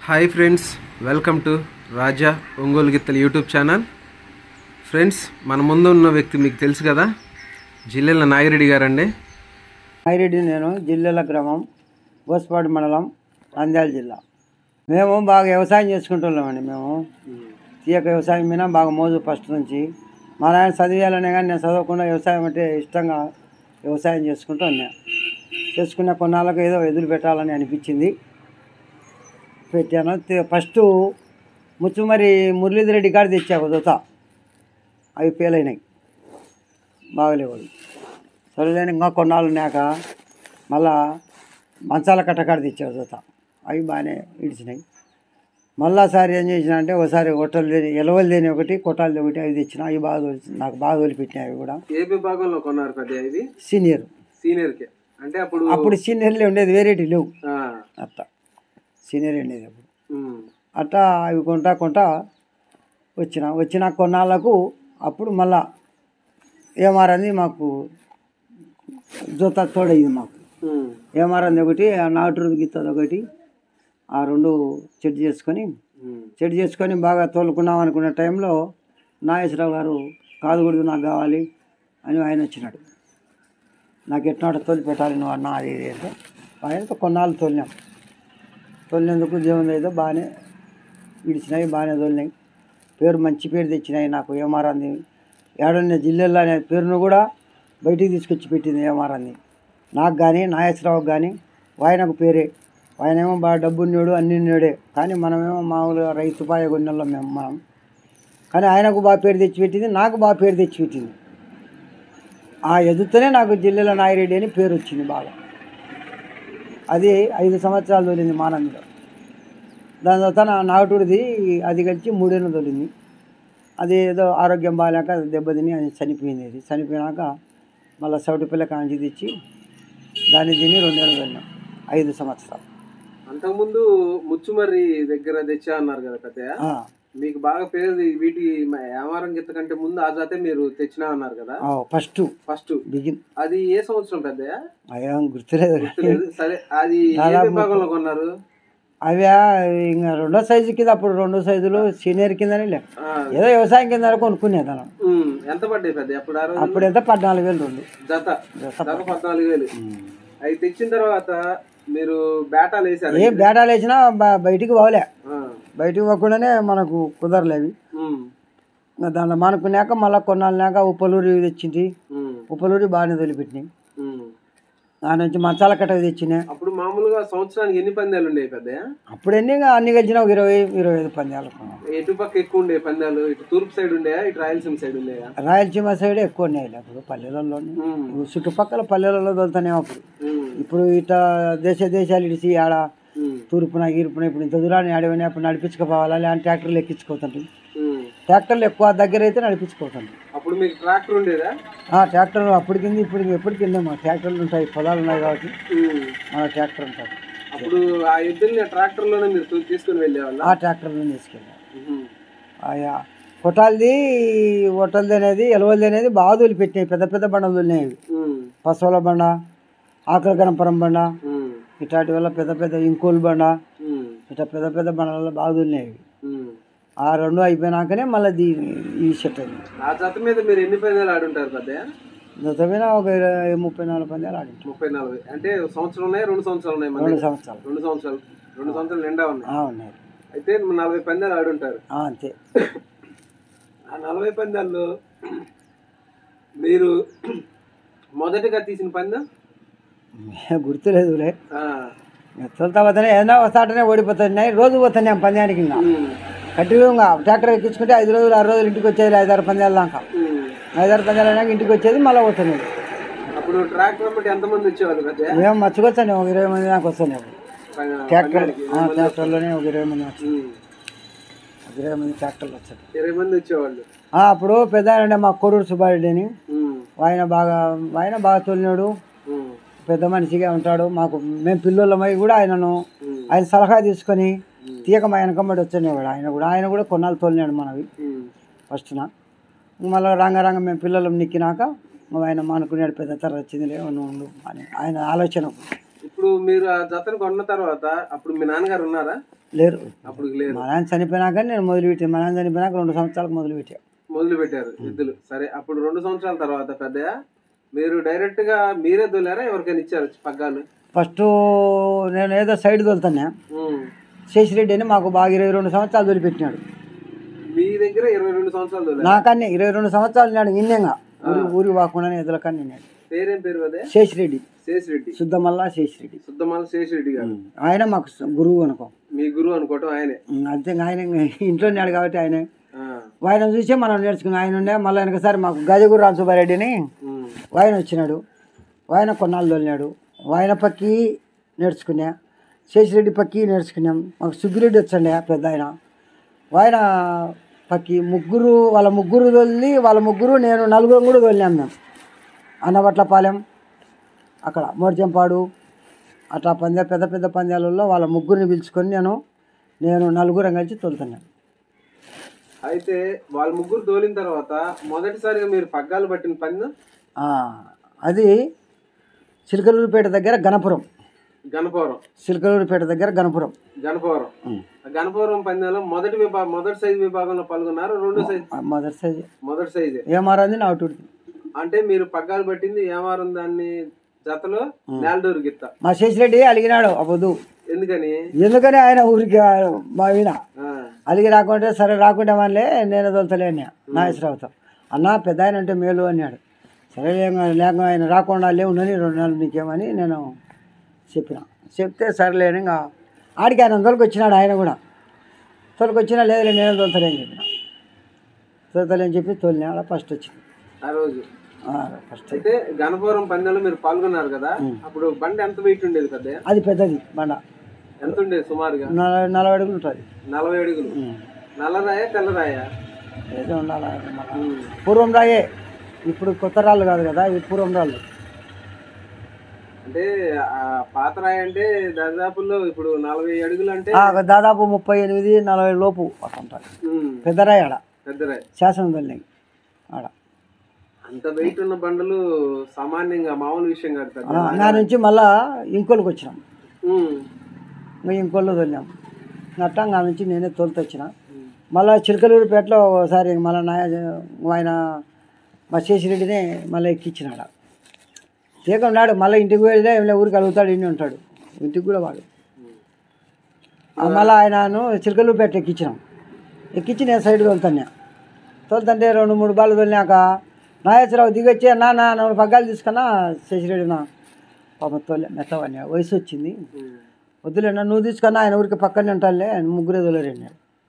Hi friends welcome to Raja Ongole గిత్తల YouTube channel friends మన ముందు ఉన్న వ్యక్తి మీకు తెలుసు కదా జిల్లెల నాగిరెడ్డి గారండి మైరెడ్డి నేను జిల్లెల గ్రామం గోస్పాడు మండలం నంద్యాల జిల్లా మేము బాగా వ్యవసాయం చేసుకుంటున్నామండి మేము తీయక వ్యవసాయం మీద బాగా మోజు ఫస్ట్ నుంచి మా నాయన చదివేయాలనే కానీ నేను చదవకుండా వ్యవసాయం అంటే ఇష్టంగా వ్యవసాయం చేసుకుంటూ ఉన్నా చేసుకున్న కొన్నాళ్ళకు ఏదో ఎదురు పెట్టాలని అనిపించింది పెట్టాను తే- ఫస్ట్ ముచ్చుమరి మురళీధర్ రెడ్డి కాడ తెచ్చా ఒక జత అవి ఫెయిల్ అయినాయి బాగలేవు అవి. సరేలేని ఇంకా కొన్నాళ్ళు ఉన్నాక మళ్ళా మంచాల కట్టకాడ తెచ్చావు జత అవి బాగానే ఇడిచినాయి మళ్ళా సారి ఏం చేసిన అంటే ఒకసారి కొట్టలు లేని ఎలవలు లేని ఒకటి కొట్టాలి ఒకటి అవి తెచ్చిన అవి బాగా తోలి నాకు బాగా తోలిపెట్టినాయి అవి కూడా ఏ విభాగంలో కొన్నారు పెద్ద ఇది సీనియర్ సీనియర్కి అంటే అప్పుడు అప్పుడు సీనియర్లే ఉండేది వేరేటి లేవు ఆ, అట్ట సీనియర్ ఉండేది అప్పుడు ఉమ్, అట్లా అవి కొంటా కొంటా వచ్చిన వచ్చిన కొన్నాళ్ళకు అప్పుడు మళ్ళా ఏమారని మాకు జోత తోడయింది మాకు ఉమ్, ఏమారంది ఒకటి ఆ నాటు గీతది ఒకటి ఆ రెండు చెట్టు చేసుకొని ఉమ్, చెట్టు చేసుకొని బాగా తోలుకున్నాం అనుకున్న టైంలో నాగేశ్వరరావు గారు కాదు కూడా నాకు కావాలి అని ఆయన వచ్చినాడు నాకు ఎట్నాడు తోలి పెట్టాలి నువ్వు అన్న అది ఇది అంటే ఆయనతో కొన్నాళ్ళు తోలినాం తోలినందుకు దేవుని ఏదో బాగానే విడిచినాయి బాగానే తోలినాయి పేరు మంచి పేరు తెచ్చినాయి నాకు ఏమారంది ఏడన్న జిల్లాలో అనే పేరును కూడా బయటికి తీసుకొచ్చి పెట్టింది ఏమారంది నాకు కానీ నాగేశ్వరరావుకి కానీ ఆయనకు పేరే ఆయనేమో బాగా డబ్బు ఉన్నాడు అన్ని ఉన్నాడే కానీ మనమేమో మామూలుగా రైతు పాయ కొన్నెళ్ళం మేము మనం కానీ ఆయనకు బాగా పేరు తెచ్చిపెట్టింది నాకు బాగా పేరు తెచ్చిపెట్టింది ఆ ఎదుగుతూనే నాకు జిల్లాల నాగిరెడ్డి అని పేరు వచ్చింది బాగా అది ఐదు సంవత్సరాలు తోలింది మానందిలో దాని తర్వాత నా నాటుడిది అది కలిసి మూడేళ్ళు తోలింది అది ఏదో ఆరోగ్యం బాగాలేక అది దెబ్బతిని అది చనిపోయింది అది చనిపోయినాక మళ్ళీ సౌటి పిల్ల కాంచి తెచ్చి దాన్ని తిని రెండేళ్ళు తోలినాం ఐదు సంవత్సరాలు అంతకుముందు ముచ్చుమర్రి దగ్గర తెచ్చా అన్నారు కదా పెద్దయ్య ఆ, మీకు బాగా పేరు వీటి వ్యాపారం గిత్త కంటే ముందు ఆ జాతే మీరు తెచ్చినా అన్నారు కదా ఆ, ఫస్ట్ ఫస్ట్ బిగిన్ అది ఏ సంవత్సరం పెద్దయ్య అయ్యాం గుర్తులేదు గుర్తులేదు. సరే అది ఏ దాదాపు విభాగంలో కొన్నారు అవి ఇంకా రెండో సైజు కింద అప్పుడు రెండో సైజులు సీనియర్ కిందనే లే ఆ, ఏదో వ్యవసాయం కింద కొనుక్కునేదాను ఉమ్, ఎంత పడ్డాయి పెద్ద అప్పుడు ఆ రోజు అప్పుడు ఎంత పద్నాలుగు వేలు రెండు జత జత జత పద్నాలుగు వేలు అవి తెచ్చిన తర్వాత మీరు బేటాలు వేసారు ఏ బేటాలు వేసినా బ- బయటికి పోలే ఆ, బయటికి పోకుండానే మనకు కుదరలేవి ఉమ్, ఇంకా దాంట్లో మానుకున్నాక మళ్ళీ కొన్నాళ్ళనాక ఉప్పలూరి తెచ్చింది ఉమ్, ఉప్పలూరి బాగానే తొలిపెట్టినాయి ఉమ్. దాని నుంచి మసాలా కట్ట తెచ్చినాయి అప్పుడు మామూలుగా సంవత్సరానికి ఎన్ని పందాలు ఉండేవి పెద్ద అప్పుడు ఎన్ని ఇంకా అన్ని కలిసిన ఒక ఇరవై ఇరవై ఐదు పందాలు కొన్నాం. ఎటు పక్క ఎక్కువ ఉండే పందాలు ఇటు తూర్పు సైడ్ ఉండేయా ఇటు రాయలసీమ సైడ్ ఉండేయా రాయలసీమ సైడ్ ఎక్కువ ఉన్నాయి అప్పుడు పల్లెలలో ఉమ్, చుట్టుపక్కల పల్లెలలో తోలుతానే అప్పుడు ఉమ్, ఇప్పుడు ఇట దేశ దేశాలు ఇడిచి ఆడ ఉమ్, తూర్పున గీర్పున ఇప్పుడు ఇంత దూరాన్ని ఆడవని అప్పుడు నడిపించుకోపోవాలా లేదంటే ట్రాక్టర్లు ఎక్కించుకోతుంటాయి ఉమ్. ట్రాక్టర్లు ఎక్కువ దగ్గర అయితే నడిపించుకోతుంటాయి అప్పుడు మీకు ట్రాక్టర్ ఉండేదా ఆ ట్రాక్టర్ అప్పటికింది ఇప్పుడు ఎప్పటికి మా ట్రాక్టర్లు ఉంటాయి పొలాలు ఉన్నాయి కాబట్టి ఉమ్. మన ట్రాక్టర్ ఉంటుంది అప్పుడు ఆ ఇద్దరిని ట్రాక్టర్ లోనే మీరు తూ- తీసుకుని వెళ్ళేవాళ్ళ ఆ ట్రాక్టర్లో తీసుకెళ్ళాం ఆయా హోటల్ది హోటల్ది అనేది ఎలవల్ది అనేది బాగా తోలిపెట్టినాయి పెద్ద పెద్ద బండలు తోలినాయి అవి పశువుల బండ ఆకలి గణపురం బండ ఇట్లాంటి వల్ల పెద్ద పెద్ద ఇంకోలు బండ ఇట్లా పెద్ద పెద్ద బండలలో బాగా తోలినాయి అవి ఆ రెండు అయిపోయినాకనే మళ్ళీ దీ ఈ సెట్ అయింది ఆ జత మీద మీరు ఎన్ని పందాలు ఆడుంటారు పెద్దయ్య దత్తమైన ఒక ఇరవై ముప్పై నాలుగు పందాలు ఆడింటాం ముప్పై నలభై అంటే ఒక సంవత్సరం ఉన్నాయి రెండు సంవత్సరాలు ఉన్నాయి మన రెండు దగ్గర. సంవత్సరాలు రెండు సంవత్సరాలు రెండు సంవత్సరాలు నిండా ఉన్నాయి ఆ, ఉన్నాయి అయితే నలభై పందాలు ఆడుంటారు ఆ, అంతే ఆ నలభై పందాల్లో మీరు మొదటగా తీసిన పందెం గుర్తులేదులే ఆ, తొలుతా పోతానే ఏదైనా వస్తాటనే ఓడిపోతున్నాయి రోజు పోతున్నాయి పందానికి ఇంకా ఉమ్, కంటిన్యూగా ట్రాక్టర్ ఎక్కించుకుంటే ఐదు రోజులు ఆరు రోజులు ఇంటికి వచ్చేది ఐదారు పందాల దాకా ఉమ్. ఐదారు పందాలు అయినాక ఇంటికి వచ్చేది మళ్ళీ పోతున్నాయి అప్పుడు ట్రాక్టర్ బట్టి ఎంతమంది వచ్చేవాళ్ళు పెద్ద మేము మర్చిపోతాను ఒక ఇరవై మంది దాకా వస్తున్నాయి ట్రాక్టర్ ఆ, ట్రాక్టర్లోనే ఒక ఇరవై మంది వచ్చాయి ఒక ఇరవై మంది ట్రాక్టర్లు వచ్చాయి ఇరవై మంది వచ్చేవాళ్ళు ఆ, అప్పుడు పెద్ద ఆయన ఉండే మా కొడూరు సుబ్బారెడ్డి అని ఉమ్, ఆయన బాగా ఆయన బాగా తోలినాడు ఉమ్, పెద్ద మనిషిగా ఉంటాడు మాకు మేము పిల్లలమై కూడా ఆయనను ఉమ్, ఆయన సలహా తీసుకొని తీయక మా వెనకమ్మడి వచ్చేవాడు ఆయన కూడా ఆయన కూడా కొన్నాళ్ళు తోలినాడు మనవి ఉమ్, ఫస్ట్న మళ్ళీ రంగరంగ మేము పిల్లలు నిక్కినాక మా ఆయన మానుకునేడు పెద్ద తర వచ్చింది లేవు నువ్వు ఉండు అని ఆయన ఆలోచన ఇప్పుడు మీరు ఆ జతను కొన్న తర్వాత అప్పుడు మీ నాన్నగారు ఉన్నారా లేరు అప్పుడు లేరు మా నాన్న చనిపోయినాక నేను మొదలుపెట్టాను మా నాన్న చనిపోయినాక రెండు సంవత్సరాలకు మొదలుపెట్టా మొదలు పెట్టారు ఎద్దులు సరే అప్పుడు రెండు సంవత్సరాల తర్వాత పెద్దయ్య మీరు డైరెక్ట్ గా మీరే దొల్లారా ఎవరికైనా ఇచ్చారు పగ్గాలు ఫస్ట్ నేను ఏదో సైడ్ తోలుతాను ఉమ్. శేషిరెడ్డి అని మాకు బాగా ఇరవై రెండు సంవత్సరాలు వదిలిపెట్టినాడు మీ దగ్గర ఇరవై రెండు సంవత్సరాలు దొల్లారు నాకన్నీ ఇరవై రెండు సంవత్సరాలు నాడు ఇన్నేగా ఊరి ఊరికి పోకుండా ఎదుల కన్నీ నేను పేరేం పేరు అదే శేషిరెడ్డి శేషిరెడ్డి శుద్ధమల్లా శేషిరెడ్డి శుద్ధమాల శేషిరెడ్డి గారు ఆయన మాకు స- గురువు అనుకో మీ గురువు అనుకోవటం ఆయనే ఉమ్, అంతే ఇంకా ఆయన ఇంట్లో ఉన్నాడు కాబట్టి ఆయన ఆ. ఆయన చూసే మనం నేర్చుకున్నాం ఆయన ఉండే మళ్ళీ వెనకసారి మాకు గజగురు రామసుబ్బారెడ్డిని ఉమ్. ఆయన వచ్చినాడు ఆయన కొన్నాళ్ళు తోలినాడు ఆయన పక్కి నేర్చుకున్నా శేషిరెడ్డి పక్కి నేర్చుకున్నాం మాకు సుగ్గిరెడ్డి వచ్చండి పెద్ద ఆయన ఆయన పక్కి ముగ్గురు వాళ్ళ ముగ్గురు తోలి వాళ్ళ ముగ్గురు నేను నలుగురు కూడా తోలినాం మేము అన్నవట్లపాలెం అక్కడ మోర్జంపాడు అట్లా పంద్య పెద్ద పెద్ద పంద్యాలలో వాళ్ళ ముగ్గురిని పిలుచుకొని నేను నేను నలుగురం కలిసి తోలుతున్నాను అయితే వాళ్ళ ముగ్గురు తోలిన తర్వాత మొదటిసారిగా మీరు పగ్గాలు పట్టిన పని ఆ, అది చిలకలూరుపేట దగ్గర గణపురం గణపవరం చిలకలూరుపేట దగ్గర గణపురం గణపవరం ఆ గణపవరం పందెంలో మొదటి విభాగం మొదటి సైజు విభాగంలో పాల్గొన్నారు రెండో సైజు ఆ, మొదటి సైజ్ మొదటి సైజే ఏమారంది నా అటు అంటే మీరు పగ్గాలు పట్టింది ఏమారం దాన్ని జతలో నేలడూరు గిత్త మా శేషిరెడ్డి అలిగినాడు అవ్వదు ఎందుకని ఎందుకని ఆయన ఊరికి ఆ, మా ఈయన ఆ, అలిగి రాకుంటే సరే రాకుంటే మనలే నేను వదలతలేని నాగేశ్వరరావుతో అన్న పెద్ద ఆయన అంటే మేలు అన్నాడు సరే లేక లేక ఆయన రాకుండా లేవునని రెండు నెలలు నీకేమని నేను చెప్పిన చెప్తే సరేలేని ఇంకా ఆడికి ఆయన తొలకి వచ్చినాడు ఆయన కూడా తొలకి వచ్చినా లేదులే నేను తోలుతలేని చెప్పిన తోలుతలేని చెప్పి తోలినాడు ఫస్ట్ వచ్చింది ఆ రోజు ఫస్ట్ అయితే గణపవరం పందెంలో మీరు పాల్గొన్నారు కదా అప్పుడు బండి ఎంత వెయిట్ ఉండేది పెద్ద అది పెద్దది బండ ఎంత ఉండేది సుమారుగా నలభై నలభై అడుగులు ఉంటుంది నలభై అడుగులు నల్లరాయ తెల్లరాయ ఏదో ఉండాలి మళ్ళా. పూర్వం రాయే ఇప్పుడు కొత్త రాళ్ళు కాదు కదా ఇవి పూర్వం రాళ్ళు అంటే ఆ పాత రాయి అంటే దాదాపులో ఇప్పుడు నలభై అడుగులు అంటే ఆ, దాదాపు ముప్పై ఎనిమిది నలభై లోపు అట్లా ఉంటుంది ఉమ్, పెద్ద రాయి ఆడ పెద్ద రాయి శాసనం తల్లి ఆడ అంత వెయిట్ ఉన్న బండలు సామాన్యంగా మామూలు విషయం కాదు పెద్ద ఆ, నా నుంచి మళ్ళా ఇంకోళ్ళకి వచ్చినాం ఉమ్, ఇంకా ఇంకోళ్ళు తోలినాం అట్టా నా నుంచి నేనే తోలుతూ వచ్చిన మళ్ళా చిలకలూరుపేటలో ఒకసారి మళ్ళీ నా ఆయన మా శేషిరెడ్డిని మళ్ళీ ఎక్కించినాడు తీక ఉన్నాడు మళ్ళీ ఇంటికి వెళ్ళి ఏమైనా ఊరికి అడుగుతాడు ఇంటి ఉంటాడు ఇంటికి కూడా వాడు ఆ, మళ్ళీ ఆయనను చిలకలూరుపేట ఎక్కించినాం ఎక్కించి నేను సైడ్కి వెళ్తాను తోలుతుంటే రెండు మూడు బాలు తోలినాక నాగేశ్వరరావు దిగొచ్చి నా నా నువ్వు పగ్గాలు తీసుకున్నా శశిరెడ్డి నా పాప తోలే మెత్తవని వయసు వచ్చింది ఉమ్. వద్దులేనా నువ్వు తీసుకున్నా ఆయన ఊరికి పక్కనే ఉంటానులే ముగ్గురే తోలేరండి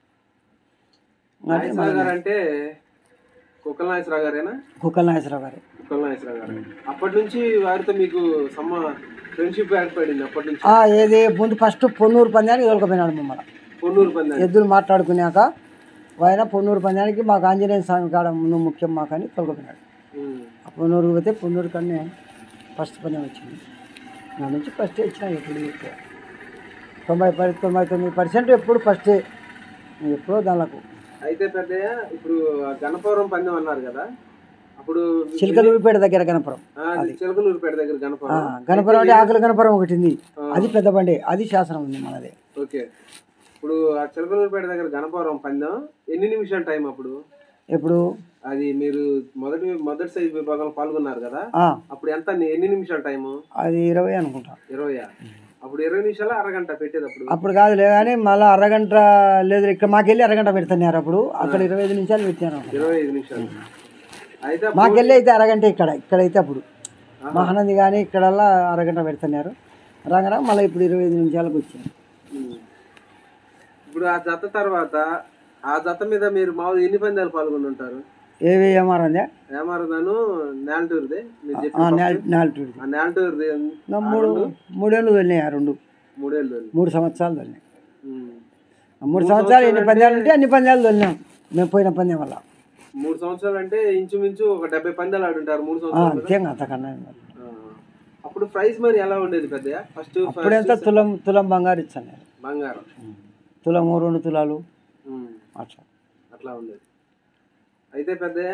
నాగేశ్వరరావు గారు అంటే కుక్కల నాగేశ్వరరావు గారేనా కుక్కల నాగేశ్వరరావు గారు కుక్కల నాగేశ్వరరావు గారు అప్పటి నుంచి వారితో మీకు సమ్మ ఫ్రెండ్షిప్ ఏర్పడింది అప్పటి నుంచి ఆ, ఏది ముందు ఫస్ట్ పొన్నూరు పందానికి తోలుకపోయినాడు మమ్మల్ని పొన్నూరు పందాలు ఎద్దులు మాట్లాడుకున్నాక ఆయన పొన్నూరు పందానికి మాకు ఆంజనేయ స్వామి కాడ ముందు ముఖ్యం మాకని తోలుకపోయినాడు ఉమ్. ఆ పొన్నూరు పోతే పొన్నూరు కన్నా ఫస్ట్ పని వచ్చింది నా నుంచి ఫస్ట్ ఇచ్చిన ఎప్పుడు ఇచ్చా. తొంభై పది తొంభై తొమ్మిది పర్సెంట్ ఎప్పుడు ఫస్టే ఎప్పుడో దానికి అయితే పెద్దయ్య ఇప్పుడు ఆ గణపవరం పందెం అన్నారు కదా అప్పుడు చిలకలూరుపేట దగ్గర గణపురం ఆ, చిలకలూరుపేట దగ్గర ఆ, గణపవరం గణపురం అంటే ఆకలి గణపురం ఒకటి ఉంది అది పెద్ద బండి అది శాసనం ఉంది మనది ఓకే ఇప్పుడు ఆ చిలకలూరుపేట దగ్గర గణపవరం పందెం ఎన్ని నిమిషాల టైం అప్పుడు ఇప్పుడు అది మీరు మొదటి మొదటి సైజ్ విభాగంలో పాల్గొన్నారు కదా ఆ, అప్పుడు ఎంత ఎన్ని నిమిషాల టైము అది ఇరవై అనుకుంటా ఇరవై అప్పుడు ఇరవై నిమిషాలు అరగంట పెట్టేది అప్పుడు అప్పుడు కాదులే కానీ మళ్ళీ అరగంట లేదు ఇక్కడ మాకెళ్ళి అరగంట పెడుతున్నారు అప్పుడు అక్కడ ఇరవై ఐదు నిమిషాలు పెట్టాను ఇరవై ఐదు నిమిషాలు అయితే అప్పుడు- మాకెళ్ళి అయితే అరగంట ఇక్కడ ఇక్కడైతే అప్పుడు మహానంది కానీ ఇక్కడల్లా అరగంట పెడుతున్నారు రాగానే మళ్ళీ ఇప్పుడు ఇరవై ఐదు నిమిషాలకు వచ్చాను ఉమ్. ఇప్పుడు ఆ జత తర్వాత ఆ జత మీద మీరు మామూలు ఎన్ని పందాలు పాల్గొని ఉంటారు ఏవి ఏమారందే ఏమారదాను నేల్టూరుదే మీరు చెప్పి నాలుగు ఆ నేల్టూరుది మూడు మూడేళ్ళు వెళ్ళినాయి ఆ రెండు మూడేళ్ళు మూడు సంవత్సరాలు వెళ్ళినాయి ఉమ్. ఆ మూడు సంవత్సరాలు ఎన్ని పందాలు ఉంటే అన్ని పందాలు వెళ్ళినాం మేము పోయిన పందెం వల్ల మూడు సంవత్సరాలు అంటే ఇంచుమించు ఒక డెబ్బై పందాలు ఆడుంటారు మూడు ఆ, సంవత్సరాలు అంతే ఇంకా అంతకన్నా ఏం కాదు. ఆ. అప్పుడు ప్రైస్ మనీ ఎలా ఉండేది పెద్దయ్య ఫస్ట్ ఇప్పుడు ఎంత తులం తులం బంగారు ఇచ్చాను నేను బంగారం తులము రెండు తులాలు ఉమ్. అట్లా అట్లా ఉండేది అయితే పెద్దయ్య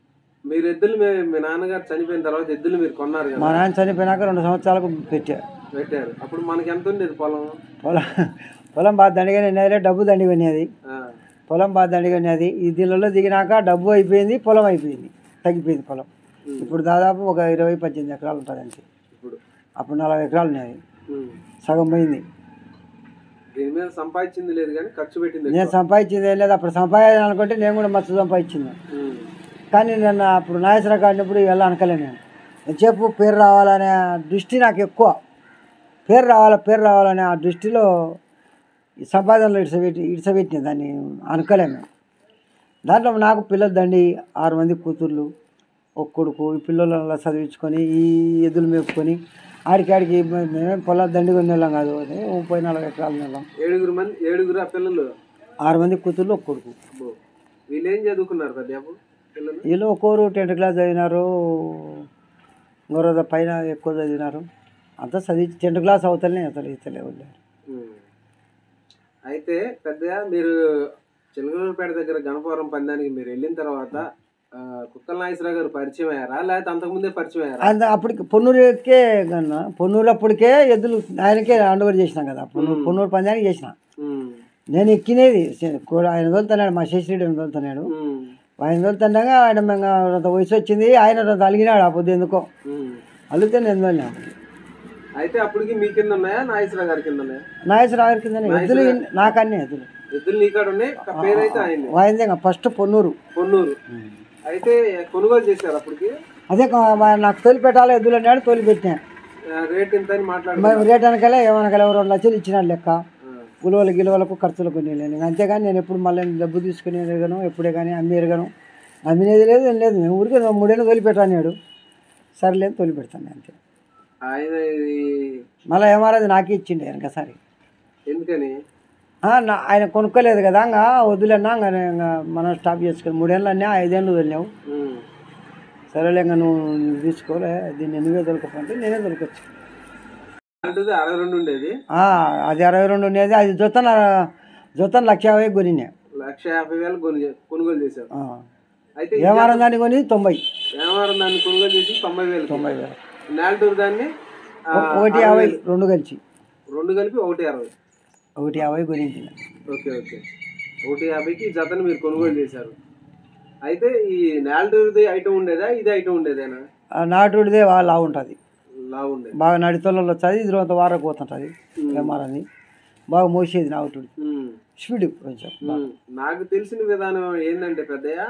మీరు ఎద్దులు మీ మీ నాన్నగారు చనిపోయిన తర్వాత ఎద్దులు మీరు కొన్నారు మా కదా నాన్న చనిపోయినాక రెండు సంవత్సరాలకు పెట్టా పెట్టారు అప్పుడు మనకి ఎంత ఉండేది పొలం పొలం పొలం బాగా దండిగానే ఉన్నది డబ్బు దండిగా ఉన్నది ఆ, పొలం బాగా దండిగా ఉన్నది ఈ దీనిలో దిగినాక డబ్బు అయిపోయింది పొలం అయిపోయింది తగ్గిపోయింది పొలం ఉమ్. ఇప్పుడు దాదాపు ఒక ఇరవై పద్దెనిమిది ఎకరాలు ఉంటుంది అంతే ఇప్పుడు అప్పుడు నలభై ఎకరాలు ఉన్నాయి ఉమ్. సగం పోయింది దీని మీద సంపాదించింది లేదు కానీ ఖర్చు పెట్టింది నేను సంపాదించింది ఏం లేదు అప్పుడు సంపాదించాలి అనుకుంటే నేను కూడా మస్తు సంపాదించింది ఉమ్. కానీ నేను అప్పుడు నాగేశ్వర కాడినప్పుడు వెళ్ళి అనకలే నేను చెప్పు పేరు రావాలనే దృష్టి నాకు ఎక్కువ పేరు రావాలి పేరు రావాలనే ఆ దృష్టిలో ఈ సంపాదనలో ఇడిసబెట్టి ఇడిసబెట్టిన దాన్ని అనుకోలే మేము దాంట్లో నాకు పిల్లలు దండి ఆరు మంది కూతుర్లు ఒక కొడుకు ఈ పిల్లలను చదివించుకొని ఈ ఎద్దులు మేపుకొని ఆడికాడికి మే- మేమేం పొలం దండిగా ఉండేళ్ళం కాదు అదే ముప్పై నలభై ఎకరాలు ఉండేళ్ళం ఏడుగురు మంది ఏడుగురు ఆ పిల్లలు ఆరు మంది కూతుర్లు ఒక కొడుకు అబ్బో. వీళ్ళు ఏం చదువుకున్నారు పెద్ద పిల్లలు వీళ్ళు ఒక్కోరు టెన్త్ క్లాస్ చదివినారు ఇంకొక పైన ఎక్కువ చదివినారు అంతా చదివి టెన్త్ క్లాస్ అవుతలే అసలు ఇతలే వెళ్ళారు ఉమ్. అయితే పెద్దగా మీరు చిలకలూరుపేట దగ్గర గణపవరం పందానికి మీరు వెళ్ళిన తర్వాత ఆ, కుక్కల నాగేశ్వరరావు గారు పరిచయం అయ్యారా లేకపోతే అంతకుముందే పరిచయం అయ్యారా అంత అప్పటికి పొన్నూరుకే కన్నా పొన్నూరు అప్పటికే ఎద్దులు ఆయనకే హ్యాండ్ ఓవర్ చేసినాం కదా పొన్నూరు పొన్నూరు పందానికి చేసిన ఉమ్. నేను ఎక్కినేది శ- కూడా ఆయన తోలుతున్నాడు మా శశిరెడ్డి ఆయన తోలుతున్నాడు ఉమ్. ఆయన తోలుతుండగా ఆయన మేము అంత వయసు వచ్చింది ఆయన అంత అలిగినాడు ఆ పొద్దు ఎందుకో ఉమ్. అలిగితే నేను తోలినాను అయితే అప్పటికి మీ కింద ఉన్నాయా నాగేశ్వరరావు గారి కింద ఉన్నాయా నాగేశ్వరరావు కింద ఎద్దులు నాకన్నీ ఎద్దులు ఎద్దులు నీకాడు ఉన్నాయి ఒక పేరైతే ఆయన్ని వాయిందే ఫస్ట్ పొన్నూరు పొన్నూరు అయితే కొనుగోలు చేశారు అప్పటికి అదే కా- మా- నాకు తోలి పెట్టాలి ఎద్దులు అన్నాడు తోలి పెట్టినా ఆ, రేట్ ఎంత అని మాట్లాడు మరి రేట్ అనకలే ఏమనకలే రెండు లక్షలు ఇచ్చినాడు లెక్క ఉలువల గిలువలకు ఖర్చులకు నేను అంతేగాని నేను ఎప్పుడు మళ్ళీ డబ్బు తీసుకుని ఎరగను ఎప్పుడే కానీ అమ్మి ఎరగను అమ్మినేది లేదు ఏం లేదు మేము ఊరికే మూడేళ్ళు తోలి పెట్టాడు సరేలేదు తోలి పెడతాను నేను అంతే ఆయన ఇది మళ్ళీ ఏమారది నాకే ఇచ్చిండే వెనకసారి ఎందుకని ఆ, నా ఆయన కొనుక్కోలేదు కదా ఇంకా వదిలేనా ఇంకా నేను ఇంకా మనం స్టాప్ చేసుకుని మూడేళ్ళు అన్నా ఐదేళ్ళు వదిలినావు ఉమ్. సరేలే ఇంకా నువ్వు నువ్వు తీసుకోలే దీన్ని నువ్వే దొరకపోతే నేనే దొరకచ్చు అంటది అరవై రెండు ఉండేది ఆ, అది అరవై రెండు ఉండేది అది జొత్తన జొత్తన లక్ష యాభై కొనినే లక్ష యాభై వేలు కొను కొనుగోలు చేశారు ఆ. అయితే ఏమారం దాన్ని కొని తొంభై వ్యవహారం దాన్ని కొనుగోలు చేసి తొంభై వేలు తొంభై వేలు నేలటూరు దాన్ని ఆ, ఒకటి యాభై రెండు కలిసి రెండు కలిపి ఒకటి అరవై ఒకటి యాభై గురించి ఓకే ఓకే ఒకటి యాభైకి ఈ జతను మీరు కొనుగోలు చేశారు అయితే ఈ నేలటూరుది ఐటమ్ ఉండేదా ఇది ఐటమ్ ఉండేదేనా నాటుడిదే బాగా లావు ఉంటుంది లావు ఉండేది బాగా నడితోళ్ళలో వచ్చేది ఇది తర్వాత వారకు పోతుంటుంది ఏమారని బాగా మోసేది నాటుడి ఉమ్. స్పీడ్ కొంచెం ఉమ్. నాకు తెలిసిన విధానం ఏంటంటే పెద్దయ్య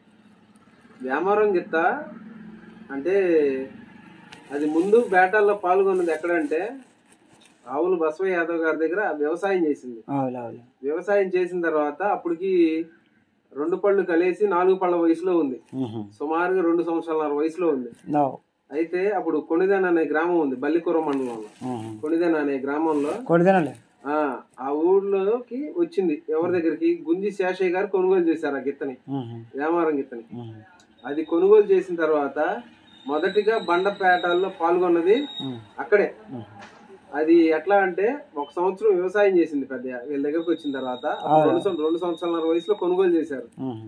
వ్యాపారం గిత్త అంటే అది ముందు బేటాల్లో పాల్గొన్నది ఎక్కడంటే ఆవులు బసవయ్య యాదవ్ గారి దగ్గర వ్యవసాయం చేసింది అవులే అవులే వ్యవసాయం చేసిన తర్వాత అప్పటికి రెండు పళ్ళు కలిసి నాలుగు పళ్ళ వయసులో ఉంది సుమారుగా రెండు సంవత్సరాల వయసులో ఉంది నావు అయితే అప్పుడు కొణిదెన అనే గ్రామం ఉంది బల్లికూర మండలంలో కొణిదెన అనే గ్రామంలో కొడితేనలే ఆ ఆ ఊర్లోకి వచ్చింది ఎవరి దగ్గరికి గుంజి శేషయ్య గారు కొనుగోలు చేశారు ఆ గిత్తని వ్యాపారం గిత్తని అది కొనుగోలు చేసిన తర్వాత మొదటిగా బండపేటల్లో పాల్గొన్నది అక్కడే అది ఎట్లా అంటే ఒక సంవత్సరం వ్యవసాయం చేసింది పెద్ద వీళ్ళ దగ్గరకు వచ్చిన తర్వాత అప్పుడు రెండు సం- రెండు సంవత్సరాల వయసులో కొనుగోలు చేశారు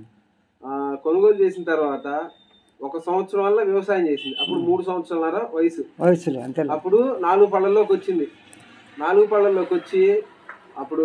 ఆ కొనుగోలు చేసిన తర్వాత ఒక సంవత్సరం వల్ల వ్యవసాయం చేసింది అప్పుడు మూడు సంవత్సరాల వయసు వయసులే అంతే అప్పుడు నాలుగు పళ్ళల్లోకి వచ్చింది నాలుగు పళ్ళల్లోకి వచ్చి అప్పుడు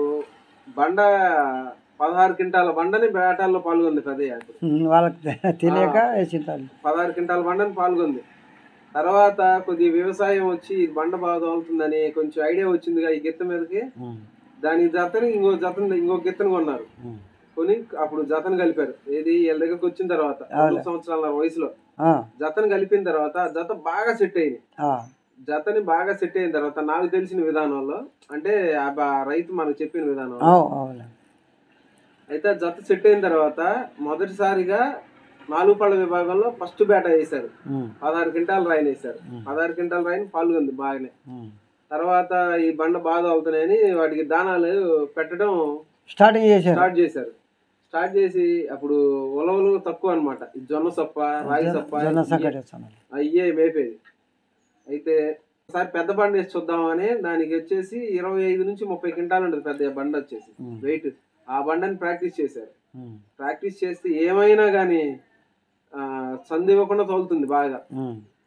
బండ పదహారు క్వింటాల బండని బేటాల్లో పాల్గొంది పెద్దయ్య అప్పుడు వాళ్ళకి తె- తెలియక వేసింటారు పదహారు క్వింటాల బండని పాల్గొంది తర్వాత కొద్ది వ్యవసాయం వచ్చి ఇది బండ బాగా తోలుతుందని కొంచెం ఐడియా వచ్చిందిగా ఈ గిత్త మీదకి దాని జతని ఇంకో జతని ఇంకో గిత్తని కొన్నారు కొని అప్పుడు జతను కలిపారు ఏది వీళ్ళ దగ్గరకు వచ్చిన తర్వాత రెండు సంవత్సరాల వయసులో జతను కలిపిన తర్వాత ఆ జత బాగా సెట్ అయింది జతని బాగా సెట్ అయిన తర్వాత నాకు తెలిసిన విధానంలో అంటే ఆ బా- రైతు మనకు చెప్పిన విధానం అవులే అయితే ఆ జత సెట్ అయిన తర్వాత మొదటిసారిగా నాలుగు పళ్ళ విభాగంలో ఫస్ట్ బేట వేశారు పదహారు క్వింటాలు రాయిని వేశారు పదహారు క్వింటాల రాయిని పాల్గొంది బాగానే తర్వాత ఈ బండ బాగా అవుతున్నాయని వాటికి దానాలు పెట్టడం స్టార్టింగ్ చేశారు స్టార్ట్ చేశారు స్టార్ట్ చేసి అప్పుడు ఉలవలు తక్కువ అన్నమాట ఈ జొన్న సప్ప రాగి సప్ప జొన్న సంకటి వేస్తాను అయ్యే మేపేది అయితే ఒకసారి పెద్ద బండ వేసి చూద్దామని దానికి వచ్చేసి ఇరవై ఐదు నుంచి ముప్పై క్వింటాలు ఉంటుంది పెద్ద బండ వచ్చేసి వెయిట్ ఆ బండని ప్రాక్టీస్ చేశారు ప్రాక్టీస్ చేస్తే ఏమైనా కానీ సందు ఇవ్వకుండా తోలుతుంది బాగా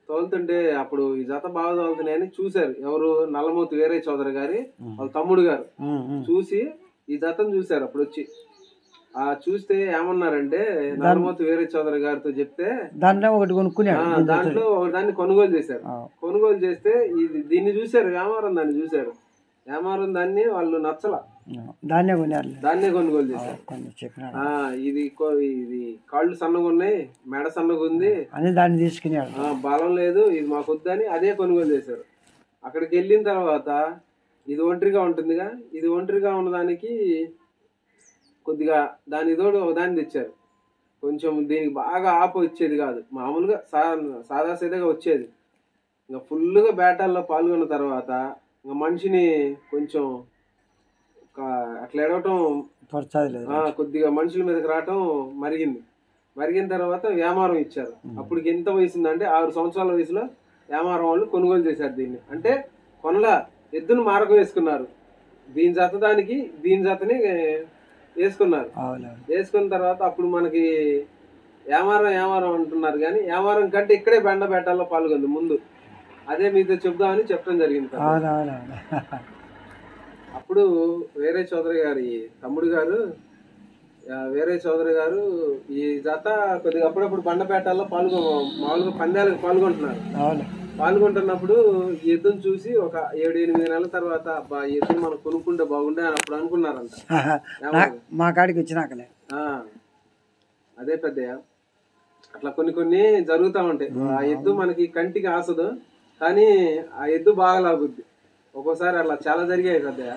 తోలుతుంటే అప్పుడు ఈ జత బాగా తోలుతున్నాయని చూశారు ఎవరు నల్లమూతి వీరయ్య చౌదరి గారి వాళ్ళ తమ్ముడు గారు ఉమ్, ఉమ్. చూసి ఈ జతను చూశారు అప్పుడు వచ్చి ఆ చూస్తే ఏమన్నారంటే నల్లమూతి వీరయ్య చౌదరి గారితో చెప్తే దాంట్లో ఒకటి ఆ, కొనుక్కున్నాడు దాంట్లో ఒక దాన్ని కొనుగోలు చేశారు ఆ, కొనుగోలు చేస్తే ఇది దీన్ని చూశారు వ్యాపారం దాన్ని చూశారు వ్యాపారం దాన్ని వాళ్ళు నచ్చల ఆ, దాన్నే కొన్నారు దాన్నే కొనుగోలు చేశారు కొన్ని చెప్పినాడు ఆ ఇది కొ- ఇది కాళ్ళు సన్నగా ఉన్నాయి మెడ సన్నగా ఉంది అని దాన్ని తీసుకున్నాడు ఆ, బలం లేదు ఇది మాకు వద్దని అదే కొనుగోలు చేశారు అక్కడికి వెళ్ళిన తర్వాత ఇది ఒంటరిగా ఉంటుందిగా ఇది ఒంటరిగా ఉన్నదానికి కొద్దిగా దాని తోడు ఒక దాన్ని తెచ్చారు కొంచెం దీనికి బాగా ఆపు వచ్చేది కాదు మామూలుగా సా సాదాసీదాగా వచ్చేది ఇంకా ఫుల్గా బ్యాటాల్లో పాల్గొన్న తర్వాత ఇంకా మనిషిని కొంచెం ఒక అట్లా ఎడవటం పడుతుంది లేదు ఆ, కొద్దిగా మనుషుల మీదకి రావటం మరిగింది మరిగిన తర్వాత వ్యాపారం ఇచ్చారు అప్పటికి ఎంత వయసు ఉందంటే ఆరు సంవత్సరాల వయసులో వ్యాపారం వాళ్ళు కొనుగోలు చేశారు దీన్ని అంటే కొనల ఎద్దును మారక వేసుకున్నారు దీని జత దానికి దీని జతని ఏ, వేసుకున్నారు అవునవును వేసుకున్న తర్వాత అప్పుడు మనకి వ్యాపారం వ్యాపారం అంటున్నారు కానీ వ్యాపారం కంటే ఇక్కడే బెండ బేటాల్లో పాల్గొంది ముందు అదే మీతో చెప్దామని చెప్పడం జరిగింది కదా. అవునవునవును అప్పుడు వేరే చౌదరి గారి తమ్ముడు గారు ఆ, వేరే చౌదరి గారు ఈ జత కొద్దిగా అప్పుడప్పుడు బండపేటల్లో పాల్గొ మామూలుగా పందాలకు పాల్గొంటున్నారు అవును పాల్గొంటున్నప్పుడు ఈ ఎద్దును చూసి ఒక ఏడు ఎనిమిది నెలల తర్వాత అబ్బా ఈ ఎద్దును మనం కొనుక్కుంటే బాగుండే అని అప్పుడు అనుకున్నారంట నా- మా కాడికి వచ్చినాకనే ఆ, అదే పెద్దయ్య అట్లా కొన్ని కొన్ని జరుగుతూ ఉంటాయి ఆ ఎద్దు మనకి కంటికి ఆసదు కానీ ఆ ఎద్దు బాగా లాగుద్ది ఒక్కోసారి అట్లా చాలా జరిగాయి పెద్దయ్య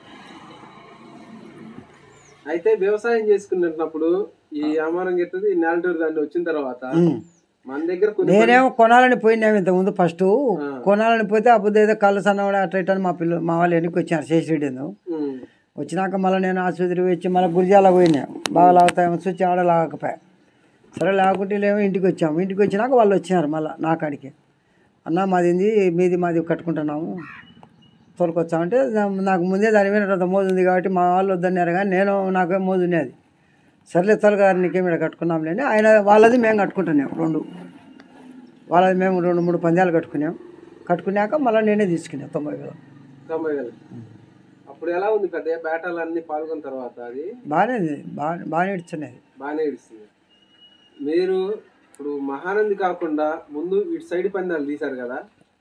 అయితే వ్యవసాయం చేసుకున్నప్పుడు ఈ అమరం గెత్తది ఈ నేలటూరు దాన్ని వచ్చిన తర్వాత ఉమ్. మన దగ్గర కొన్ని నేనేమో కొనాలని పోయినాము ఇంతకుముందు ఫస్ట్ ఆ. కొనాలని పోతే అప్పుడు ఏదో కళ్ళు సన్నవాడు అట్లా ఇట్లా అని మా పిల్లలు మా వాళ్ళు వెనక్కి వచ్చారు శేషరెడ్డి ఉమ్, వచ్చినాక మళ్ళీ నేను ఆసుపత్రికి వచ్చి మళ్ళీ గురిజాల పోయినా బాగా లాగుతాయేమో చూసి ఆడ లాగకపోయా సరే లాగుకుంటే లేమో ఇంటికి వచ్చాము ఇంటికి వచ్చినాక వాళ్ళు వచ్చినారు మళ్ళీ నా కాడికి అన్న మాది ఏంది మీది మాది కట్టుకుంటున్నాము తోలుకొచ్చామంటే నా- నాకు ముందే దాని మీద అంత మోజు ఉంది కాబట్టి మా వాళ్ళు వద్దన్నారు కానీ నేను నాకే మోజు ఉన్నది సర్లే తొలగారు నీకేమి ఇక్కడ కట్టుకున్నాం లేని ఆయన వాళ్ళది మేము కట్టుకుంటున్నాం రెండు వాళ్ళది మేము రెండు మూడు పందాలు కట్టుకున్నాం కట్టుకున్నాక మళ్ళీ నేనే తీసుకున్నాను తొంభై వేలు తొంభై వేలు అప్పుడు ఎలా ఉంది పెద్దయ్య బేటాలు అన్ని పాల్గొన్న తర్వాత అది బాగానే ఉంది బాగా బాగానే ఇడుచున్నది బాగానే ఇస్తుంది మీరు ఇప్పుడు మహానంది కాకుండా ముందు ఇటు సైడ్ పందాలు తీశారు కదా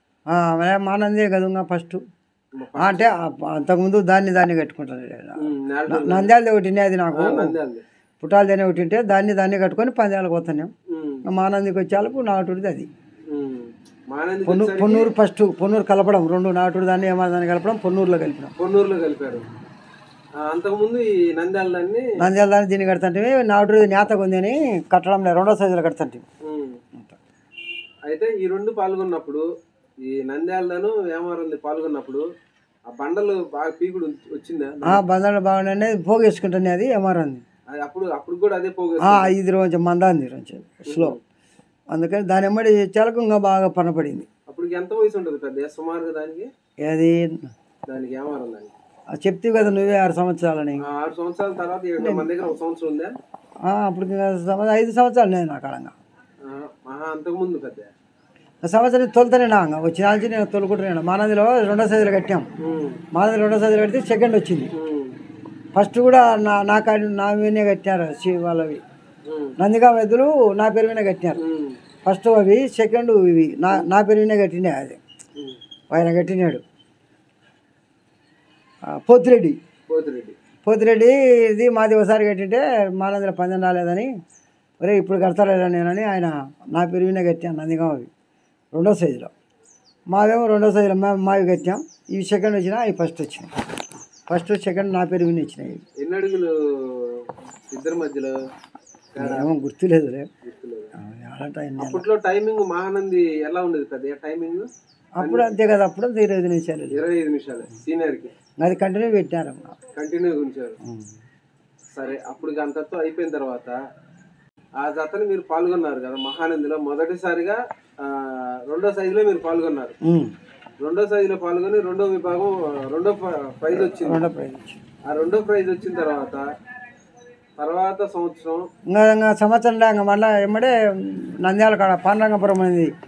మానందే కదా ఫస్ట్ అంటే ఆ- అంతకుముందు దాన్ని దాన్ని కట్టుకుంటాను ఉమ్, నేలటూరు నంద్యాలది ఒకటి ఉన్నది నాకు నంద్యాలది పుట్టాలది ఒకటి ఉంటే దాన్ని దాన్ని కట్టుకొని పందాలకు పోతున్నాం ఉమ్, మానందికి వచ్చేలకు నాటుడిది అది ఉమ్. మహానంది పొన్ను పొన్నూరు ఫస్ట్ పొన్నూరు కలపడం రెండు నాటుడు దాన్ని ఏమో దాన్ని కలపడం పొన్నూరులో కలిపినాం పొన్నూరులో కలిపారు ఆ, అంతకుముందు ఈ నంద్యాల దాన్ని నంద్యాల దాన్ని దీన్ని కడుతుంటే నాటుడు నేతగా ఉంది అని కట్టడం లేదు రెండో సైజులో కడుతుంటే ఉమ్. అయితే ఈ రెండు పాల్గొన్నప్పుడు ఈ నంద్యాలను వేమవరంది పాల్గొన్నప్పుడు ఆ బండలు బాగా పీకుడు వచ్చిందా ఆ బంధాలు బాగుండే పోగేసుకుంటానే అది ఏమారంది అది అప్పుడు అప్పుడు కూడా అదే పోగు ఇది కొంచెం మందాంది కొంచెం స్లో అందుకని దాని ఎమ్మడి చాలకు ఇంకా బాగా పనపడింది అప్పుడు ఎంత వయసు ఉంటుంది పెద్ద సుమారుగా దానికి ఏది దానికి ఏమారం దానికి ఆ చెప్తే కదా నువ్వే ఆరు సంవత్సరాలని ఆ ఆరు సంవత్సరాల తర్వాత ఏడు మన దగ్గర ఒక సంవత్సరం ఉందా ఆ, అప్పుడు ఇంకా సంవత్సరం ఐదు సంవత్సరాలు నేను నాకు అడంగా ఆ, మహా అంతకుముందు పెద్ద ఆ సంవత్సరం తొలుతనే నా ఇంకా వచ్చిన నుంచి నేను తొలుకుంటున్నాను మానదిలో రెండో సైజులు కట్టాం ఉమ్, మానది రెండో సైజులు కడితే సెకండ్ వచ్చింది ఉమ్, ఫస్ట్ కూడా నా నా కాడి నా మీదనే కట్టినారు శివ వాళ్ళవి ఉమ్, నందిగా ఎద్దులు నా పేరు మీద కట్టినారు ఉమ్, ఫస్ట్ అవి సెకండ్ ఇవి నా నా పేరు మీద కట్టినాయి అది ఉమ్. ఆయన కట్టినాడు ఆ, పోతిరెడ్డి పోతిరెడ్డి పోతిరెడ్డి ఇది మాది ఒకసారి కట్టింటే మానందిలో పందెం రాలేదని ఒరే ఇప్పుడు కడతారా నేనని ఆయన నా పేరు మీద కట్టాను నందిగా అవి రెండో సైజులో మావేమో రెండో సైజులో మేము మావి కట్టాం ఇవి సెకండ్ వచ్చినా అవి ఫస్ట్ వచ్చినాయి ఫస్ట్ సెకండ్ నా పేరు మీద ఇచ్చినాయి ఎన్ని అడుగులు ఇద్దరి మధ్యలో ఏమో గుర్తులేదులే గుర్తులేదు. ఆ, ఏడంటే ఎన్ని ఏళ్ళు. అప్పట్లో టైమింగ్ మహానంది ఎలా ఉండేది పెద్ద టైమింగ్ అప్పుడు అంతే కదా అప్పుడు అంతే ఇరవై ఐదు నిమిషాలు ఇరవై ఐదు నిమిషాలు సీనియర్ కి అది కంటిన్యూ పెట్టారు కంటిన్యూ ఉంచారు సరే అప్పుడు అంతతో అయిపోయిన తర్వాత ఆ జతని మీరు పాల్గొన్నారు కదా మహానందిలో మొదటిసారిగా ఆ, రెండో సైజులో మీరు పాల్గొన్నారు ఉమ్. రెండో సైజులో పాల్గొని రెండో విభాగం ఆ, రెండో ప్ర- ప్రైజ్ వచ్చింది రెండో ప్రైజ్ వచ్చింది. ఆ రెండో ప్రైజ్ వచ్చిన తర్వాత తర్వాత సంవత్సరం ఇంకా ఇంకా సంవత్సరంలో ఇంకా మళ్ళీ ఎమ్మడే నంద్యాల కాడ పాండరంగపురం అనేది ఆ,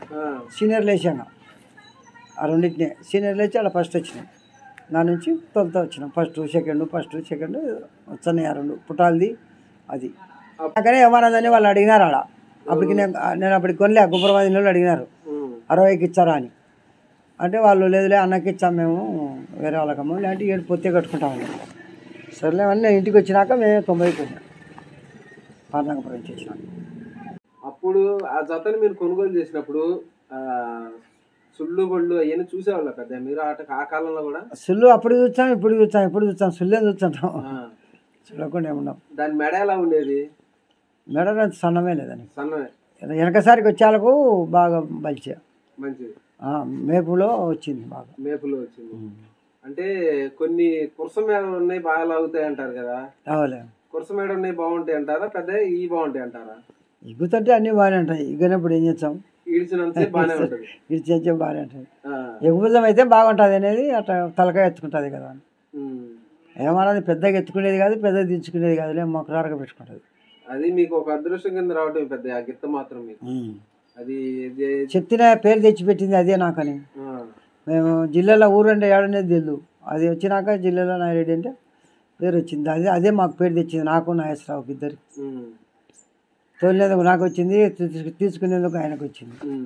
సీనియర్ లేచాను ఆ రెండింటిని సీనియర్ లేచి అలా ఫస్ట్ వచ్చినాయి నా నుంచి తొలత వచ్చినాం ఫస్ట్ సెకండ్ ఫస్ట్ సెకండ్ వచ్చాయి ఆ రెండు పుట్టాలది అది అక్కడే ఏమన్నదని వాళ్ళు అడిగినారు ఆడ అప్పటికి నేను నేను అప్పటికి కొనలే గుబ్బరవాది నీళ్ళు అడిగినారు ఉమ్. అరవైకి ఇచ్చారా అని అంటే వాళ్ళు లేదులే అన్నకి ఇచ్చాం మేము వేరే వాళ్ళకమ్మ లేదంటే ఏడు పొత్తే కట్టుకుంటామని సరేలే అని నేను ఇంటికి వచ్చినాక మేము తొంభైకి వచ్చినాం పార్నాకపురం నుంచి వచ్చినాం అప్పుడు ఆ జతని మీరు కొనుగోలు చేసినప్పుడు ఆ సుళ్ళు బళ్ళు అవన్నీ చూసేవాళ్ళ పెద్ద మీరు ఆట ఆ కాలంలో కూడా సుల్లు అప్పుడు చూస్తాం ఇప్పుడు చూస్తాం ఇప్పుడు చూస్తాం సుల్లే చూస్తుంటాం ఆ. చూడకుండా ఏమున్నాం దాని మెడ ఎలా ఉండేది మెడ అంత సన్నమే లేదని సన్నమే వెనకసారికి వచ్చేలకు బాగా బలిచా మంచిది మేపులో వచ్చింది బాగా మేపులో వచ్చింది అంటే కొన్ని కురస మేడ ఉన్నాయి బాగా లాగుతాయి అంటారు కదా రావలే కురస మేడ ఉన్నాయి బాగుంటాయి అంటారా పెద్ద ఈ బాగుంటాయి అంటారా ఇగుతుంటే అన్నీ బాగానే ఉంటాయి ఇగినప్పుడు ఏం చేస్తాం ఈడ్చినంత బాగానే ఉంటది ఇది చేసే బాగానే ఉంటుంది ఆ. ఎగుబుజం అయితే బాగుంటుంది అనేది అట్లా తలకాయ ఎత్తుకుంటుంది కదా అని ఉమ్. ఏమన్నది పెద్దగా ఎత్తుకునేది కాదు పెద్దగా దించుకునేది కాదులే మొక్కరారుగా పెట్టుకుంటుంది అది మీకు ఒక అదృష్టం కింద రావటం పెద్ద ఆ గిత్త మాత్రం మీకు అది ఇది- చెప్తిన పేరు తెచ్చిపెట్టింది అదే నాకని ఆ. మేము జిల్లాలో ఊరంటే ఏడనేది తెలియదు అది వచ్చినాక జిల్లాలో నాయుడు అంటే పేరు వచ్చింది అదే అదే మాకు పేరు తెచ్చింది నాకు నాగేశ్వరరావుకి ఇద్దరికి ఉమ్. తోలినందుకు నాకు వచ్చింది తీసుకు- తీసుకునేందుకు ఆయనకు వచ్చింది ఉమ్.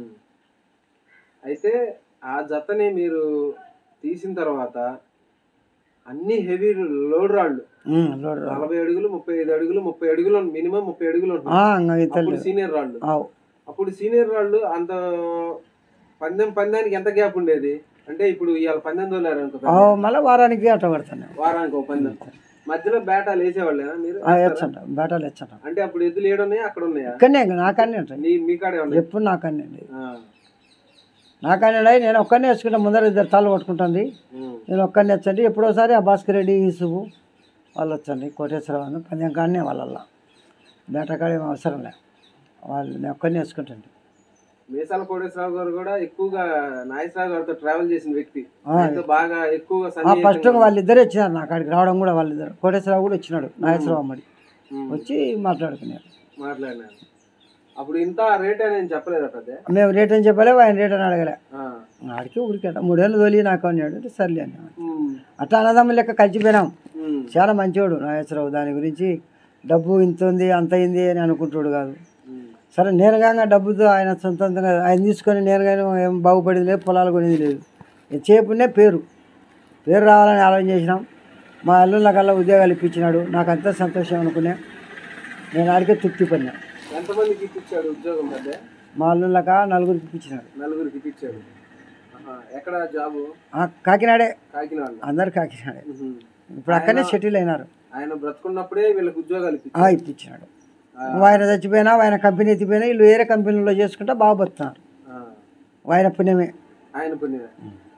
అయితే ఆ జతని మీరు తీసిన తర్వాత అన్ని హెవీ లోడ్ రాళ్ళు ఉమ్, లోడు రా. నలభై అడుగులు ముప్పై ఐదు అడుగులు ముప్పై అడుగులు మినిమం ముప్పై అడుగులు ఉంటుంది ఆ, ఇంకా ఇతరులు అప్పుడు సీనియర్ రాళ్ళు ఆవు. అప్పుడు సీనియర్ రాళ్ళు అంత పందెం పందానికి ఎంత గ్యాప్ ఉండేది అంటే ఇప్పుడు ఇవాళ పందెం తోలారు అనుకో ఆవు మళ్ళీ వారానికి అట్ట పడుతున్నాం వారానికి ఒక పందెం మధ్యలో బేటాలు వేసేవాళ్ళేనా మీరు ఎచ్చంట బేటాలు ఎచ్చంట అంటే అప్పుడు ఎద్దులు ఏడున్నాయా అక్కడ ఉన్నాయా ఇక్కడనే ఇంకా నాకన్నీ ఉంటాయి నీ మీ కాడే ఉన్నాయి ఎప్పుడు నాకన్నీ అండి ఆ. నాకన్నీ ఉన్నాయి నేను ఒక్కనే వేసుకుంటా ముందర ఇద్దరు తాళ్ళు పట్టుకుంటుంది ఉమ్. నేను ఒక్కరిని వచ్చండి ఎప్పుడోసారి ఆ భాస్కర్ రెడ్డి యూసుఫ్ వాళ్ళు వచ్చండి కోటేశ్వరరావు పందెం కాడనే వాళ్ళల్లా బేటకాడ ఏం అవసరం లే వాళ్ళు నేను ఒక్కరిని వేసుకుంటాండి మీసాల కోటేశ్వరరావు గారు కూడా ఎక్కువగా నాగేశ్వరరావు గారితో ట్రావెల్ చేసిన వ్యక్తి ఆ, ఆయనతో బాగా ఎక్కువగా ఆ సన్నిహితంగా ఫస్ట్ వాళ్ళిద్దరే వచ్చినారు నా కాడికి రావడం కూడా వాళ్ళిద్దరు కోటేశ్వరరావు కూడా వచ్చినాడు నాగేశ్వరరావు అమ్మడి ఉమ్. వచ్చి మాట్లాడుకున్నారు మాట్లాడినారు అప్పుడు ఇంత రేట్ అని నేను చెప్పలేదా పెద్ద మేము రేట్ అని చెప్పలే ఆయన రేట్ అని అడగలే ఆ. ఆడికి ఊరికేట మూడేళ్ళు తోలి నాకు అన్నాడు అంటే సర్లే అని ఉమ్. అట్లా అన్నదమ్ముల లెక్క కలిసిపోయినాం ఉమ్. చాలా మంచివాడు నాగేశ్వరరావు దాని గురించి డబ్బు ఇంత ఉంది అంత అయింది అని అనుకుంటాడు కాదు ఉమ్. సరే నేరుగా డబ్బుతో ఆయన సొంతంగా ఆయన తీసుకొని నేరుగా ఏం బాగుపడింది లేదు పొలాలు కొనేది లేదు ఇది చేపునే పేరు పేరు రావాలని ఆలోచన చేసినాం మా అల్లుళ్ళ కల్లా ఉద్యోగాలు ఇప్పించినాడు నాకు అంతా సంతోషం అనుకునే నేను ఆడికే తృప్తి పడినా ఎంతమందికి ఇప్పించాడు ఉద్యోగం పెద్ద మా అల్లుళ్ళక నలుగురికి ఇప్పించినాడు నలుగురికి ఇప్పించాడు ఆహా. ఎక్కడ జాబు ఆ, కాకినాడే కాకినాడ అందరు కాకినాడే ఉహుం. ఇప్పుడు అక్కడనే సెటిల్ అయినారు ఆయన బ్రతుకున్నప్పుడే వీళ్ళకి ఉద్యోగాలు ఆ, ఇప్పించాడు ఇప్పించినాడు ఆయన చచ్చిపోయినా ఆయన కంపెనీ ఎత్తిపోయినా వీళ్ళు వేరే కంపెనీలో చేసుకుంటా బాగా బతున్నారు ఆ. ఆయన పుణ్యమే ఆయన పుణ్యమే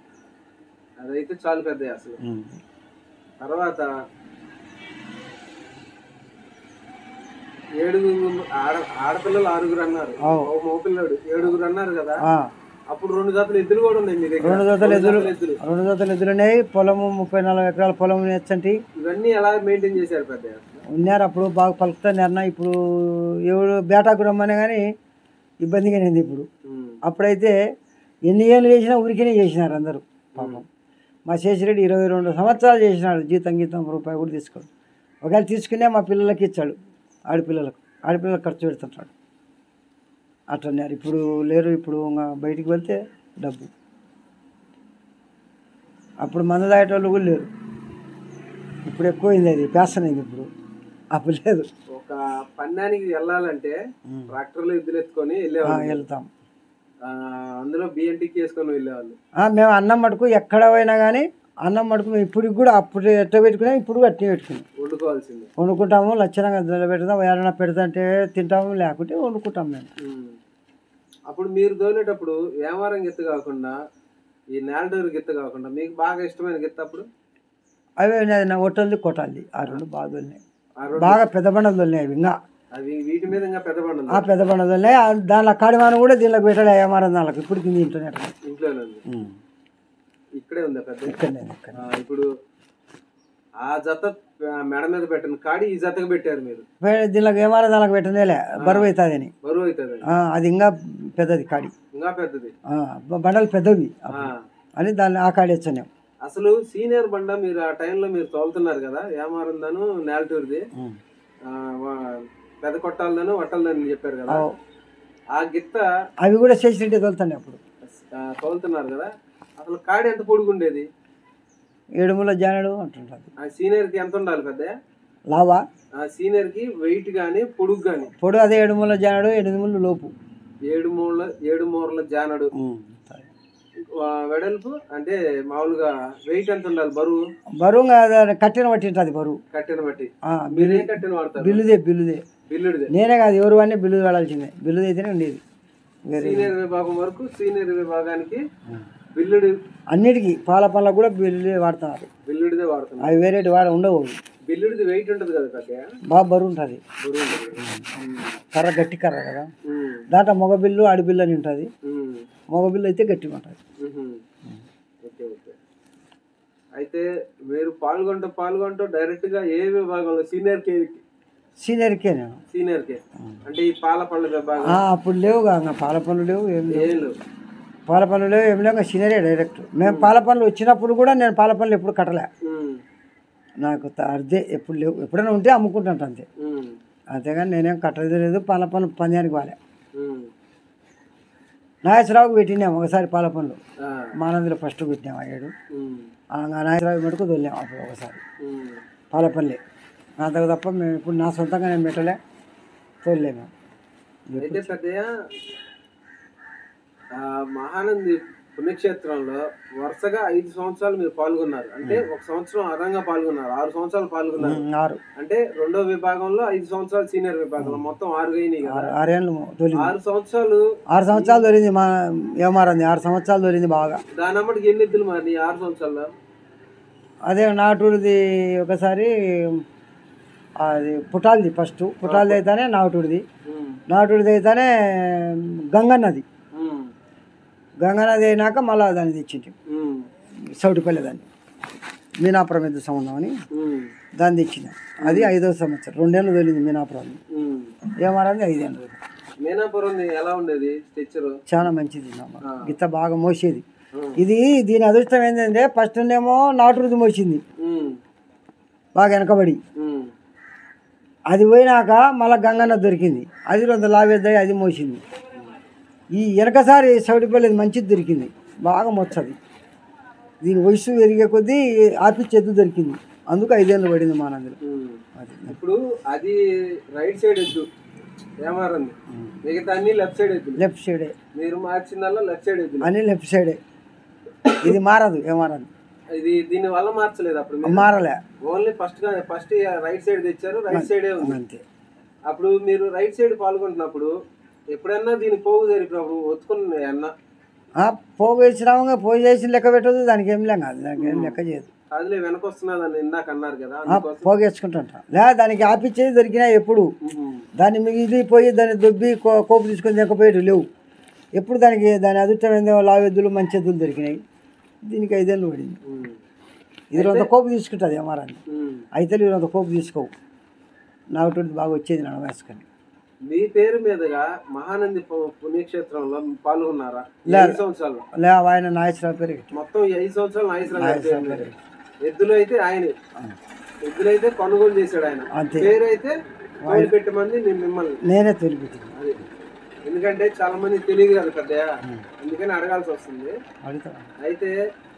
అదైతే చాలు పెద్ద అసలు తర్వాత ఏడుగురు ఆడ ఆడపిల్లలు ఆరుగురు అన్నారు అవు. ఓ మగపిల్లడు ఏడుగురు అన్నారు కదా ఆ, అప్పుడు రెండు జాతులు ఎద్దులు కూడా ఉన్నాయి మీ దగ్గర రెండు జతలు ఎద్దులు ఎద్దులు రెండు జతలు ఎదురున్నాయి పొలము ముప్పై నలభై ఎకరాల పొలం నేర్చంటి ఇవన్నీ ఎలా మెయింటైన్ చేశారు పెద్ద ఉన్నారు అప్పుడు బాగా పలుకుతున్నారు ఇప్పుడు ఎవరు బేటాకు రమ్మనే కానీ ఇబ్బందిగా ఉంది ఇప్పుడు అప్పుడైతే ఎన్ని ఏళ్ళు చేసినా ఊరికేనే చేసినారు అందరూ పాపం మా శేషిరెడ్డి ఇరవై రెండు సంవత్సరాలు చేసినాడు జీతం గీతం రూపాయి కూడా తీసుకోడు ఒకవేళ తీసుకునే మా పిల్లలకి ఇచ్చాడు ఆడపిల్లలకు ఆడపిల్లలకు ఖర్చు పెడుతుంటాడు అట్లన్నారు ఇప్పుడు లేరు ఇప్పుడు ఇంకా బయటికి వెళ్తే డబ్బు అప్పుడు మందు తాగేటోళ్ళు కూడా లేరు ఇప్పుడు ఎక్కువైంది అది ఫ్యాషన్ అయింది ఇప్పుడు అప్పుడు లేదు ఒక పందానికి వెళ్ళాలంటే ట్రాక్టర్లు ఎద్దులు ఎత్తుకొని ఆ, వెళ్ళేవాళ్ళు వెళ్తాం ఆ, అందులో బిఎన్టీకి వేసుకొని వెళ్ళేవాళ్ళు ఆ, మేము అన్నం మటుకు ఎక్కడ పోయినా కానీ అన్నం మటుకు మేము ఇప్పుడు కూడా అప్పుడు ఎట్ట పెట్టుకున్నాం ఇప్పుడు అట్టే పెట్టుకున్నాం వండుకోవాల్సిందే వండుకుంటాము లక్షణంగా పెడతాం ఎవరైనా పెడతాంటే తింటాము లేకుంటే వండుకుంటాం మేము ఉమ్. అప్పుడు మీరు దోలేటప్పుడు వ్యాపారం గిత్త కాకుండా ఈ నేలడూరు గిత్త కాకుండా మీకు బాగా ఇష్టమైన గిత్త అప్పుడు అవి నా ఒట్టల్ది కొట్టాలి ఆ రెండు బాగా దొల్లినాయి ఆ రెండు బాగా పెద్ద బండలు దొల్లినాయి అవి ఇంకా అవి వీటి మీద ఇంకా పెద్ద బండ ఉంది ఆ పెద్ద బండలు దొల్లినాయి ఆ దానిలో కాడిమాను కూడా దీనిలోకి పెట్టాడు ఏమారం దానికి ఇప్పుడు కింద ఇంటర్నెట్ ఇంట్లోనే ఉంది ఇక్కడే ఉందా పెద్ద ఇక్కడనే ఇక్కడ ఆ, ఇప్పుడు ఆ జత ఆ, మెడ మీద పెట్టిన కాడి ఈ జతకు పెట్టారు మీరు దీనిలోకి ఏమారం దానికి పెట్టనేలే బరువు అవుతుంది అని బరువు అవుతుంది ఆ, అది ఇంకా పెద్దది కాడి ఇంకా పెద్దది ఆ, బ- బండలు పెద్దవి ఆ. అని దాన్ని ఆకాడేచ్చాను అసలు సీనియర్ బండ మీరు ఆ టైంలో మీరు తోలుతున్నారు కదా ఏమారుందను నేలటూరుది ఆ, వా- పెద్ద కొట్టాలదను వట్టాలని చెప్పారు కదా ఆ గిత్త అవి కూడా చేసినట్టే తోలుతాను అప్పుడు ఆ, తోలుతున్నారు కదా అసలు కాడి ఎంత పొడుగుండేది ఏడుముల జానడు అంటుంటుంది ఆ సీనియర్ కి ఎంత ఉండాలి పెద్ద లావా ఆ సీనియర్ కి వెయిట్ గాని పొడుగు గాని పొడు అదే ఏడుముల జానడు ఎనిమిది ముళ్ళు లోపు ఏడు మూల ఏడు మూరల జానడు ఆ, వెడల్పు అంటే మామూలుగా వెయిట్ ఎంత ఉండాలి బరువు బరువుగా దాన్ని కట్టిన బట్టి ఉంటుంది బరువు కట్టెను బట్టి ఆ, మీరేం కట్టెను వాడతారు బిల్లుదే బిల్లుదే బిల్లుడిదే నేనే కాదు ఎవరు అని బిల్లు వాడాల్సిందే బిల్లుది అయితేనే ఉండేది వేరే సీనియర్ విభాగం వరకు సీనియర్ విభాగానికి బిల్లుడి అన్నిటికీ పాల పనులకు కూడా బిల్లుదే వాడుతున్నారు బిల్లుడిదే వాడుతున్నారు అవి వేరేటి వాడ ఉండవు అవి. బిల్లుడిది వెయిట్ ఉంటుంది కదా కట్టె బాగా బరువు ఉంటుంది బరువు ఉంటుంది కర్ర గట్టి కర్ర కదా ఉమ్, దాంట్లో మగ బిల్లు ఆడి బిల్లు అని ఉంటుంది ఉమ్, మగ బిల్లు అయితే గట్టిగా ఉంటుంది ఉహుం. ఓకే ఓకే అయితే మీరు పాల్గొంటూ పాల్గొంటూ డైరెక్ట్ గా ఏ విభాగంలో సీనియర్ కే సీనియర్కే నేను సీనియర్ కే అంటే ఈ పాల పళ్ళ విభాగం ఆ, అప్పుడు లేవు ఇంకా పాల పనులు లేవు ఏం లేవు ఏం లేవు పాల పనులు లేవు ఏం లేవు ఇంకా సీనియరే డైరెక్ట్ మేము పాల పనులు వచ్చినప్పుడు కూడా నేను పాల పనులు ఎప్పుడు కట్టలే ఉమ్, నాకు త- అదే ఎప్పుడు లేవు ఎప్పుడైనా ఉంటే అమ్ముకుంటాను అంతే ఉమ్, అంతేగాని నేనేం కట్టలేదు లేదు పాల పనులు పందానికి వాలే ఉమ్, నాగేశ్వరరావుకి పెట్టినాం ఒకసారి పాల పనులు ఆ, మానందిలో ఫస్ట్ పెట్టినాం ఆ ఏడు ఉమ్, ఆ నాగేశ్వరరావు మటుకు దొల్లాం అప్పుడు ఒకసారి ఉమ్. పాలపల్లి అంతకు తప్ప మేము ఇప్పుడు నా సొంతంగా నేను పెట్టలే తోలే మేము అయితే పెద్దయ్య ఆ, మహానంది పుణ్యక్షేత్రంలో వరుసగా ఐదు సంవత్సరాలు మీరు పాల్గొన్నారు అంటే ఒక సంవత్సరం అదనంగా పాల్గొన్నారు ఆరు సంవత్సరాలు పాల్గొన్నారు ఉమ్, ఆరు అంటే రెండో విభాగంలో ఐదు సంవత్సరాలు సీనియర్ విభాగంలో మొత్తం ఆరు అయినాయి కదా ఆరు ఆరేళ్ళు తోలింది ఆరు సంవత్సరాలు ఆరు సంవత్సరాలు తోలింది మా ఏమారంది ఆరు సంవత్సరాలు తోలింది బాగా దాని అమ్మటికి ఎన్ని ఎద్దులు మరి ఆరు సంవత్సరాల్లో అదే నాటుడిది ఒకసారి అది పుటాలది ఫస్ట్ పుటాలది అయితేనే నాటుడిది ఉమ్, నాటుడిది అయితేనే గంగన్నది ఉమ్, గంగన్నది అయినాక మళ్ళా దాన్ని తెచ్చింది ఉమ్, సౌటిపల్లి దాన్ని మీనాపురం ఎద్దు సంబంధం అని ఉమ్, దాన్ని తెచ్చిన అది ఐదో సంవత్సరం రెండేళ్ళు తోలింది మీనాపురం ఉమ్. ఏమారంది ఐదేళ్ళు మేనాపురం ఎలా ఉండేది స్ట్రక్చర్ చాలా మంచిది నామ. గిత్త బాగా మోసేది ఉమ్, ఇది దీని అదృష్టం ఏంటంటే ఫస్ట్ ఏమో నాటురుది మోసింది ఉమ్, బాగా వెనకబడి ఉమ్, అది పోయినాక మళ్ళీ గంగన్న దొరికింది అది రెండు లావేద్దాయి అది మోసింది ఈ వెనకసారి సౌడిపల్లి మంచిది దొరికింది బాగా మొచ్చది దీని వయసు పెరిగే కొద్దీ ఆపిచ్చి ఎద్దు దొరికింది అందుకు ఐదేళ్ళు పడింది మా నందులో ఉమ్. అది ఇప్పుడు అది రైట్ సైడ్ ఎద్దు ఏమారంది మిగతా అన్ని లెఫ్ట్ సైడ్ ఎద్దులు లెఫ్ట్ సైడే మీరు మార్చిందల్లా లెఫ్ట్ సైడ్ ఎద్దులు అని లెఫ్ట్ సైడే ఇది మారదు ఏమారదు ఇది దీని వల్ల మార్చలేదు అప్పుడు మీరు మారలే ఓన్లీ ఫస్ట్ గా ఫస్ట్ రైట్ సైడ్ తెచ్చారు రైట్ సైడే ఉంది అంతే అప్పుడు మీరు రైట్ సైడ్ పాల్గొంటున్నప్పుడు ఎప్పుడన్నా దీని పోగు జరిపినప్పుడు ఒత్తుకున్న అన్న ఆ, పోగు వేసినాము పోగు చేసి లెక్క పెట్టదు దానికి ఏం లేక దానికి ఏం లెక్క చేయదు అదిలే వెనక వస్తున్నదని ఇందాక అన్నారు కదా ఆ, అందుకోసం పోగేసుకుంటుంటా లే దానికి ఆపిచ్చేది దొరికినా ఎప్పుడు ఉహుం. దాన్ని మిగిలిపోయి దాన్ని దొబ్బి కో- కోపు తీసుకొని తెకపోయేటి లేవు ఎప్పుడు దానికి దాని అదృష్టం ఏందో లావెద్దులు మంచి ఎద్దులు దొరికినాయి దీనికి ఐదేళ్ళు పడింది ఉమ్. ఇది కొంత కోపు తీసుకుంటుంది ఏమారాన్ని ఉమ్. అయితే ఇవి కొంత కోపు తీసుకోవు నాగటోటి బాగా వచ్చేది నన్ను వేసుకొని మీ పేరు మీదుగా మహానంది పు- పుణ్యక్షేత్రంలో పాల్గొన్నారా ఈ ఐదు సంవత్సరాలు లే ఆయన నాగేశ్వరరావు పేరు పెట్టు. మొత్తం ఈ ఐదు సంవత్సరాలు నాగేశ్వర గారి పేరు మీద. ఎద్దులు అయితే ఆయనే ఎద్దులు అయితే కొనుగోలు చేశాడు ఆయన అంతే పేరు అయితే తోలు పెట్టి మంది నేను మిమ్మల్ని నేనే తొలిపెట్టింది అది ఎందుకంటే చాలా మంది తెలియదు కదా పెద్దయ్య అందుకని అడగాల్సి వస్తుంది అడుగుతా అయితే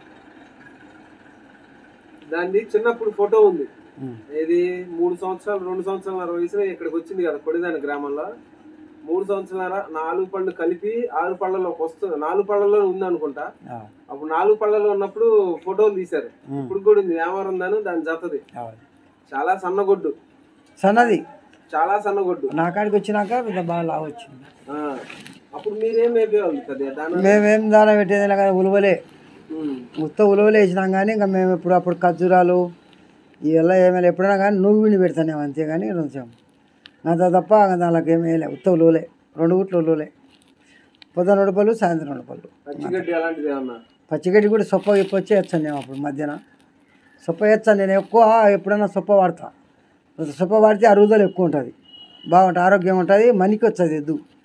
దాన్ని చిన్నప్పుడు ఫోటో ఉంది ఉమ్. ఇది మూడు సంవత్సరాలు రెండు సంవత్సరాల వయసులో ఇక్కడికి వచ్చింది కదా కొడిదాని గ్రామంలో మూడు సంవత్సరాల నాలుగు పళ్ళు కలిపి ఆరు పళ్ళలోకి వస్తుంది నాలుగు పళ్ళలో ఉంది అనుకుంటా ఆ, అప్పుడు నాలుగు పళ్ళలో ఉన్నప్పుడు ఫోటోలు తీశారు ఉమ్. ఇప్పుడు కూడా ఉంది వ్యాపారం ఉందని దాని జతది అవును. చాలా సన్నగొడ్డు సన్నది చాలా సన్నగొడ్డు నా కాడికి వచ్చినాక పెద్ద బాగా లావు వచ్చింది ఆ, అప్పుడు మీరేం వేపేవాళ్ళు పెద్దయ్య దాని మేమేం దాన పెట్టేది కానీ ఉలువలే ఉమ్, ఉత్త ఉలువలు వేసినాం కానీ ఇంకా మేము ఇప్పుడు అప్పుడు ఖర్జూరాలు ఇవల్ల ఏమైనా ఎప్పుడైనా కానీ నువ్వు విని పెడతానేమో అంతే కానీ కొంచెం అంత తప్ప ఇంకా దానికి ఏమీ వేయలే ఉత్త ఉలువలే రెండు గుట్లు ఉలువలే పొద్దున రెండు పళ్ళు సాయంత్రం రెండు పళ్ళు పచ్చిగడ్డి అలాంటిది ఏమన్నా పచ్చిగడ్డి కూడా సొప్ప ఇప్ప వచ్చి వేస్తాను నేను అప్పుడు మధ్యాహ్నం సొప్ప వేస్తాను నేను ఎక్కువ ఎప్పుడైనా సొప్ప వాడతా సొప్ప వాడితే అరుగుదల ఎక్కువ ఉంటుంది బాగుంటుంది ఆరోగ్యం ఉంటుంది మనికి వచ్చేది ఎద్దు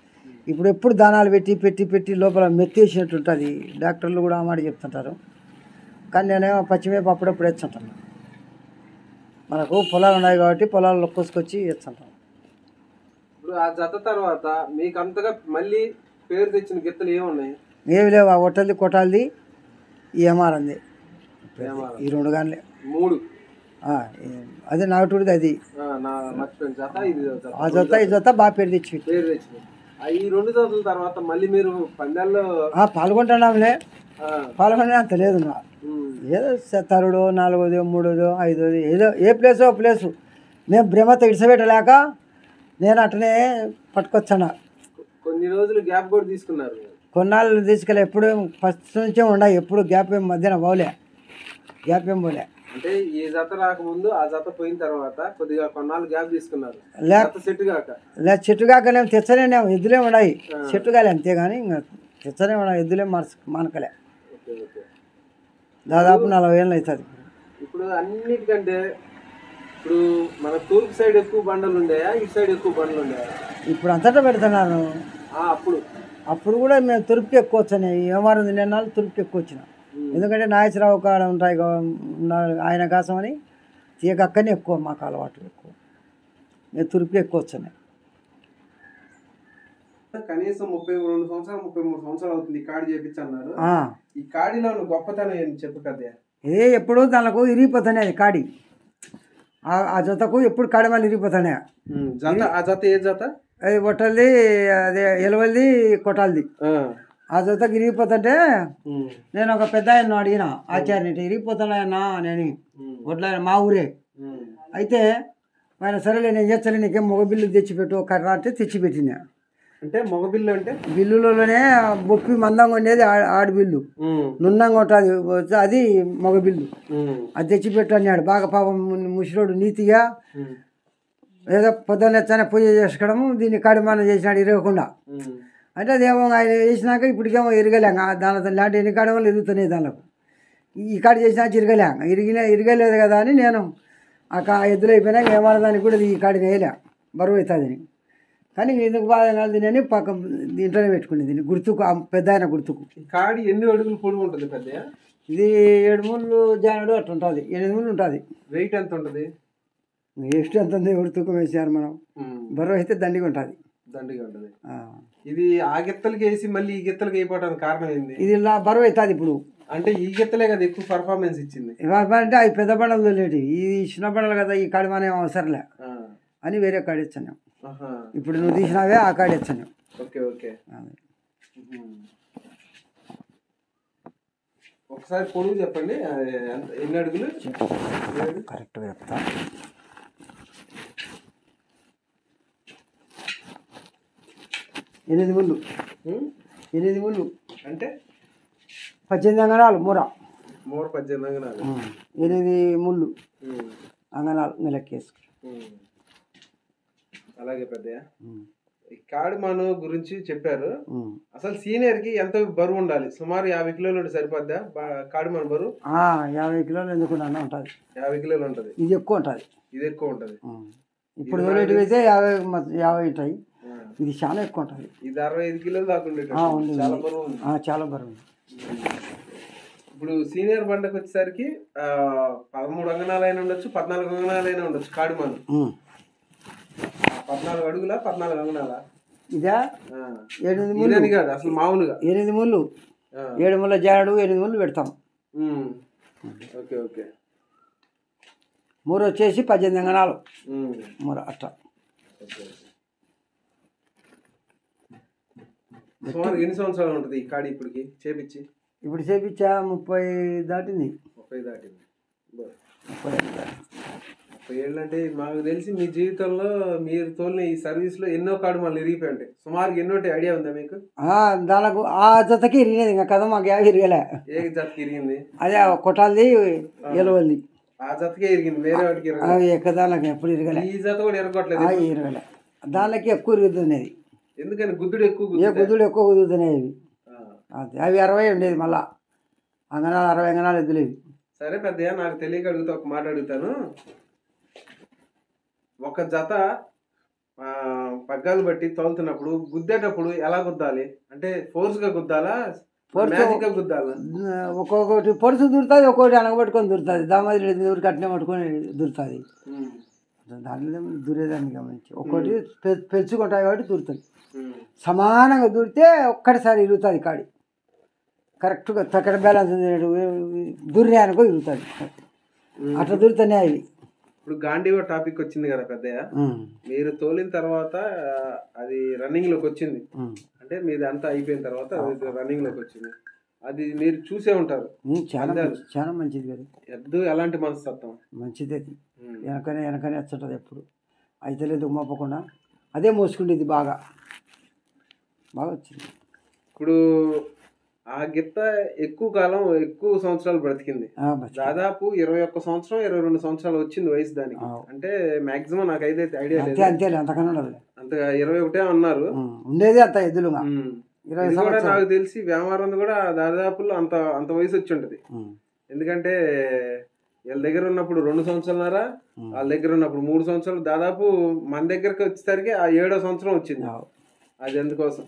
ఇప్పుడు ఎప్పుడు దానాలు పెట్టి పెట్టి పెట్టి లోపల మెత్తేసినట్టు ఉంటుంది డాక్టర్లు కూడా ఆ మాట చెప్తుంటారు కానీ నేనేమో పచ్చిమేపు అప్పుడప్పుడు వేస్తుంటాను మనకు పొలాలు ఉన్నాయి కాబట్టి పొలాల్లో కోసుకొచ్చి వేస్తుంటాం ఇప్పుడు ఆ జత తర్వాత మీకు అంతగా మళ్ళీ పేరు తెచ్చిన గిత్తలు ఏమున్నాయి ఏమి లేవు ఆ ఒట్టల్ది కొట్టాలది ఈ ఎంఆర్ంది ఏమారం? ఈ రెండు కానీ మూడు అదే నాటుడిది అది ఆ, నా మర్చిపోయిన జత ఇది జత ఆ జొత్త ఈ జొత్త బాగా పేరు తెచ్చి పేరు తెచ్చినాయి ఆ, ఈ రెండు జతల తర్వాత మళ్ళీ మీరు పందాల్లో ఆ, పాల్గొంటున్నాంలే ఆ, పాల్గొనే అంత లేదు ఇంకా ఉమ్, ఏదో తరుడో నాలుగోదో మూడోదో ఐదోదో ఏదో ఏ ప్లేసో ప్లేసు మేము బ్రహ్మతో ఇడిసబెట్టలేక నేను అట్లనే పట్టుకొచ్చాను కొన్ని రోజులు గ్యాప్ కూడా తీసుకున్నారు కొన్నాళ్ళు తీసుకెళ్ళి ఎప్పుడు ఫస్ట్ నుంచే ఉన్నాయి ఎప్పుడు గ్యాప్ ఏం మధ్యన పోలే గ్యాప్ ఏం పోలే అంటే ఈ జత రాకముందు ఆ జత పోయిన తర్వాత కొద్దిగా కొన్నాళ్ళు గ్యాప్ తీసుకున్నారు లే జత సెట్ కాక లే చెట్టు కాకనేం తెచ్చనే ఎద్దులే ఉన్నాయి చెట్టు కాలే అంతేగాని ఇంకా తెచ్చనే ఉన్నాయి ఎద్దులే మనసు మానకలే ఓకే ఓకే దాదాపు నలభై ఏళ్ళు అవుతుంది ఇప్పుడు అన్నిటికంటే ఇప్పుడు మన తూర్పు సైడ్ ఎక్కువ బండలు ఉండేయా ఇటు సైడ్ ఎక్కువ బండలు ఉండేయా ఇప్పుడు అంతటా పెడుతున్నాను ఆ, అప్పుడు అప్పుడు కూడా మేము తురుపుకి ఎక్కువ వచ్చినాయి ఏమారింది నిన్నాళ్ళు తురుపుకి ఎక్కువ వచ్చిన ఎందుకంటే నాగేశ్వరరావు కాడ ఉంటాయి కా- ఉన్న- ఆయన కోసమని తీగ అక్కనే ఎక్కువ మాకు అలవాటు ఎక్కువ మేము తురుపుకి ఎక్కువ వచ్చినాయి కనీసం ముప్పై రెండు సంవత్సరాలు ముప్పై మూడు సంవత్సరాలు అవుతుంది ఈ కాడి చేపించన్నారు ఆ. ఈ కాడిలో ఉన్న గొప్పతనం ఏంటి చెప్పు కదే ఏ ఎప్పుడు దానికి ఇరిగిపోతున్నాయి కాడి ఆ- ఆ జతకు ఎప్పుడు కాడి మళ్ళీ ఇరిగిపోతున్నాయి జత ఆ జత ఏ జత అది ఒట్టల్ది అదే ఎలవల్ది కొట్టాలది ఆ. ఆ జతకు ఇరిగిపోతుంటే ఉమ్. నేను ఒక పెద్ద ఆయన అడిగిన ఆచార్య ఇరిగిపోతున్నాయన్నా నేను ఉమ్. ఒట్ల మా ఊరే ఉమ్. అయితే ఆయన సరేలే నేను చేస్తాను నీకేం మగ బిల్లు తెచ్చిపెట్టు కర్ర అంటే తెచ్చిపెట్టిన అంటే మగబిల్లు అంటే బిల్లులోనే బొప్పి మందంగా ఉండేది ఆ- ఆడి బిల్లు ఉమ్. నున్నంగా ఉంటుంది అది మగ బిల్లు ఉమ్. అది తెచ్చిపెట్టు అన్నాడు బాగా పాపం ము- ముసిరోడు నీతిగా ఉమ్. ఏదో పొద్దున్న ఎత్తానే పూజ చేసుకోవడము దీన్ని కడిమానం చేసినాడు ఇరగకుండా ఉమ్. అంటే అదేమో ఆయన చేసినాక ఇప్పటికేమో ఇరగలేక దాని లాంటి ఎన్ని కాడమో ఇరుగుతున్నాయి దానిలో ఈ కాడ చేసినాక ఇరగలే ఇరిగిన ఇరగలేదు కదా అని నేను ఆ కా ఎద్దులు అయిపోయినాక ఏమన్నదానికి కూడా ఈ కాడి వేయలే బరువు అవుతుందని కానీ ఎందుకు బాధ కాదు అని పక్క దీంట్లోనే పెట్టుకునేది దీన్ని గుర్తుకు ఆ పెద్ద ఆయన గుర్తుకు ఈ కాడి ఎన్ని అడుగులు పొడుగు ఉంటుంది పెద్దయ్య ఇది ఏడు ముళ్ళు జానుడు అట్లా ఉంటుంది ఎనిమిది ముళ్ళు ఉంటుంది వెయిట్ ఎంత ఉంటుంది ಎಷ್ಟು ಅಂತಂದು ఎవరు తూకం వేసారు మనం ఉమ్. బరువు అయితే దండిగా ఉంటుంది దండిగా ఉంటుంది ఇది ఆ గిత్తలకి వేసి మళ్ళీ ఈ గిత్తలకి అయిపోవడానికి కారణం ఏంది ఇది ఇలా బరువు అవుతుంది ఇప్పుడు అంటే ఈ గిత్తలే కదా ఎక్కువ పర్ఫార్మెన్స్ ఇచ్చింది ఇవాళ అంటే అవి పెద్ద బండలు తోలేటి ఈ చిన్న బండలు కదా ఈ కాడి మనం అవసరంలే ఆ. అని వేరే కాడి ఇచ్చాను ఆహా. ఇప్పుడు నువ్వు తీసినావే ఆ కాడి ఇచ్చాను ఓకే ఓకే ఉమ్. ఒకసారి పొడుగు చెప్పండి ఆ, ఎంత- ఎన్ని అడుగులు ఏడు? కరెక్ట్గా చెప్తా ఎనిమిది ముళ్ళు ఉమ్. ఎనిమిది ముళ్ళు అంటే పద్దెనిమిది అంగనాలు మూర మూర పద్దెనిమిది అంగనాలు ఎనిమిది ముళ్ళు ఉమ్. అంగనాలు నెలకేసుకు ఉమ్. అలాగే పెద్దయ్య ఈ కాడుమాను గురించి చెప్పారు అసలు సీనియర్ కి ఎంత బరువు ఉండాలి సుమారు యాభై కిలోలు ఉంటే సరిపోద్దా బా- కాడుమాను బరువు యాభై కిలోలు ఎందుకున్నా ఉంటుంది యాభై కిలోలు ఉంటది ఇది ఎక్కువ ఉంటుంది ఇది ఎక్కువ ఉంటది ఇప్పుడు తోలేటివి అయితే యాభై మ- యాభై ఉంటాయి ఆ. ఇది చాలా ఎక్కువ ఉంటుంది ఇది అరవై ఐదు కిలోలు దాకా ఉండేటట్టు. ఆ, ఉంది, చాలా ఉంది. బరువు ఉంది ఆ, చాలా బరువు ఉంది. ఇప్పుడు సీనియర్ బండకు వచ్చేసరికి ఆ, పదమూడు అంగనాలైనా ఉండొచ్చు పద్నాలుగు అంగనాలైనా ఉండొచ్చు కాడుమాను ఉమ్. ఆ, పద్నాలుగు అడుగుల పద్నాలుగు అంగనాల ఇదా ఆ. ఎనిమిది ముళ్ళు ఇదని కాదు అసలు మామూలుగా ఎనిమిది ముళ్ళు ఆ. ఏడు ముళ్ళ జాడు ఎనిమిది ముళ్ళు పెడతాం ఉమ్. ఓకే ఓకే మూడు వచ్చేసి పద్దెనిమిది అంగనాలు ఉమ్. మూర అట్లా ఓకే. సుమారు ఎన్ని సంవత్సరాలు ఉంటుంది ఈ కాడి ఇప్పటికి చేపించి ఇప్పుడు చేపించా ముప్పై దాటింది ముప్పై దాటింది బా. ముప్పై దాటింది. ముప్పై ఏళ్ళు అంటే మాకు తెలిసి మీ జీవితంలో మీరు తోలిన ఈ సర్వీస్ లో ఎన్నో కాడు మళ్ళీ ఇరిగిపోయి ఉంటాయి సుమారు ఎన్నో ఉంటాయి ఐడియా ఉందా మీకు ఆ, దానికి ఆ జతకి ఇరిగినది ఇంకా కదా మాకు యాభై ఇరగలే ఏ జతకి ఇరిగింది అదే ఆ కొట్టాలది ఎలవల్ది ఆ జతకే ఇరిగింది వేరే వాటికి ఇరగదు. అవి ఎక్కదానికి ఎప్పుడు ఇరగలే ఈ జత కూడా ఇరగట్లేదు ఆ, ఇరగలే దానికి ఎక్కువ ఇరుగుతున్నది ఎందుకని గుద్దుడు ఎక్కువ ఏ గుద్దుతాయి. కుదుడు ఎక్కువ కుదురుతున్నాయి అవి ఆ. అదే అవి అరవై ఉండేది మళ్ళా అంగనాలు అరవై అంగనాలు ఎద్దులేవి సరే పెద్దయ్య నాకు తెలియక అడుగుతా ఒక మాట అడుగుతాను ఒక జత ఆ, పగ్గాలు బట్టి తోలుతున్నప్పుడు గుద్దేటప్పుడు ఎలా గుద్దాలి అంటే ఫోర్స్ గా గుద్దాలా Force- మ్యాజిక్ గా గుద్దాలా ఒక్కొక్కటి పొడుసు దూరుతుంది ఒక్కొక్కటి అనగబట్టుకొని దూరుతుంది దామాది దూరి కట్టిన పట్టుకొని దూరుతుంది ఉమ్, దానిలో దూరేదాన్ని గమనించి ఒక్కొక్కటి పె- పెంచుకుంటాయి కాబట్టి దూరుతుంది ఉమ్, సమానంగా దూరితే ఒక్కటిసారి ఇరుగుతుంది కాడి కరెక్ట్గా చక్కటి బ్యాలెన్స్ దూరినాయి అనుకో ఇరుగుతుంది ఉమ్. అట్లా దూరితేనే అవి ఇప్పుడు గాంధీవ టాపిక్ వచ్చింది కదా పెద్దయ్య మీరు తోలిన తర్వాత ఆ, అది రన్నింగ్ లోకి వచ్చింది అంటే మీది అంతా అయిపోయిన తర్వాత అది రన్నింగ్ లోకి వచ్చింది అది మీరు చూసే ఉంటారు చాలా అందాలు. మంచి- చాలా మంచిది కదా ఎద్దు ఎలాంటి మనస్తత్వం మంచిది అది ఉమ్, వెనకనే వెనకనే వచ్చుంటుంది ఎప్పుడు అయితే లేదు మోపకుండా అదే మోసుకుండేది బాగా బాగా వచ్చింది ఇప్పుడు ఆ గిత్త ఎక్కువ కాలం ఎక్కువ సంవత్సరాలు బ్రతికింది ఆ, బస్. దాదాపు ఇరవై ఒక్క సంవత్సరం ఇరవై రెండు సంవత్సరాలు వచ్చింది వయసు దానికి ఆ. అంటే మాక్సిమం నాకు అయితే ఐడియా అంతే లేదు అంతేలే అంతకన్నా ఉండదు అంత ఇరవై ఒకటే అన్నారు ఉం. ఉండేది అంత ఎద్దులుగా ఉమ్. ఇరవై ఇది కూడా సంవత్సరాలు నాకు తెలిసి వ్యాపారం కూడా దాదాపు అంత అంత వయసు వచ్చి ఉంటది ఉం. ఎందుకంటే వీళ్ళ దగ్గర ఉన్నప్పుడు రెండు సంవత్సరాలన్నర ఉం. వాళ్ళ దగ్గర ఉన్నప్పుడు మూడు సంవత్సరాలు దాదాపు మన దగ్గరకు వచ్చేసరికి ఆ ఏడో సంవత్సరం వచ్చింది ఆ, అది ఎందుకోసం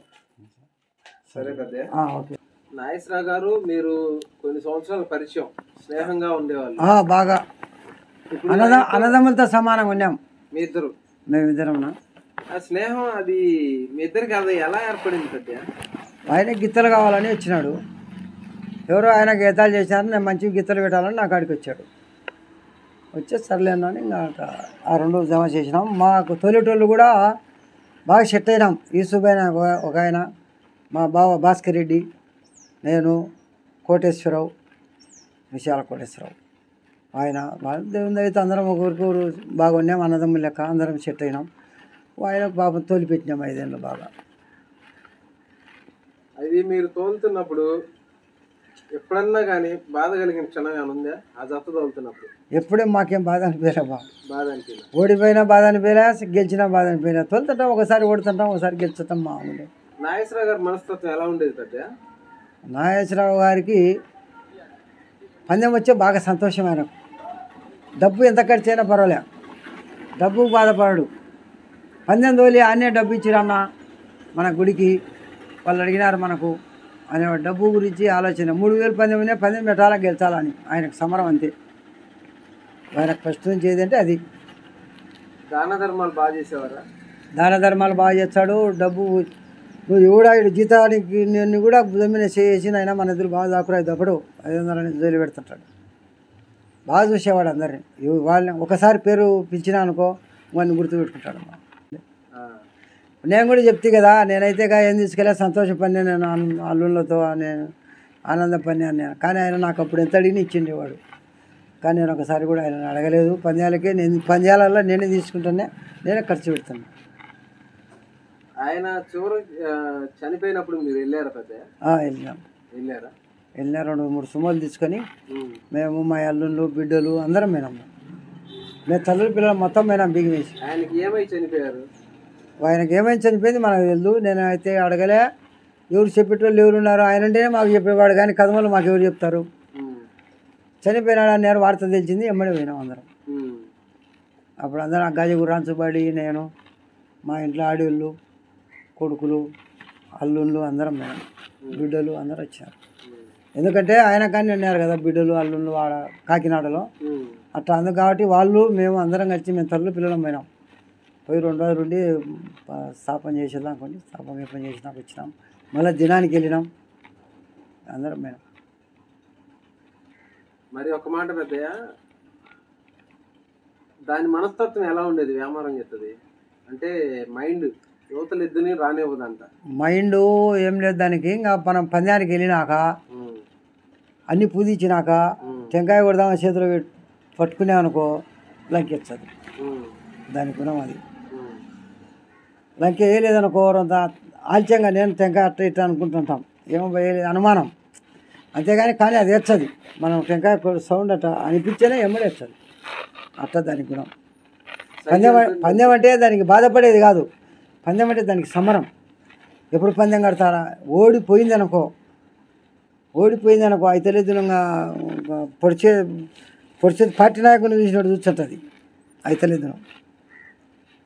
సరే పెద్ద ఆ, ఓకే నాగేశ్వరరావు గారు మీరు కొన్ని సంవత్సరాల పరిచయం స్నేహంగా ఉండేవాళ్ళు ఆ, బాగా ఇప్పుడు అన్నద అన్నదమ్ములతో సమానంగా ఉన్నాం మీ ఇద్దరు మేమిద్దరం ఆ స్నేహం అది మీ ఇద్దరికి అది ఎలా ఏర్పడింది పెద్ద ఆయన గిత్తలు కావాలని వచ్చినాడు ఎవరో ఆయన గీతాలు చేశారు నేను మంచి గిత్తలు పెట్టాలని నా కాడికి వచ్చాడు వచ్చే సర్లేనని ఇంకా అట్లా ఆ రెండు జమ చేసినాం మాకు తొలిటోళ్ళు కూడా బాగా సెట్ అయినాం ఈసుబైన ఒక ఆయన మా బావ భాస్కర్ రెడ్డి నేను కోటేశ్వరరావు విశాల కోటేశ్వరరావు ఆయన వాళ్ళ దేవుని అయితే అందరం ఒకరికొకరు బాగా ఉన్నాం అన్నదమ్ముల లెక్క అందరం సెట్ అయినాం ఆయన పాపం తోలి పెట్టినాం ఐదేళ్ళు బాగా అది మీరు తోలుతున్నప్పుడు ఎప్పుడన్నా కానీ బాధ కలిగిన క్షణం ఏమైనా ఉందా ఆ జత తోలుతున్నప్పుడు ఎప్పుడే మాకేం బాధ అనిపించలే బా బాధ అనిపించింది ఓడిపోయినా బాధ అనిపోయినా గెలిచినా బాధ అనిపోయినా తొలుతుంటాం ఒకసారి ఓడుతుంటాం ఒకసారి గెలుచుతాం మామూలు నాగేశ్వరరావు గారి మనస్తత్వం ఎలా ఉండేది పెద్ద నాగేశ్వరరావు గారికి పందెం వచ్చే బాగా సంతోషం ఆయనకు డబ్బు ఎంత ఖర్చు అయినా పర్వాలే డబ్బుకు బాధపడడు పందెం తోలి అన్నే డబ్బు ఇచ్చిరన్న మన గుడికి వాళ్ళు అడిగినారు మనకు అనే డబ్బు గురించి ఆలోచన మూడు వేలు పందెం ఉన్నాయి పందెం పెట్టాలా గెలిచాలని ఆయనకు సమరం అంతే ఆయనకు ఫస్ట్ నుంచి ఏదంటే అది దాన ధర్మాలు బాగా చేసేవారా దాన ధర్మాలు బాగా చేస్తాడు డబ్బు నువ్వు ఎవడా ఇడు జీతానికి నిన్ను కూడా భుజం మీద చేసి అయినా మన ఎదురు బాగా దాకురా దప్పుడు ఐదు వందలని జైలు పెడుతుంటాడు బాగా చూసేవాడు అందరిని ఎవ- వాళ్ళని ఒకసారి పేరు పిలిచినా అనుకో వాడిని గుర్తుపెట్టుకుంటాడు ఆ, నేను కూడా చెప్తే కదా నేనైతే గా ఏం తీసుకెళ్ళా సంతోష పని నేను అన్- అల్లుళ్ళతో నేను ఆనంద పని అని కానీ ఆయన నాకు అప్పుడు ఎంత అడిగిన ఇచ్చిండేవాడు కానీ నేను ఒకసారి కూడా ఆయన అడగలేదు పంద్యాలకే నేను పంద్యాలలో నేనే తీసుకుంటానే నేనే ఖర్చు పెడతాను ఆయన చివరి ఆ, చనిపోయినప్పుడు మీరు వెళ్ళారా పెద్ద ఆ, వెళ్ళినాం వెళ్ళారా వెళ్ళిన రెండు మూడు సుమోలు తీసుకొని ఉమ్. మేము మా అల్లుళ్ళు బిడ్డలు అందరం పోయినాం మేము తల్లుల పిల్లలు మొత్తం పోయినాం బిగి వేసి ఆయనకి ఏమై చనిపోయారు ఆయనకి ఏమైనా చనిపోయింది మనకు తెలియదు నేను అయితే అడగలే ఎవరు చెప్పేటోళ్ళు ఎవరు ఉన్నారు ఆయన అంటేనే మాకు చెప్పేవాడు కానీ కథమలు మాకు ఎవరు చెప్తారు ఉమ్. చనిపోయినాడు అన్నారు వార్త తెలిసింది ఎమ్మడి పోయినాం అందరం ఉమ్. అప్పుడు అందరం ఆ గజ గుర్రాంచుబడి నేను మా ఇంట్లో ఆడోళ్ళు కొడుకులు అల్లుళ్ళు అందరం పోయినాం బిడ్డలు అందరూ వచ్చారు ఉమ్. ఎందుకంటే ఆయన కానీ ఉన్నారు కదా బిడ్డలు అల్లుళ్ళు వాడ కాకినాడలో ఉమ్. అట్లా అందు కాబట్టి వాళ్ళు మేము అందరం కలిసి మేము తల్లు పిల్లలం పోయినాం పోయి రెండు రోజులు ఉండి ప- స్థాపన చేసేద్దాం అనుకోండి స్థాపన గీపన చేసినాక వచ్చినాం మళ్ళీ దినానికి వెళ్ళినాం అందరం పోయినాం మరి ఒక మాట పెద్దయ్య దాని మనస్తత్వం ఎలా ఉండేది వ్యాపారం చేస్తుంది అంటే మైండ్ యువతలు ఇద్దరిని రానివ్వదంట మైండ్ ఏం లేదు దానికి ఇంకా మనం పందానికి వెళ్ళినాక ఉమ్. అన్ని పూజించినాక ఉమ్. టెంకాయ కొడదామని చేతిలో పెట్- పట్టుకున్నామనుకో లంకెచ్చదు ఉమ్. దాని గుణం అది ఉమ్. లంకె వేయలేదనుకో అంత ఆల్చంగా నేను టెంకాయ అట్ట ఇట్ట అనుకుంటుంటాం ఏమో వేయలేదు అనుమానం అంతేగాని కానీ అది ఎచ్చది మనం టెంకాయ కొ- సౌండ్ అట్ట అనిపించేనే ఎమ్మడి ఎచ్చదు అట్ట దాని గుణం పందెం పందెం అంటే దానికి బాధపడేది కాదు పందెం అంటే దానికి సమరం ఎప్పుడు పందెం కడతారా ఓడిపోయింది అనుకో ఓడిపోయింది అనుకో అయితే లేదుగా పొడిచే పొడిచే పార్టీ నాయకుని చూసినట్టు చూస్తుంటుంది అయితే లేదు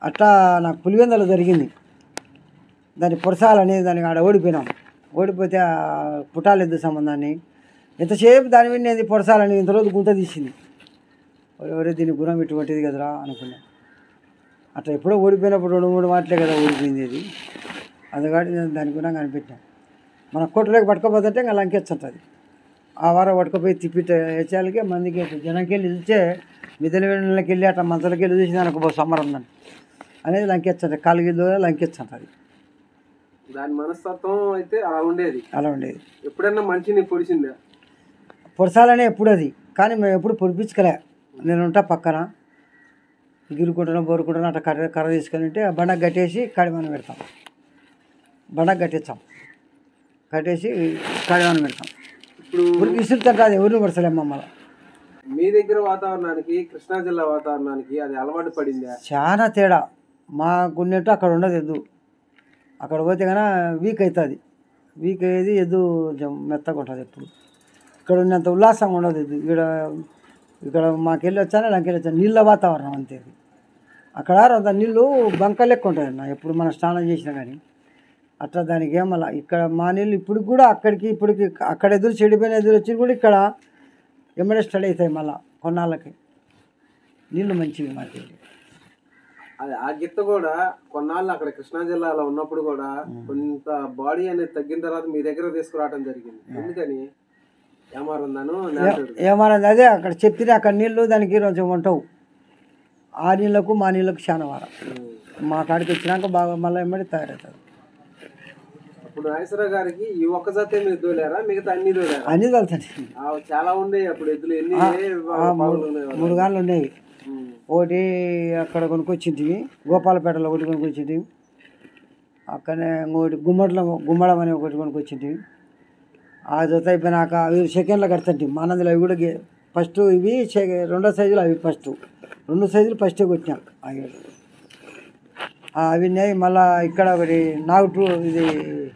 అట్లా నాకు పులివెందలో జరిగింది దాని పొరసాలని దానికి ఆడ ఓడిపోయినాం ఓడిపోతే ఆ పుటాలెద్దు సంబంధాన్ని ఎంతసేపు దాని మీద నేను పొరసాలని ఇంత రోజు గుంత తీసింది ఎవరే దీని గుణం ఇటువంటిది కదరా అనుకున్నా అట్లా ఎప్పుడో ఓడిపోయినప్పుడు రెండు మూడు మాటలే కదా ఓడిపోయింది అది అది కాబట్టి నేను దాని గుణంగా అనిపెట్టాను మన కొట్టులోకి పట్టుకోపోతుంటే ఇంకా లంకెచ్చుంటుంది ఆ వారం పట్టుకుపోయి తిప్పిట వేసేయాలకి మందికి జనంకి వెళ్ళి చూస్తే మిద్దెల వెళ్ళకి వెళ్ళి అట్లా మంతలకి వెళ్ళి చూసి దానికి సమ్మరం ఉందని అనేది లంకెచ్చుంటుంది కాలుగిల్లో లంకెచ్చుంటుంది దాని మనస్తత్వం అయితే అలా ఉండేది అలా ఉండేది ఎప్పుడన్నా మనిషిని పొడిచిందా పొరసాలనే ఎప్పుడు అది కానీ మేము ఎప్పుడు పొడిపించుకోలే నేను ఉంటా పక్కన గిరుకుంటున్నా బోరుకుంటున్నా అట్లా కర్ర కర్ర తీసుకొని ఉంటే ఆ బండకు కట్టేసి కడిమానం పెడతాం బండకు కట్టించాం కట్టేసి కడిమానం పెడతాం ఇప్పుడు ఇప్పుడు విసురుతుంటే అది ఎవరిని పడతలేం మమ్మల్ని మీ దగ్గర వాతావరణానికి కృష్ణా జిల్లా వాతావరణానికి అది అలవాటు పడిందా చాలా తేడా మాకున్నట్టు అక్కడ ఉండదు ఎద్దు అక్కడ పోతే కన్నా వీక్ అవుతుంది వీక్ అయ్యేది ఎద్దు కొంచెం మెత్తగా ఉంటుంది ఎప్పుడు ఇక్కడ ఉన్నంత ఉల్లాసంగా ఉండదు ఎద్దు ఇక్కడ ఇక్కడ మాకెళ్ళి వచ్చాను లంకెళ్ళి వచ్చాను నీళ్ళ వాతావరణం అంతే అది అక్కడ అంత నీళ్ళు బంక లెక్క ఉంటుంది అన్న ఎప్పుడు మనం స్నానం చేసినా కానీ అట్లా దానికి ఏమలా ఇక్కడ మా నీళ్ళు ఇప్పుడు కూడా అక్కడికి ఇప్పటికి అక్కడ ఎదురు చెడిపోయిన ఎదురు వచ్చి కూడా ఇక్కడ ఎమ్మడే స్టడీ అవుతాయి మళ్ళీ కొన్నాళ్ళకి నీళ్ళు మంచివి మాకు అది ఆ గిత్త కూడా కొన్నాళ్ళు అక్కడ కృష్ణా జిల్లాలో ఉన్నప్పుడు కూడా కొంత బాడీ అనేది తగ్గిన తర్వాత మీ దగ్గర తీసుకురావడం జరిగింది ఎందుకని ఏమారుందను నేచుడు ఏమన్నది అదే అక్కడ చెప్తే అక్కడ నీళ్ళు దానికి కొంచెం ఉంటావు ఆ నీళ్ళకు మా నీళ్ళకు చాలా వారం మా కాడికి వచ్చినాక బాగా మళ్ళీ ఎమ్మడి తయారవుతుంది అప్పుడు నాగేశ్వర గారికి ఈ ఒక్క జాతే మీరు దోలారా మిగతా అన్ని దోలారా అన్నీ తలుతుంది ఆ చాలా ఉండేవి అప్పుడు ఎద్దులు ఎన్ని పావులు ఉండేవి మూడు గాన్లు ఉన్నాయి ఉమ్. ఒకటి అక్కడ కొనుక్కొచ్చింటివి గోపాలపేటలో ఒకటి కొనుక్కొచ్చింటివి అక్కడనే ఇంకోటి గుమ్మడిలో గుమ్మడం అని ఒకటి కొనుక్కొచ్చింటివి ఆ జత అయిపోయినాక అవి సెకండ్లో కడుతుంటే మానందులు అవి కూడా గే- ఫస్ట్ ఇవి సె- రెండో సైజులు అవి ఫస్ట్ రెండు సైజులు ఫస్టే కొట్టినాం అవి ఆ, అవి ఉన్నాయి మళ్ళా ఇక్కడ ఒకటి నాగుటూ ఇది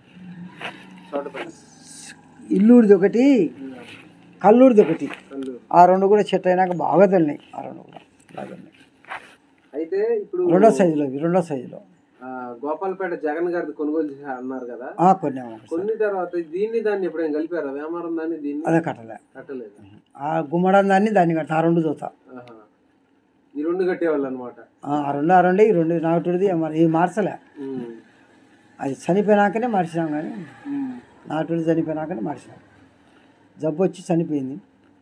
చోటపల్లి ఇల్లూరిది ఒకటి కల్లూరిది ఒకటి కళ్ళు ఆ రెండు కూడా సెట్ అయినాక బాగా తల్లినాయి ఆ రెండు కూడా బాగా తల్లినాయి. అయితే ఇప్పుడు రెండో సైజులో ఇవి రెండో సైజులో ఆ, గోపాలపేట జగన్ గారిది కొనుగోలు చేశా అన్నారు కదా ఆ, కొన్ని అవ్వండి. కొన్ని తర్వాత దీన్ని దాన్ని ఎప్పుడైనా కలిపారా వ్యాపారం దాన్ని దీన్ని అదే కట్టలే కట్టలేదు ఆ గుమ్మడం దాన్ని దాన్ని కట్ట ఆ రెండు చూస్తా ఆహా. ఈ రెండు కట్టేవాళ్ళు అనమాట ఆ రెండు ఆ రెండు ఈ రెండు నాటుడిది మరి ఇది మార్చలే అది చనిపోయినాకనే మార్చినాం కానీ నాటుడు చనిపోయినాకనే మార్చినాం జబ్బు వచ్చి చనిపోయింది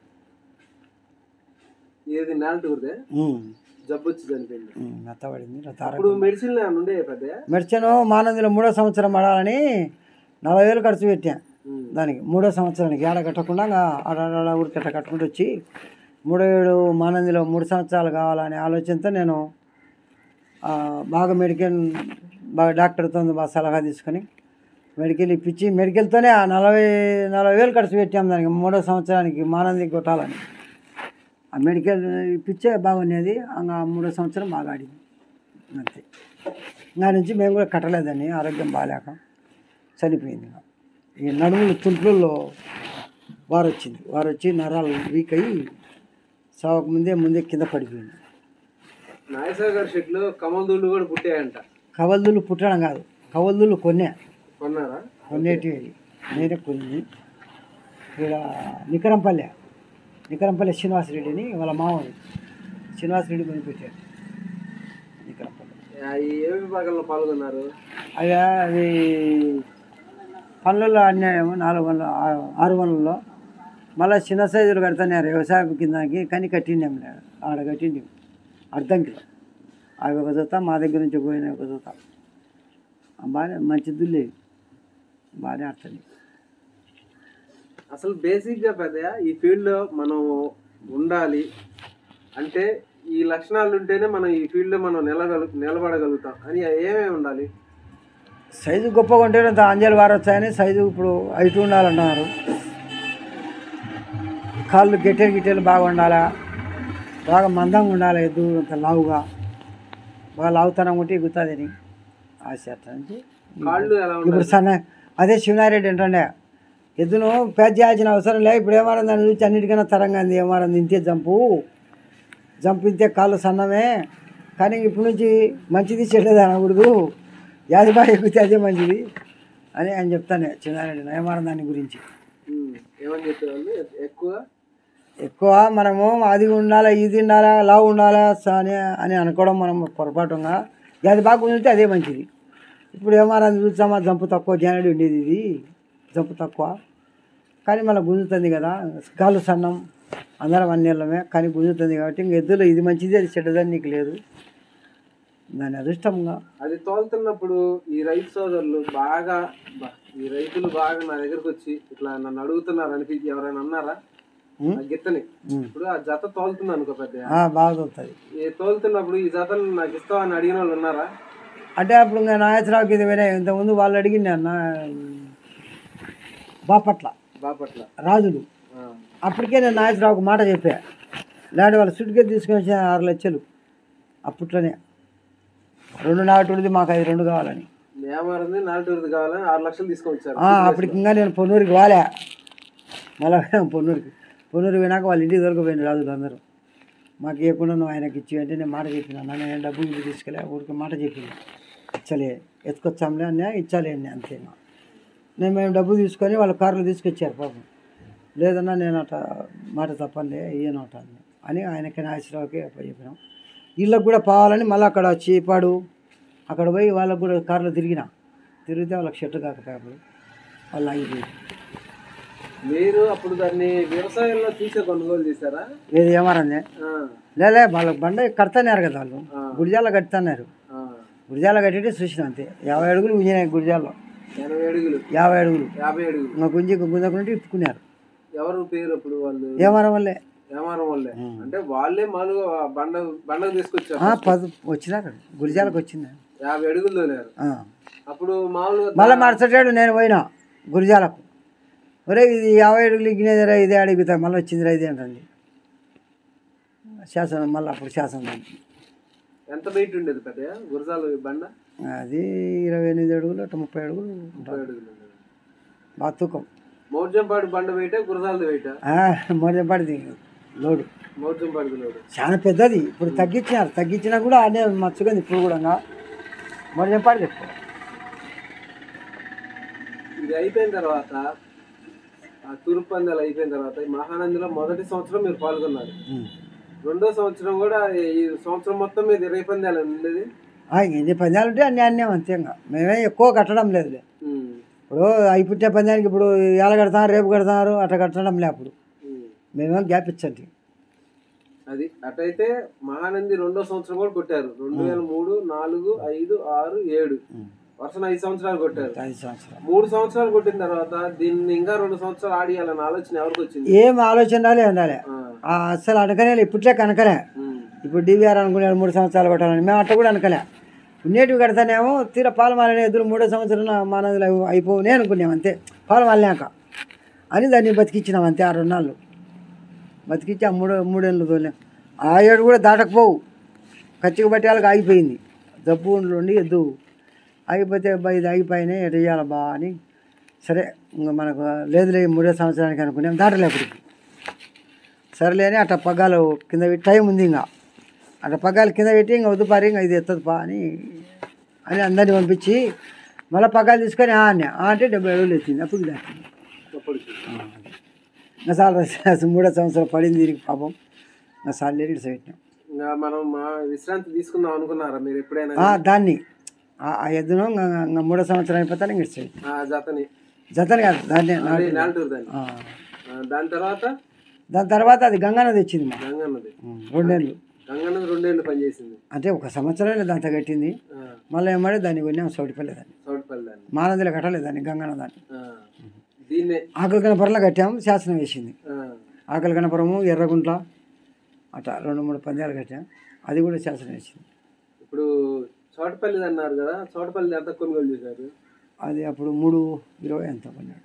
ఏది నేలటూరుదే ఉమ్, జబ్బు వచ్చి చనిపోయింది ఉమ్, మెత్తబడింది తార ఇప్పుడు మెడిసిన్ ఏమైనా ఉండే పెద్ద మెడిసిన్ మానందిలో మూడో సంవత్సరం పడాలని నలభై వేలు ఖర్చు పెట్టాం దానికి మూడో సంవత్సరానికి ఏడ కట్టకుండా ఇంకా ఆడ ఆడ ఆడ ఊరికి అట్ట కట్టుకుంటూ వచ్చి మూడో ఏడు మానందిలో మూడు సంవత్సరాలు కావాలనే ఆలోచనతో నేను ఆ, బాగా మెడికల్ బాగా డాక్టర్తో బాగా సలహా తీసుకొని మెడికల్ ఇప్పించి మెడికల్తోనే ఆ నలభై నలభై వేలు ఖర్చు పెట్టాం దానికి మూడో సంవత్సరానికి మానంది కొట్టాలని ఆ మెడికల్ ఇప్పించే బాగుండేది ఇంకా మూడో సంవత్సరం బాగా ఆడింది అంతే ఇంకా నుంచి మేము కూడా కట్టలేదని ఆరోగ్యం బాగాలేక చనిపోయింది ఇక. ఈ నడుములు తుంట్లలో వారు వచ్చింది వారు వచ్చి నరాలు వీక్ అయ్యి సావక ముందే ముందే కింద పడిపోయింది నాగేశ్వర గారి షెట్లు కమలదూళ్ళు కూడా పుట్టాయంట కవల్దులు పుట్టడం కాదు కవల్దులు కొన్నే కొన్నారా కొన్నేటివి నేనే కొన్ని ఇక్కడ నికరంపల్లె నికరంపల్లె శ్రీనివాసరెడ్డిని వాళ్ళ మామని శ్రీనివాసరెడ్డి కొనిపెట్టాడు నికరంపల్లె ఆ, ఈ ఏ విభాగంలో పాల్గొన్నారు అవి అవి పనులలో అన్యాయం నాలుగు వందల ఆ- ఆరు వందలలో మళ్ళీ చిన్న సైజులు కడుతున్నారు వ్యవసాయం కిందకి కానీ కట్టిండాం లేదు ఆడ కట్టిండి అర్థం కిలో అవి ఒక జత మా దగ్గర నుంచి పోయిన ఒక జత బాగానే మంచి దుల్లేవి బాగానే ఆడుతుంది అసలు బేసిక్గా పెద్ద ఈ ఫీల్డ్లో మనం ఉండాలి అంటే ఈ లక్షణాలు ఉంటేనే మనం ఈ ఫీల్డ్లో మనం నిలగలు నిలబడగలుగుతాం అని ఏమేమి ఉండాలి సైజు గొప్పగా ఉంటే అంత అంజలు వారు వచ్చాయని సైజు ఇప్పుడు హైట్ ఉండాలంటున్నారు కాళ్ళు గిట్టెలు గిట్టెలు బాగా ఉండాలా బాగా మందంగా ఉండాలి ఎద్దు అంత లావుగా బాగా లావుతనం ఉంటే ఎగుతుందని ఆశ అట్లా నుంచి కాళ్ళు ఎలా ఉండాలి ఇప్పుడు సన్న అదే శివనారెడ్డి ఏంటంటే ఎద్దును పేద చేయాల్సిన అవసరం లేదు ఇప్పుడు ఏమారం దాన్ని చూసి అన్నిటికన్నా తరంగా ఉంది ఏమారం ఇంతే జంపు జంప్ ఇంతే కాళ్ళు సన్నమే కానీ ఇప్పుడు నుంచి మంచిది చెడ్డది అనకూడదు యాది బాగా ఎక్కితే అదే మంచిది అని ఆయన చెప్తాను చిన్నారెడ్డి నయమారం దాని గురించి ఉమ్. ఏమని చెప్పేవాళ్ళు ఎ- ఎక్కువ ఎక్కువ మనము అది ఉండాలా ఇది ఉండాలా లావు ఉండాలా స- అని అని అనుకోవడం మనం పొరపాటుగా అది బాగా కుదిరితే అదే మంచిది ఇప్పుడు ఏమారా చూసామా జంపు తక్కువ జానడి ఉండేది ఇది జంపు తక్కువ కానీ మళ్ళీ గుంజుతుంది కదా గాలు సన్నం అందరం అన్నిళ్ళమే కానీ గుంజుతుంది కాబట్టి ఇంక ఎద్దులో ఇది మంచిది అది చెడ్డదని నీకు లేదు దాని అదృష్టంగా అది తోలుతున్నప్పుడు ఈ రైతు సోదరులు బాగా బా, ఈ రైతులు బాగా నా దగ్గరకు వచ్చి ఇట్లా నన్ను అడుగుతున్నారు అనిపించి ఎవరైనా అన్నారా ఉమ్. ఆ గిత్తని ఉమ్. ఇప్పుడు ఆ జత తోలుతుంది అనుకో పెద్ద ఆ, బాగా దొరుకుతుంది ఈ తోలుతున్నప్పుడు ఈ జతను నాకు ఇస్తావా అని అడిగిన వాళ్ళు ఉన్నారా అంటే అప్పుడు ఇంకా నాగేశ్వరరావుకి ఇది వినే ఇంతకుముందు వాళ్ళు అడిగింది అన్న బాపట్ల బాపట్ల రాజులు ఆ. అప్పటికే నేను నాగేశ్వరరావుకి మాట చెప్పా లేదంటే వాళ్ళ సుట్కే తీసుకొని వచ్చిన ఆరు లక్షలు అప్పట్లోనే రెండు నాటుడిది మాకు అది రెండు కావాలని ఏమారింది నాలుగు కావాలని ఆరు లక్షలు తీసుకొని వచ్చారు ఆ, అప్పటికి ఇంకా నేను పొన్నూరికి వాలే మళ్ళా పొన్నూరికి పొన్నూరు పోయినాక వాళ్ళ ఇంటికి దొరకపోయింది రాజులు అందరూ మాకు ఇవ్వకుండా నువ్వు ఆయనకి ఇచ్చి అంటే నేను మాట చెప్పిన అన్న నేను డబ్బు ఇది తీసుకెళ్ళా ఊరికి మాట చెప్పిన ఇచ్చలే ఎత్తుకొచ్చాంలే అన్న ఇచ్చాలే అన్న అంతే నేను మేము డబ్బు తీసుకొని వాళ్ళ కార్లు తీసుకొచ్చారు పాపం లేదన్నా నేను అట మాట తప్పండి ఇయ్యను అట అని. అని ఆయనకి నాగేశ్వరరావుకి చెప్పినాం వీళ్ళకి కూడా పోవాలని మళ్ళీ అక్కడ చీపాడు అక్కడ పోయి వాళ్ళకు కూడా కార్లో తిరిగిన తిరిగితే వాళ్ళకి షర్ట్ కాకపోయాడు వాళ్ళు ఆగిపోయి మీరు అప్పుడు దాన్ని వ్యవసాయంలో తీసే కొనుగోలు చేశారా ఏది ఏమారండి ఆ, లేలే వాళ్ళకి బండ కడతాన్నారు కదా వాళ్ళు ఆ. గుడిజాల కడుతున్నారు ఆ. గుడిజాల కట్టి చూసిన అంతే యాభై అడుగులు గుంజినాయి గుడిజాల్లో ఎనభై అడుగులు యాభై అడుగులు యాభై అడుగులు ఇంకా గుంజి గుంజకుంటే ఇప్పుకున్నారు ఎవరు పేరు అప్పుడు వాళ్ళు ఏమారం వల్లే ఏమారం వాళ్ళే అంటే వాళ్ళే మామూలుగా బండ బండకు తీసుకొచ్చారు ఆ, పది వచ్చినారు గురిజాలకు వచ్చింది యాభై అడుగులు తోలారు ఆ. అప్పుడు మామూలుగా మళ్ళీ మరుసటాడు నేను పోయినా గురిజాలకు ఒరే ఇది యాభై అడుగులు ఇగ్గినదిరా ఇదే అడుగుతా మళ్ళీ వచ్చిందిరా ఇదే అంటుంది శాసనం మళ్ళీ అప్పుడు శాసనం దానికి. ఎంత వెయిట్ ఉండేది పెద్ద గురజాలు బండ అది ఇరవై ఎనిమిది అడుగులు అటు ముప్పై అడుగులు ముప్పై ఉంటుంది అడుగులు ఉండేది బాగా తూకం మౌర్జంపాడు బండ వెయిటే గురజాలది వెయిటా మొదటి పడింది లోడు మౌర్జంపాడు లోడు చాలా పెద్దది ఇప్పుడు తగ్గించినారు తగ్గించినా కూడా అదే మచ్చుకుంది ఇప్పుడు కూడా మరి చెప్పాడు చెప్పు ఇది అయిపోయిన తర్వాత ఆ తూర్పు పందాలు అయిపోయిన తర్వాత ఈ మహానందిలో మొదటి సంవత్సరం మీరు పాల్గొన్నారు రెండో సంవత్సరం కూడా ఈ సంవత్సరం మొత్తం మీద ఇరవై పందాలు ఉండేది ఆ, ఎన్ని పందాలు ఉంటే అన్ని అన్నీ అంతేగా మేమే ఎక్కువ కట్టడం లేదులే ఉమ్, ఇప్పుడు అయిపుట్టే పందానికి ఇప్పుడు ఎలా కడతారు రేపు కడతారు అట్లా కట్టడం లే అప్పుడు ఉమ్. మేమేం గ్యాప్ ఇచ్చండి అది అటైతే మహానంది రెండో సంవత్సరం కూడా కొట్టారు రెండు వేల మూడు నాలుగు ఐదు ఆరు ఏడు వరుసన ఐదు సంవత్సరాలు కొట్టారు ఐదు సంవత్సరాలు మూడు సంవత్సరాలు కొట్టిన తర్వాత దీన్ని ఇంకా రెండు సంవత్సరాలు ఆడియాలన్న ఆలోచన ఎవరికి వచ్చింది ఏం ఆలోచన రాలే ఉండాలి ఆ, ఆ, అస్సలు అనకనే ఇప్పుట్లే కనకలే ఉమ్, ఇప్పుడు డివిఆర్ అనుకున్నాడు మూడు సంవత్సరాలు కొట్టాలని మేము అట్ట కూడా అనకలే ఉండేటివి కడతానేమో తీర పాలు మాలని ఎదురు మూడో సంవత్సరం మానదులు అయిపోనే అనుకున్నాం అంతే పాలు మాలినాక అని దాన్ని బతికిచ్చినాం అంతే ఆ రెండు నాళ్ళు బతికిచ్చి ఆ మూడు మూడేళ్ళు తోలేం ఆ ఏడు కూడా దాటకపోవు కచ్చిక బట్టి వాళ్ళకి ఆగిపోయింది జబ్బు ఉండి ఎద్దు ఆగిపోతే అబ్బా ఇది ఆగిపోయినాయి ఎటు చేయాలి బా అని సరే ఇంకా మనకు లేదులే ఈ మూడో సంవత్సరానికి అనుకున్నాం దాటలే అప్పటికి సరేలేని అట్ట పగ్గాలు కింద పెట్టి టైం ఉంది ఇంకా అట్ట పగ్గాలు కింద పెట్టి ఇంకా వద్దు పారి ఇంకా ఇది ఎత్తదు పా అని అని అందరిని పంపించి మళ్ళీ పగ్గాలు తీసుకొని ఆ అన్న ఆ అంటే డెబ్బై అడుగులు ఎత్తింది అప్పుడు దాటింది అప్పటికి ఇంకా చాలా మూడో సంవత్సరం పడింది దీనికి పాపం ఇంకా సార్లు లేని పెట్టినాం ఇంకా మనం మా విశ్రాంతి తీసుకుందాం అనుకున్నారా మీరు ఎప్పుడైనా ఆ, దాన్ని ఆ- ఆ ఎద్దును ఇంకా ఇంకా మూడో సంవత్సరం అయిపోతాను ఇంక ఇటు ఆ జతని జతని కాదు దాన్ని అదే నాలుటూరు దాన్ని ఆ. ఆ, దాని తర్వాత దాని తర్వాత అది గంగానది వచ్చింది మా గంగన్నది రెండేళ్ళు గంగన్నది రెండేళ్ళు పనిచేసింది అంటే ఒక సంవత్సరమే దాంతో కట్టింది ఆ, మళ్ళీ ఏమాడే దాన్ని కొన్నాం సౌడిపల్లి దాన్ని చౌటుపల్లి దాన్ని మానందిలో కట్టలేదు దాన్ని గంగన దాన్ని ఆ, దీన్నే ఆకలి కనపురంలో కట్టాము శాసనం వేసింది ఆ, ఆకలి కనపురము ఎర్రగుంట్ల అట్లా రెండు మూడు పందాలు కట్టాం అది కూడా శాసనం వేసింది ఇప్పుడు చోటపల్లి అన్నారు కదా చోటపల్లి ఎంత కొనుగోలు చేశారు అది అప్పుడు మూడు ఇరవై ఎంత కొన్నాడు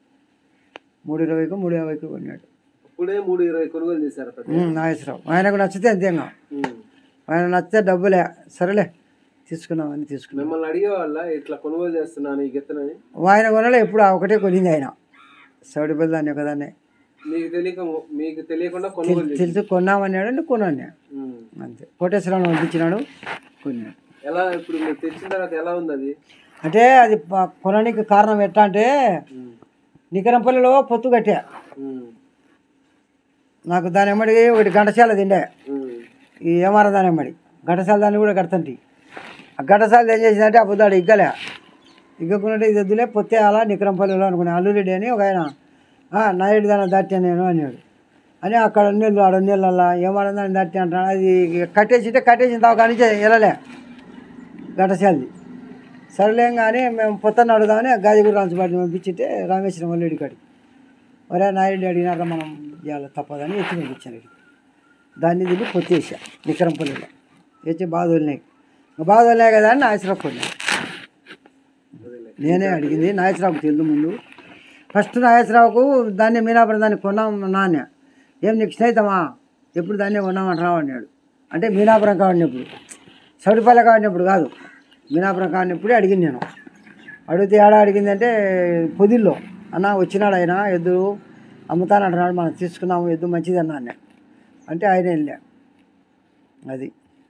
మూడు ఇరవైకు మూడు యాభైకి కొన్నాడు అప్పుడే మూడు ఇరవై కొనుగోలు చేశారు పెద్ద ఉమ్, నాగేశ్వరరావు ఆయనకు నచ్చితే అంతేగా ఉమ్. ఆయన నచ్చితే డబ్బులే సరేలే తీసుకున్నామని తీసుకున్నాం మిమ్మల్ని అడిగేవాళ్ళ ఇట్లా కొనుగోలు చేస్తున్నాను ఈ గిత్తనని ఆయన కొనలే ఎప్పుడు ఆ ఒకటే కొనింది ఆయన సౌడిపల్లి దాన్ని ఒకదాన్నే మీకు తెలియక మీకు తెలియకుండా కొనుగోలు చేసి తెలుసు కొన్నామన్నాడు అంటే కొన్నాను ఉమ్. అంతే కోటేశ్వరం పంపించినాడు కొన్నాను ఎలా ఇప్పుడు మీరు తెచ్చిన తర్వాత ఎలా ఉంది అది అంటే అది ప- కొనడానికి కారణం ఎట్లా అంటే ఉమ్. నికరంపల్లిలో పొత్తు కట్టా ఉమ్. నాకు దాని ఎమ్మడి ఒకటి ఘంటసాల తిండే ఉమ్. ఈ ఏమార దాని ఎమ్మడి ఘంటసాల దాన్ని కూడా కడతంటి ఆ ఘంటసాల ఏం చేసిందంటే ఆ పొద్దాడు ఇగ్గలే ఇగ్గకుంటే ఇది వద్దులే పొత్తే అలా నికరంపల్లిలో అనుకున్నా అల్లురెడ్డి అని ఒక ఆయన "ఆ, నాయుడు దాన్ని దాటి నేను అన్నాడు అని అక్కడ నీళ్ళు ఆడ నీళ్ళల్లా ఏమారం దాన్ని దాటి అంటాడు అది కట్టేసింటే కట్టేసిన తర్వాత నుంచి వెళ్ళలే ఘంటసాలది సరేలేం కానీ మేము పొత్తన్న అడుగుదామని గాజుగురు రాంచబాటిని పంపించింటే రామేశ్వరం వల్లుడి కాడికి ఒరే నాయుడు అడిగినారా మనం ఇవాళ తప్పదని ఎత్తి పంపించాను ఇక్కడికి. దాన్ని తిని పొత్తేసా విక్రంపల్లిలో తెచ్చి బాధ వదిలినాయి బాధ వదిలినాయి కదా అని నాగేశ్వరరావు కొన్నా అదేలే. నేనే అడిగింది నాగేశ్వరరావుకు తెలుదు ముందు ఫస్ట్ నాగేశ్వరరావుకు దాన్ని మీనాపురం దాన్ని కొన్నాం నాన్న ఏం నీకు స్నేహితమా ఎప్పుడు దాన్నే కొన్నామంటావు అన్నాడు అంటే మీనాపురం కావాడినప్పుడు సౌడిపల్లె కావాడినప్పుడు కాదు మీనాపురం కావాడినప్పుడే అడిగింది నేను అడిగితే ఏడా అడిగిందంటే పొదిల్లో అన్న వచ్చినాడు ఆయన ఎద్దు అమ్ముతానంటున్నాడు మనం తీసుకున్నాము ఎద్దు మంచిది అన్నా అన్న అంటే ఆయన వెళ్ళా అది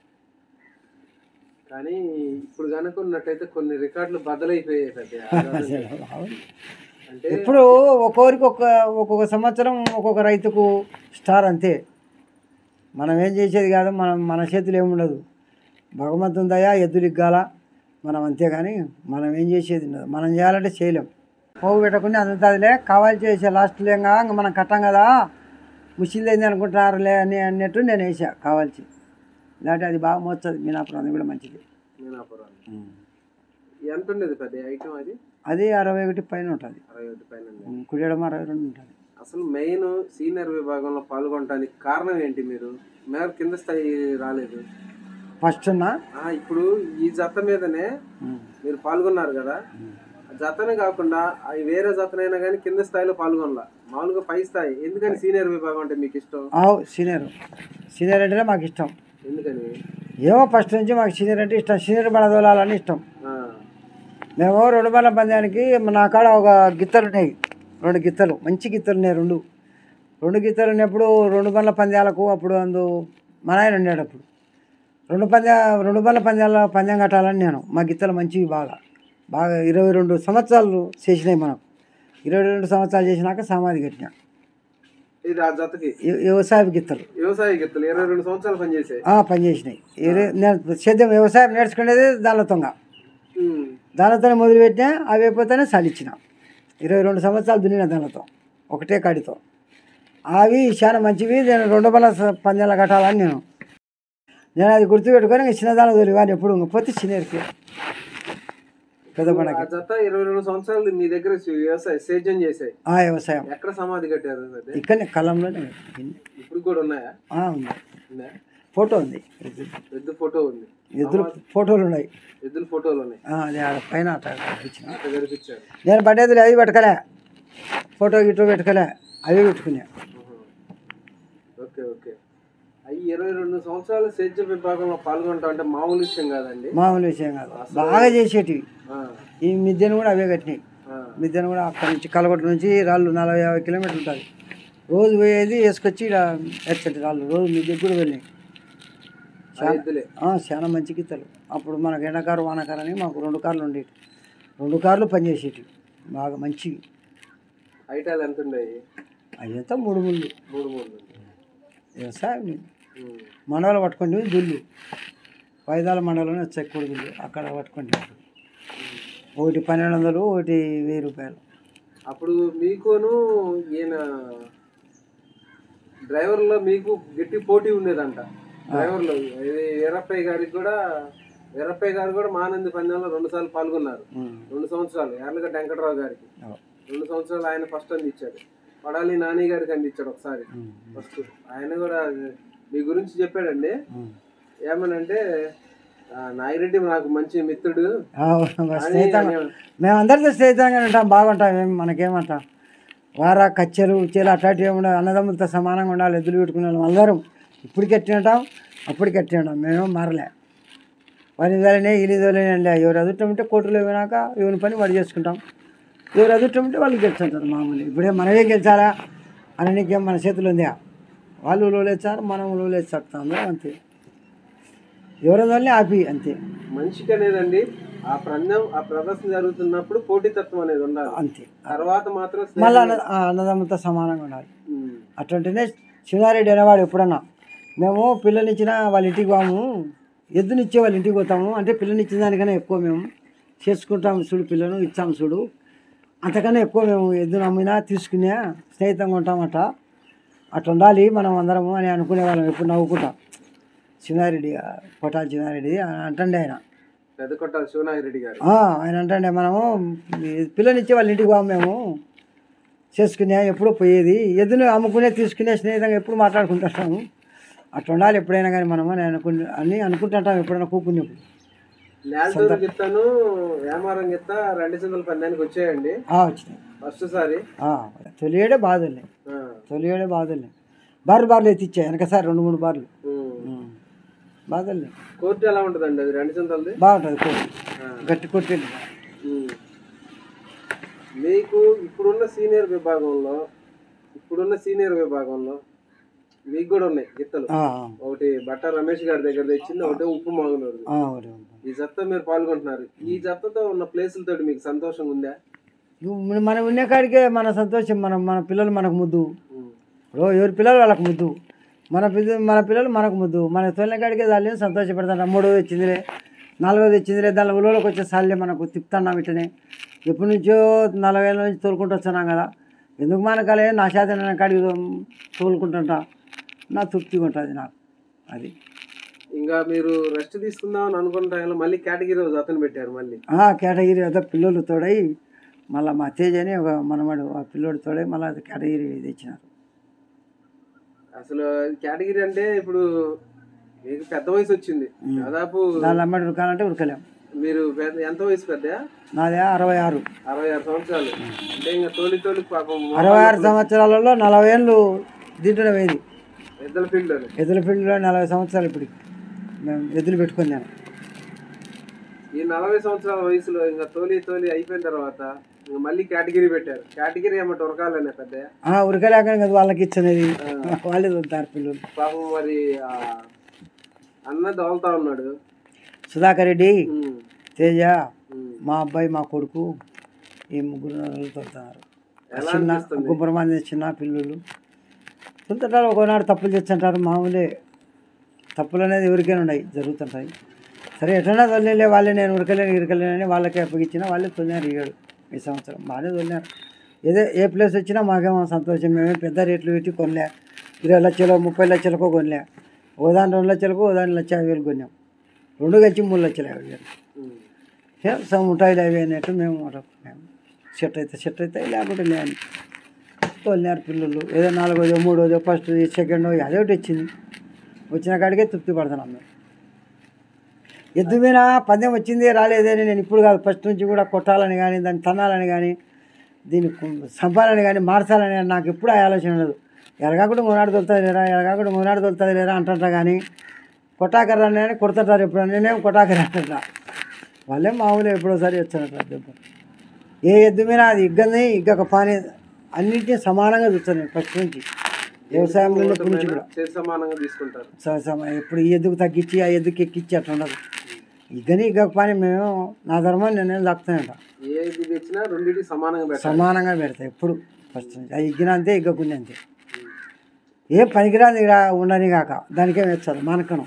కానీ ఇప్పుడు కనుక ఉన్నట్టయితే కొన్ని రికార్డులు బద్దలైపోయాయి పెద్ద అంటే ఇప్పుడు ఒక్కొరికి ఒక్క ఒక్కొక్క సంవత్సరం ఒక్కొక్క రైతుకు స్టార్ అంతే మనం ఏం చేసేది కాదు మనం మన చేతులు ఏముండదు భగవంతుని దయ ఎద్దులు ఇగ్గాల మనం అంతే కానీ మనం ఏం చేసేది ఉండదు మనం చేయాలంటే చేయలేం పోగు పెట్టకుండా అందుతుందిలే కావాలి చేసే లాస్ట్ లేంగా ఇంక మనం కట్టాం కదా ముసిలింది అనుకుంటున్నారులే అని అన్నట్టు నేను వేసా కావాల్సి లేదంటే అది బాగా మోస్తుంది మీనాపురం అది కూడా మంచిది మీనాపురం ఎంత ఉండేది పెద్ద ఐటమ్ అది అది అరవై ఒకటి పైన ఉంటుంది అరవై ఒకటి పైన ఉంది. కుడియడం అరవై రెండు ఉంటుంది అసలు మెయిన్ సీనియర్ విభాగంలో పాల్గొనడానికి కారణం ఏంటి మీరు మేర కింద స్థాయి రాలేదు ఫస్ట్ ఉన్న ఆ, ఇప్పుడు ఈ జత మీదనే మీరు పాల్గొన్నారు కదా ఆ జతనే కాకుండా అవి వేరే జతనైనా కానీ కింద స్థాయిలో పాల్గొనలా మామూలుగా పై స్థాయి ఎందుకని సీనియర్ విభాగం అంటే మీకు ఇష్టం ఆవు సీనియర్ సీనియర్ అంటేనే మాకు ఇష్టం ఎందుకని ఏమో ఫస్ట్ నుంచి మాకు సీనియర్ అంటే ఇష్టం సీనియర్ బల తోలాలని ఇష్టం ఆ, మేము రెండు బల పందానికి నా కాడ ఒక గిత్తలు ఉన్నాయి రెండు గిత్తలు మంచి గిత్తలు ఉన్నాయి రెండు రెండు గిత్తలు ఉన్నప్పుడు రెండు బండ్ల పందాలకు అప్పుడు అందు మా నాయన ఉండాడు అప్పుడు రెండు పంద్యా రెండు బండ్ల పందాల పందెం కట్టాలని నేను మా గిత్తలు మంచివి బాగా బాగా ఇరవై రెండు సంవత్సరాలు చేసినాయి మనం ఇరవై రెండు సంవత్సరాలు చేసినాక సమాధి కట్టినా ఇది ఆ జతకి వ్య- వ్యవసాయ గిత్తలు వ్యవసాయ గిత్తలు ఇరవై రెండు సంవత్సరాలు పనిచేసాయి ఆ, పనిచేసినాయి ఇరే- నేను సేద్యం వ్యవసాయం నేర్చుకునేది దానితోగా ఉమ్, దానితోనే మొదలుపెట్టినా అవి అయిపోతేనే చలిచ్చిన ఇరవై రెండు సంవత్సరాలు దున్నిన దానితో ఒకటే కాడితో అవి చాలా మంచివి నేను రెండు బల పందాలు కట్టాలని నేను నేను అది గుర్తుపెట్టుకొని ఇంక చిన్నదాని వదిలివాని ఎప్పుడు ఇంక పోతే చిన్నకి పెద్ద ఆ పండగ జత ఇరవై రెండు సంవత్సరాలు మీ దగ్గర వ్యవసాయ సేద్యం చేసాయి ఆ వ్యవసాయం ఎక్కడ సమాధి కట్టారు అదే ఇక్కడనే కళ్ళంలోనే ఉంది. ఇప్పుడు కూడా ఉన్నాయా ఆ, ఉంది ఉన్నాయా? ఫోటో ఉంది ఎద్దు- ఎద్దు ఫోటో ఉంది ఎద్దులు ఫోటోలు ఉన్నాయి ఎద్దుల ఫోటోలు ఉన్నాయి ఆ, అది ఆడ పైన అట్ట కనిపించిన అక్కడ కనిపించారు నేను పడేది అవి పెట్టుకోలే ఫోటో గిటో పెట్టుకోలే అవి పెట్టుకున్నా ఆహా. ఓకే ఓకే అవి ఇరవై రెండు సంవత్సరాలు సేద్య విభాగంలో పాల్గొంటాం అంటే మామూలు విషయం కాదండి మామూలు విషయం కాదు బాగా చేసేటివి ఆ, ఈ మిద్దెను కూడా అవే కట్టినాయి ఆ, మిద్దెను కూడా అక్కడి నుంచి కలగొట్టు నుంచి రాళ్ళు నలభై యాభై కిలోమీటర్లు ఉంటుంది రోజు పోయేది వేసుకొచ్చి ఇలా ఎచ్చటి రాళ్ళు రోజు మిద్దెకి కూడా వెళ్ళినాయి ఆ ఎద్దులే ఆ, చాలా మంచి గిత్తలు అప్పుడు మనకు ఎండాకారు వానకారు అని మాకు రెండు కార్లు ఉండేవి రెండు కార్లు పనిచేసేటివి బాగా మంచివి ఐటాలు ఎంత ఉన్నాయి అయ్యంతా మూడు ముళ్ళు మూడు మూడు ఉంది. వ్యవసాయం ఉమ్. మండలు పట్టుకుంటే దుల్లు వైదాల మండలంలో వచ్చాయి కొడుకులు అక్కడ పట్టుకుంటే ఒకటి పన్నెండు వందలు ఒకటి వెయ్యి రూపాయలు అప్పుడు మీకును ఈయన డ్రైవర్లో మీకు గట్టి పోటీ ఉండేదంట డ్రైవర్లో ఇది వీరప్పయ్య గారికి కూడా వీరప్పయ్య గారు కూడా మానంది పందెంలో రెండు సార్లు పాల్గొన్నారు ఉమ్. రెండు సంవత్సరాలు యార్లగడ్డ వెంకటరావు గారికి అవు. రెండు సంవత్సరాలు ఆయన ఫస్ట్ అందించాడు పడాలి నాని గారికి అందించాడు ఒకసారి ఉమ్. ఫస్ట్ ఆయన కూడా మీ గురించి చెప్పాడండి ఉమ్. ఏమనంటే ఆ, నాగిరెడ్డి నాకు మంచి మిత్రుడు ఆ, అని స్నేహితంగా అని- మేము అందరితో స్నేహితంగా ఉంటాం బాగుంటాం ఏం మనకేమంటాం వారా కచ్చెలు ఉచ్చెలు అట్లాంటివి ఏమి ఉండవు అన్నదమ్ములతో సమానంగా ఉండాలి ఎద్దులు పెట్టుకునే వాళ్ళం అందరం ఇప్పటికి ఎట్టి ఉంటాం అప్పటికి ఎట్టి ఉంటాం మేమేం మారలే పని వేలనే ఇల్లు వేలనే ఎవరు అదుట్టం ఉంటే కోర్టులో పోయినాక ఎవరి పని వాడు చేసుకుంటాం ఎవరు అదుట్టం ఉంటే వాళ్ళు గెలుచుంటారు మామూలు ఇప్పుడే మనమే గెలిచాలా అని నీకేం మన చేతులు ఉందా వాళ్ళు లోలేస్తారు మనం లోలేస్తాం అందరం అంతే ఎవరి ఆపి అంతే మనిషికి అనేదండి ఆ ప్రజ్ఞం ఆ ప్రదర్శన జరుగుతున్నప్పుడు పోటీతత్వం అనేది ఉండాలి అంతే తర్వాత మాత్రం స్నేహం- మళ్ళీ అన్న ఆ అన్నదమ్ములతో సమానంగా ఉండాలి ఉమ్. అటువంటినే శివనారెడ్డి అనేవాడు ఎప్పుడన్నా మేము పిల్లనిచ్చిన వాళ్ళ ఇంటికి పోము ఎద్దునిచ్చే వాళ్ళ ఇంటికి పోతాము అంటే పిల్లనిచ్చిన దానికన్నా ఎక్కువ మేము చేసుకుంటాం చూడు పిల్లను ఇచ్చాం చూడు అంతకన్నా ఎక్కువ మేము ఎద్దును అమ్మినా తీసుకునే స్నేహితంగా ఉంటామట అట్లా ఉండాలి మనం అందరము అని అనుకునే వాళ్ళం ఎప్పుడు నవ్వుకుంటాం శివనారెడ్డి కొట్టాలి శివనారెడ్డి అని అంటండి ఆయన పెద్ద కొట్టాలి శివనాగిరెడ్డి గారు ఆ, ఆయన అంటే మనము పిల్లనిచ్చి వాళ్ళ ఇంటికి పోము మేము చేసుకునే ఎప్పుడూ పోయేది ఎద్దును అమ్ముకునే తీసుకునే స్నేహితంగా ఎప్పుడు మాట్లాడుకుంటుంటాము అట్లా ఉండాలి ఎప్పుడైనా కానీ మనము అని అనుకుని అని అనుకుంటుంటాం ఎప్పుడైనా కూకున్నప్పుడు నేలతూరు గిత్తను వ్యామారం గిత్త రెండు సిందల పందానికి వచ్చాయండి ఆ, వచ్చినాయి ఫస్ట్ సారి ఆ, తొలియేడే బాధలే ఆ. తొలియేడే బాధలే బార్లు బార్లు ఎత్తిచ్చాయి వెనకసారి రెండు మూడు బార్లు ఉమ్. బాధలే కోర్టు ఎలా ఉంటుందండి అది రెండు సిందలది బాగుంటుంది కోడి ఆ. గట్టి కొట్టేది ఉమ్. మీకు ఇప్పుడున్న సీనియర్ విభాగంలో ఇప్పుడున్న సీనియర్ విభాగంలో మీకు కూడా ఉన్నాయి గిత్తలు ఆ, ఒకటి బట్ట రమేష్ గారి దగ్గర తెచ్చింది ఒకటి ఉప్పు మాగునూరు ఆ, ఒకటి ఉంది. ఈ జత్త మీరు పాల్గొంటున్నారు ఈ జత్తతో ఉన్న ప్లేసులతో మీకు సంతోషంగా ఉందా నువ్వు మనం ఉన్న కాడికే మన సంతోషం మనం మన పిల్లలు మనకు ముద్దు ఉమ్. ఇప్పుడు ఎవరి పిల్లలు వాళ్ళకి ముద్దు మన పిల్ల మన పిల్లలు మనకు ముద్దు మన తొలిన కాడికే దాన్ని సంతోషపడతాం మూడోది వచ్చిందిలే నాలుగోది వచ్చిందిలే దాని ఉలోకి వచ్చే సార్లే మనకు తిప్పుతున్నాం ఇట్లనే ఎప్పటి నుంచో నలభై ఏళ్ళ నుంచి తోలుకుంటూ వస్తున్నాం కదా ఎందుకు మనకాలే నా శాతం కాడికి తోలుకుంటుంటా నా తృప్తిగా ఉంటుంది నాకు అది ఇంకా మీరు రెస్ట్ తీసుకుందామని అనుకున్న టైంలో మళ్ళీ కేటగిరీ జతను పెట్టారు మళ్ళీ ఆ కేటగిరీ అదే పిల్లలు తోడై మళ్ళీ మా తేజ్ అని ఒక మనమడు ఆ పిల్లోడు తోడై మళ్ళీ అది కేటగిరీ తెచ్చినారు అసలు కేటగిరీ అంటే ఇప్పుడు మీకు పెద్ద వయసు వచ్చింది దాదాపు దాని అమ్మడి ఉరకాలంటే ఉరకలేం మీరు పెద్ద ఎంత వయసు పెద్ద నాదే అరవై ఆరు అరవై ఆరు సంవత్సరాలు అంటే ఇంకా తోలి తోలి పాపం అరవై ఆరు సంవత్సరాలలో నలభై ఏళ్ళు దీంట్లోనే పోయింది పెద్దల ఫీల్డ్ ఎద్దుల ఫీల్డ్లో నలభై సంవత్సరాలు ఇప్పుడు మేము ఎద్దులు పెట్టుకొని నేను ఈ నలభై సంవత్సరాల వయసులో ఇంకా తోలి తోలి అయిపోయిన తర్వాత ఇంకా మళ్ళీ కేటగిరీ పెట్టారు కేటగిరీ ఏమంటే ఉరకాలనే పెద్ద ఆ, ఉరకలేక కదా వాళ్ళకి ఇచ్చినది వాళ్ళే వదులుతారు పిల్లలు పాపం మరి ఆ అన్న దోలుతా ఉన్నాడు సుధాకర్ రెడ్డి ఉమ్, తేజ ఉమ్. మా అబ్బాయి మా కొడుకు ఈ ముగ్గురు తోలుతున్నారు ఎలా చిన్న అనిపిస్తుంది? గుంపురం మంది చిన్న పిల్లలు తొలుతుంటారు ఒకనాడు తప్పులు తెచ్చుంటారు మామూలే తప్పులు అనేది ఎవరికైనా ఉన్నాయి జరుగుతుంటాయి సరే ఎట్లన్నా తొలిలే వాళ్ళే నేను ఉరకలేను ఇరకలేనని వాళ్ళకే అప్పగించిన వాళ్ళే తొలినారు ఇయ్యాడు ఈ సంవత్సరం బాగానే తొలినారు ఏదో ఏ ప్లేస్ వచ్చినా మాకేమో సంతోషం మేమే పెద్ద రేట్లు పెట్టి కొనలే ఇరవై లక్షలు ముప్పై లక్షలకు కొనలే ఓ దాని రెండు లక్షలకు ఓ దాని లక్ష యాభై వేలు కొన్నాం రెండు కలిసి మూడు లక్షల యాభై వేలు ఉమ్. ఏ, సమ్ ఉంటాయి అవి అన్నట్టు మేము అనుకున్నాము సెట్ అయితే సెట్ అయితే లేకుంటే లేని తోలినారు పిల్లలు ఏదో నాలుగోదో మూడోదో ఫస్ట్ సెకండ్ అదే ఒకటి వచ్చింది వచ్చిన కాడికే తృప్తి పడుతున్నాం మేము ఎద్దు మీద పందెం వచ్చింది రాలేదని నేను ఇప్పుడు కాదు ఫస్ట్ నుంచి కూడా కొట్టాలని కానీ దాన్ని తన్నాలని కానీ దీన్ని కు- చంపాలని కానీ మార్చాలని కానీ నాకు ఎప్పుడు ఆ ఆలోచన ఉండదు ఎరగాకుండా మూనాడు దొరుకుతుంది లేరా ఎరగాకుండా మూనాడు దొరుకుతుంది లేరా అంటుంటా కానీ కొట్టాకర్రాని అని కొడుతుంటారు ఎప్పుడు నేనేం కొట్టాకర అంటుంటా వాళ్ళే మామూలు ఎప్పుడోసారి వచ్చారట దెబ్బ ఏ ఎద్దు మీద అది ఇగ్గని ఇగ్గక పాని అన్నింటినీ సమానంగా చూస్తాను నేను ఫస్ట్ నుంచి వ్యవసాయంలో ఎప్పటి నుంచి కూడా చేతి సమానంగా తీసుకుంటారు స- సమ- ఎప్పుడు ఈ ఎద్దుకు తగ్గించి ఆ ఎద్దుకి ఎక్కించి అట్లా ఉండదు ఇగ్గని ఇగ్గక పని మేము నా ధర్మాన్ని నేనేం దాక్కుతానంట ఏది తెచ్చినా రెండింటికి సమానంగా పెట్టాలి సమానంగా పెడతా ఎప్పుడు ఫస్ట్ నుంచి అది ఇగ్గిన అంతే ఇగ్గకుంది అంతే ఏ పనికిరాని రా ఉండని కాక దానికేం వెచ్చాలి మానకనం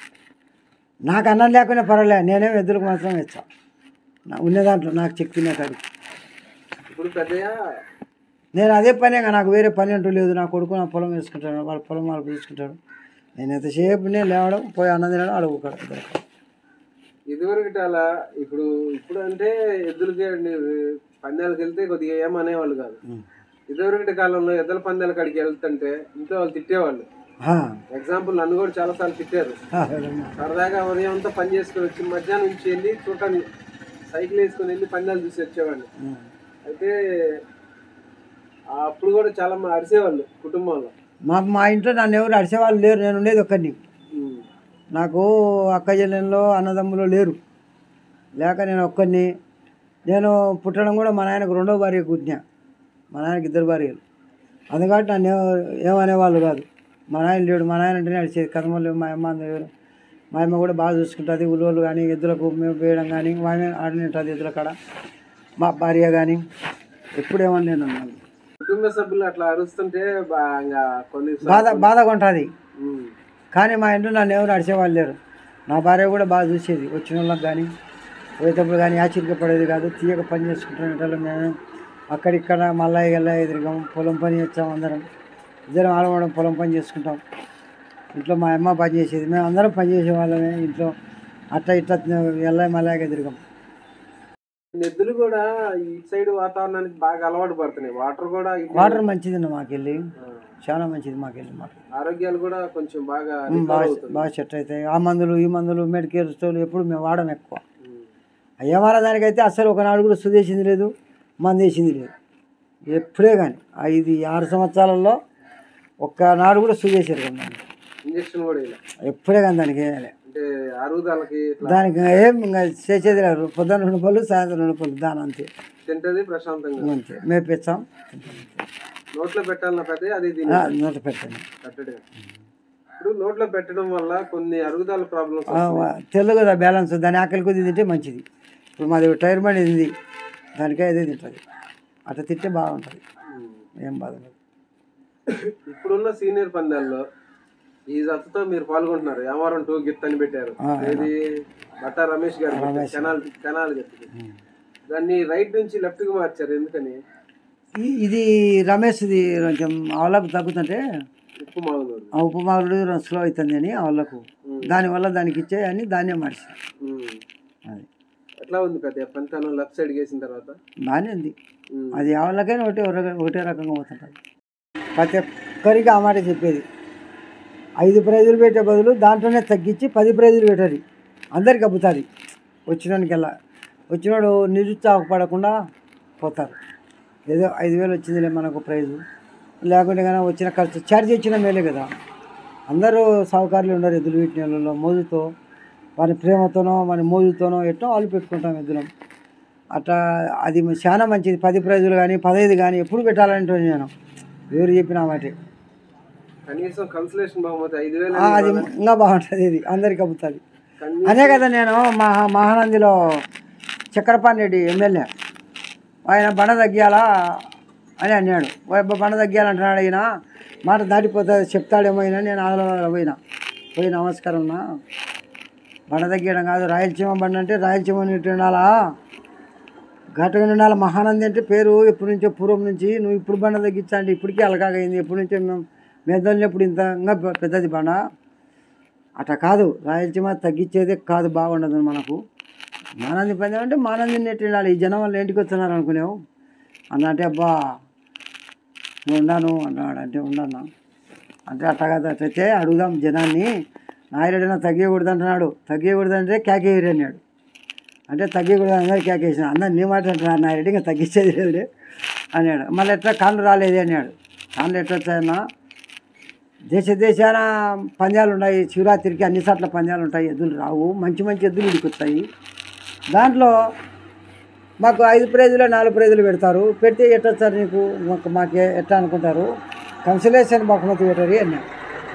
నాకు అన్నం లేకుండా పర్వాలే నేనేం ఎద్దులకు మాత్రం వెచ్చా నా ఉన్న దాంట్లో నాకు శక్తి ఉన్న కాడికి ఇప్పుడు పెద్దయ్య నేను అదే పని నాకు వేరే పని అంటూ లేదు నా కొడుకు నా పొలం వేసుకుంటాడు వాళ్ళ పొలం వాళ్ళు తీసుకుంటాడు నేను ఎంతసేపు నేను లేవడం పోయి అన్నం తినడం అడుగుతాడు ఇదివరకటి అలా ఇప్పుడు ఇప్పుడు అంటే ఎద్దులకి పందాలకు వెళ్తే కొద్దిగా ఏమనేవాళ్ళు కాదు ఇదివరకటి కాలంలో ఎద్దుల పందాల కాడికి వెళ్తుంటే ఇంట్లో వాళ్ళు తిట్టేవాళ్ళు ఎగ్జాంపుల్ నన్ను కూడా చాలా సార్లు తిట్టారు సరదాగా ఉదయం అంతా పని చేసుకుని వచ్చి మధ్యాహ్నం నుంచి వెళ్ళి చూడటానికి సైకిల్ వేసుకొని వెళ్ళి పందాలు చూసి వచ్చేవాడిని అయితే ఆ అప్పుడు కూడా చాలా మంది అరిసేవాళ్ళు కుటుంబంలో మాకు మా ఇంట్లో నన్ను ఎవరు అడిసేవాళ్ళు లేరు నేను ఉండేది ఒక్కడిని ఉమ్. నాకు అక్క చెల్లెల్లో అన్నదమ్ములు లేరు లేక నేను ఒక్కడిని నేను పుట్టడం కూడా మా నాయనకు రెండో భార్య పుట్టినా మా నాయనకి ఇద్దరు భార్యలు అందుకని నన్ను ఏమ- ఏమనేవాళ్ళు కాదు మా నాయన లేడు మా నాయన అంటే నడిచేది కథమల్లి మా అమ్మ అందరూ మా అమ్మ కూడా బాగా చూసుకుంటుంది ఉలోళ్ళు కానీ ఎద్దులకు మేము వేయడం కానీ మా అమ్మ ఆడనే ఉంటుంది ఎద్దుల కాడ మా భార్య కానీ ఎప్పుడు ఏమని నేను అన్నాను కుటుంబ సభ్యులు అట్లా అరుస్తుంటే బా- ఇంకా కొన్ని బాధ బాధగా ఉంటుంది ఉమ్. కానీ మా ఇంట్లో నన్ను ఎవరు నడిచేవాళ్ళు లేరు నా భార్య కూడా బాగా చూసేది వచ్చిన వాళ్ళకి కానీ పోయేటప్పుడు కానీ ఆశ్చర్య పడేది కాదు తీయక పని చేసుకుంటున్న మేము అక్కడిక్కడ మళ్ళా ఇలా ఎదురుగాం పొలం పని చేస్తాం అందరం ఇద్దరం ఆడవడం పొలం పని చేసుకుంటాం ఇంట్లో మా అమ్మ పని చేసేది మేము అందరం పని చేసే వాళ్ళమే ఇంట్లో అట్లా ఇట్లా వెళ్ళా మళ్ళా ఎదురుగాం ఎద్దులు కూడా ఈ సైడ్ వాతావరణానికి బాగా అలవాటు పడుతున్నాయి వాటర్ కూడా ఇటు- వాటర్ మంచిది మాకెళ్ళి ఆ, చాలా మంచిది మాకెళ్ళి మాకు ఆరోగ్యాలు కూడా కొంచెం బాగా ఉమ్, recover బాగా అవుతుంది బాగా సెట్ అవుతాయి ఆ మందులు ఈ మందులు మెడికల్ స్టోర్లు ఎప్పుడు మేము వాడడం ఎక్కువ ఉమ్. అయ్యమార దానికైతే అసలు ఒకనాడు కూడా సుదేసింది లేదు మంది వేసింది లేదు ఎప్పుడే కానీ ఐదు ఆరు సంవత్సరాలలో ఒక్కనాడు కూడా సుదేశారు కదా దానికి. ఇంజక్షన్ కూడా ఇలా ఎప్పుడే కానీ దానికి వేయాలి అంటే అరుగుదలకి ఇట్లా దానికి ఏం ఇంకా చేసేది లేదు పొద్దున్న రెండు పళ్ళు సాయంత్రం రెండు పళ్ళు దాని అంతే తింటది ప్రశాంతంగా అంతే మేపిస్తాం నోట్లో పెట్టాలన్న పెద్ద అది ఆ, దీని నూట పెట్టండి కట్టడం ఇప్పుడు నోట్లో పెట్టడం వల్ల కొన్ని అరుగుదల ప్రాబ్లమ్స్ ఆ, వా- తెల్లు కదా బ్యాలెన్స్ దాని ఆకలి కొద్ది తింటే మంచిది ఇప్పుడు మాది టైర్ బండి ఉంది దానికే అదే తింటుంది అట్లా తింటే బాగుంటుంది ఏం బాధ లేదు ఇప్పుడున్న సీనియర్ పందాల్లో ఈ జతతో మీరు పాల్గొంటున్నారు యామారం టూ గిఫ్ట్ అని పెట్టారు ఆ, ఇది Batta Ramesh garu canal canal gift దాన్ని రైట్ నుంచి లెఫ్ట్ కి మార్చారు ఎందుకని ఈ- ఇది రమేష్ది కొంచెం ఆవులకు తగ్గుతుంటే ఉప్పు మాగునూరు ఆ ఉపమాగుడు స్లో అవుతుంది అని ఆవులకు దానివల్ల దానికి ఇచ్చే అని దాన్నే మడిచి అది ఎట్లా ఉంది పెద్ద పంతాను లెఫ్ట్ సైడ్ వేసిన తర్వాత బాగానే ఉంది ఉమ్. అది ఆవులకైనా ఒకటే ఒక- ఒకటే రకంగా పోతుంటుంది ప్రతి ఒక్కరికి ఆ మాట చెప్పేది ఐదు ప్రైజులు పెట్టే బదులు దాంట్లోనే తగ్గించి పది ప్రైజులు పెట్టాలి అందరికి అబ్బుతుంది వచ్చినోనికెల్లా వచ్చినోడు నిరుత్సాహపడకుండా పోతారు ఏదో ఐదు వేలు వచ్చిందిలే మనకు ప్రైజు లేకుంటే కానీ వచ్చిన ఖర్చు ఛార్జ్ ఇచ్చిన మేలే కదా అందరూ సౌకర్యాలు ఉండరు ఎద్దులు వీటి నెలలో మోజుతో వారి ప్రేమతోనో మన మోజుతోనో ఎట్టో వాళ్ళు పెట్టుకుంటాం ఎద్దులం అట్లా అది చాలా మంచిది పది ప్రైజులు కానీ పదహైదు కానీ ఎప్పుడు పెట్టాలంటే నేను ఎవరు చెప్పిన మాట కనీసం కన్సలేషన్ బహుమతి ఐదు వేలు ఆ, అది ఇంకా బాగుంటుంది ఇది అందరికి అమ్ముతుంది కనీ- అనే కదా నేను మహా మహానందిలో చక్రపాణి రెడ్డి ఎమ్మెల్యే ఆయన బండ తగ్గియాలా అని అన్నాడు ఓ అబ్బా బండ తగ్గియాలంటున్నాడు ఆయన మాట దాటిపోతుంది చెప్తాడేమో ఆయన నేను ఆదరణ పోయినా పోయి నమస్కారం అన్నా బండ తగ్గియడం కాదు రాయలసీమ బండ అంటే రాయలసీమ నీటి ఉండాలా ఘాటుగా ఉండాలి మహానంది అంటే పేరు ఎప్పటి నుంచో పూర్వం నుంచి నువ్వు ఇప్పుడు బండ తగ్గించా అంటే ఇప్పటికీ అలకాగైంది ఎప్పటి నుంచో మేము మెదలినప్పుడు ఇంత ఇంకా పె- పెద్దది బండ అట్లా కాదు రాయలసీమ తగ్గించేదే కాదు బాగుండదు మనకు మానంది పందెం అంటే మానంది నెట్టి ఉండాలి ఈ జనం వాళ్ళు ఇంటికి వస్తున్నారు అనుకునేవు అన్న అంటే అబ్బా నువ్వు ఉన్నాను అన్నాడు అంటే ఉండన్నా అంటే అట్లా కదా అట్లయితే అడుగుదాం జనాన్ని నాయరెడ్డిన తగ్గకూడదు అంటున్నాడు తగ్గకూడదు అంటే కేకేయరు అన్నాడు అంటే తగ్గకూడదు అందరు కేకేసిన అన్న నీ మాట అంటున్నాడు నాయరెడ్డి ఇంకా తగ్గించేది లేదులే అన్నాడు మళ్ళీ ఎట్లా కాళ్ళు రాలేదు అన్నాడు కాళ్ళు ఎట్లా వచ్చాయన్నా దేశ దేశాన పందాలు ఉన్నాయి శివరాత్రికి అన్ని సార్లు పందాలు ఉంటాయి ఎద్దులు రావు మంచి మంచి ఎద్దులు ఉడికొస్తాయి దాంట్లో మాకు ఐదు ప్రైజులు నాలుగు ప్రైజులు పెడతారు పెడితే ఎట్లా సార్ నీకు మాకు మాకు ఎట్లా అనుకుంటారు కన్సలేషన్ బహుమతి పెట్టరు అన్నాడు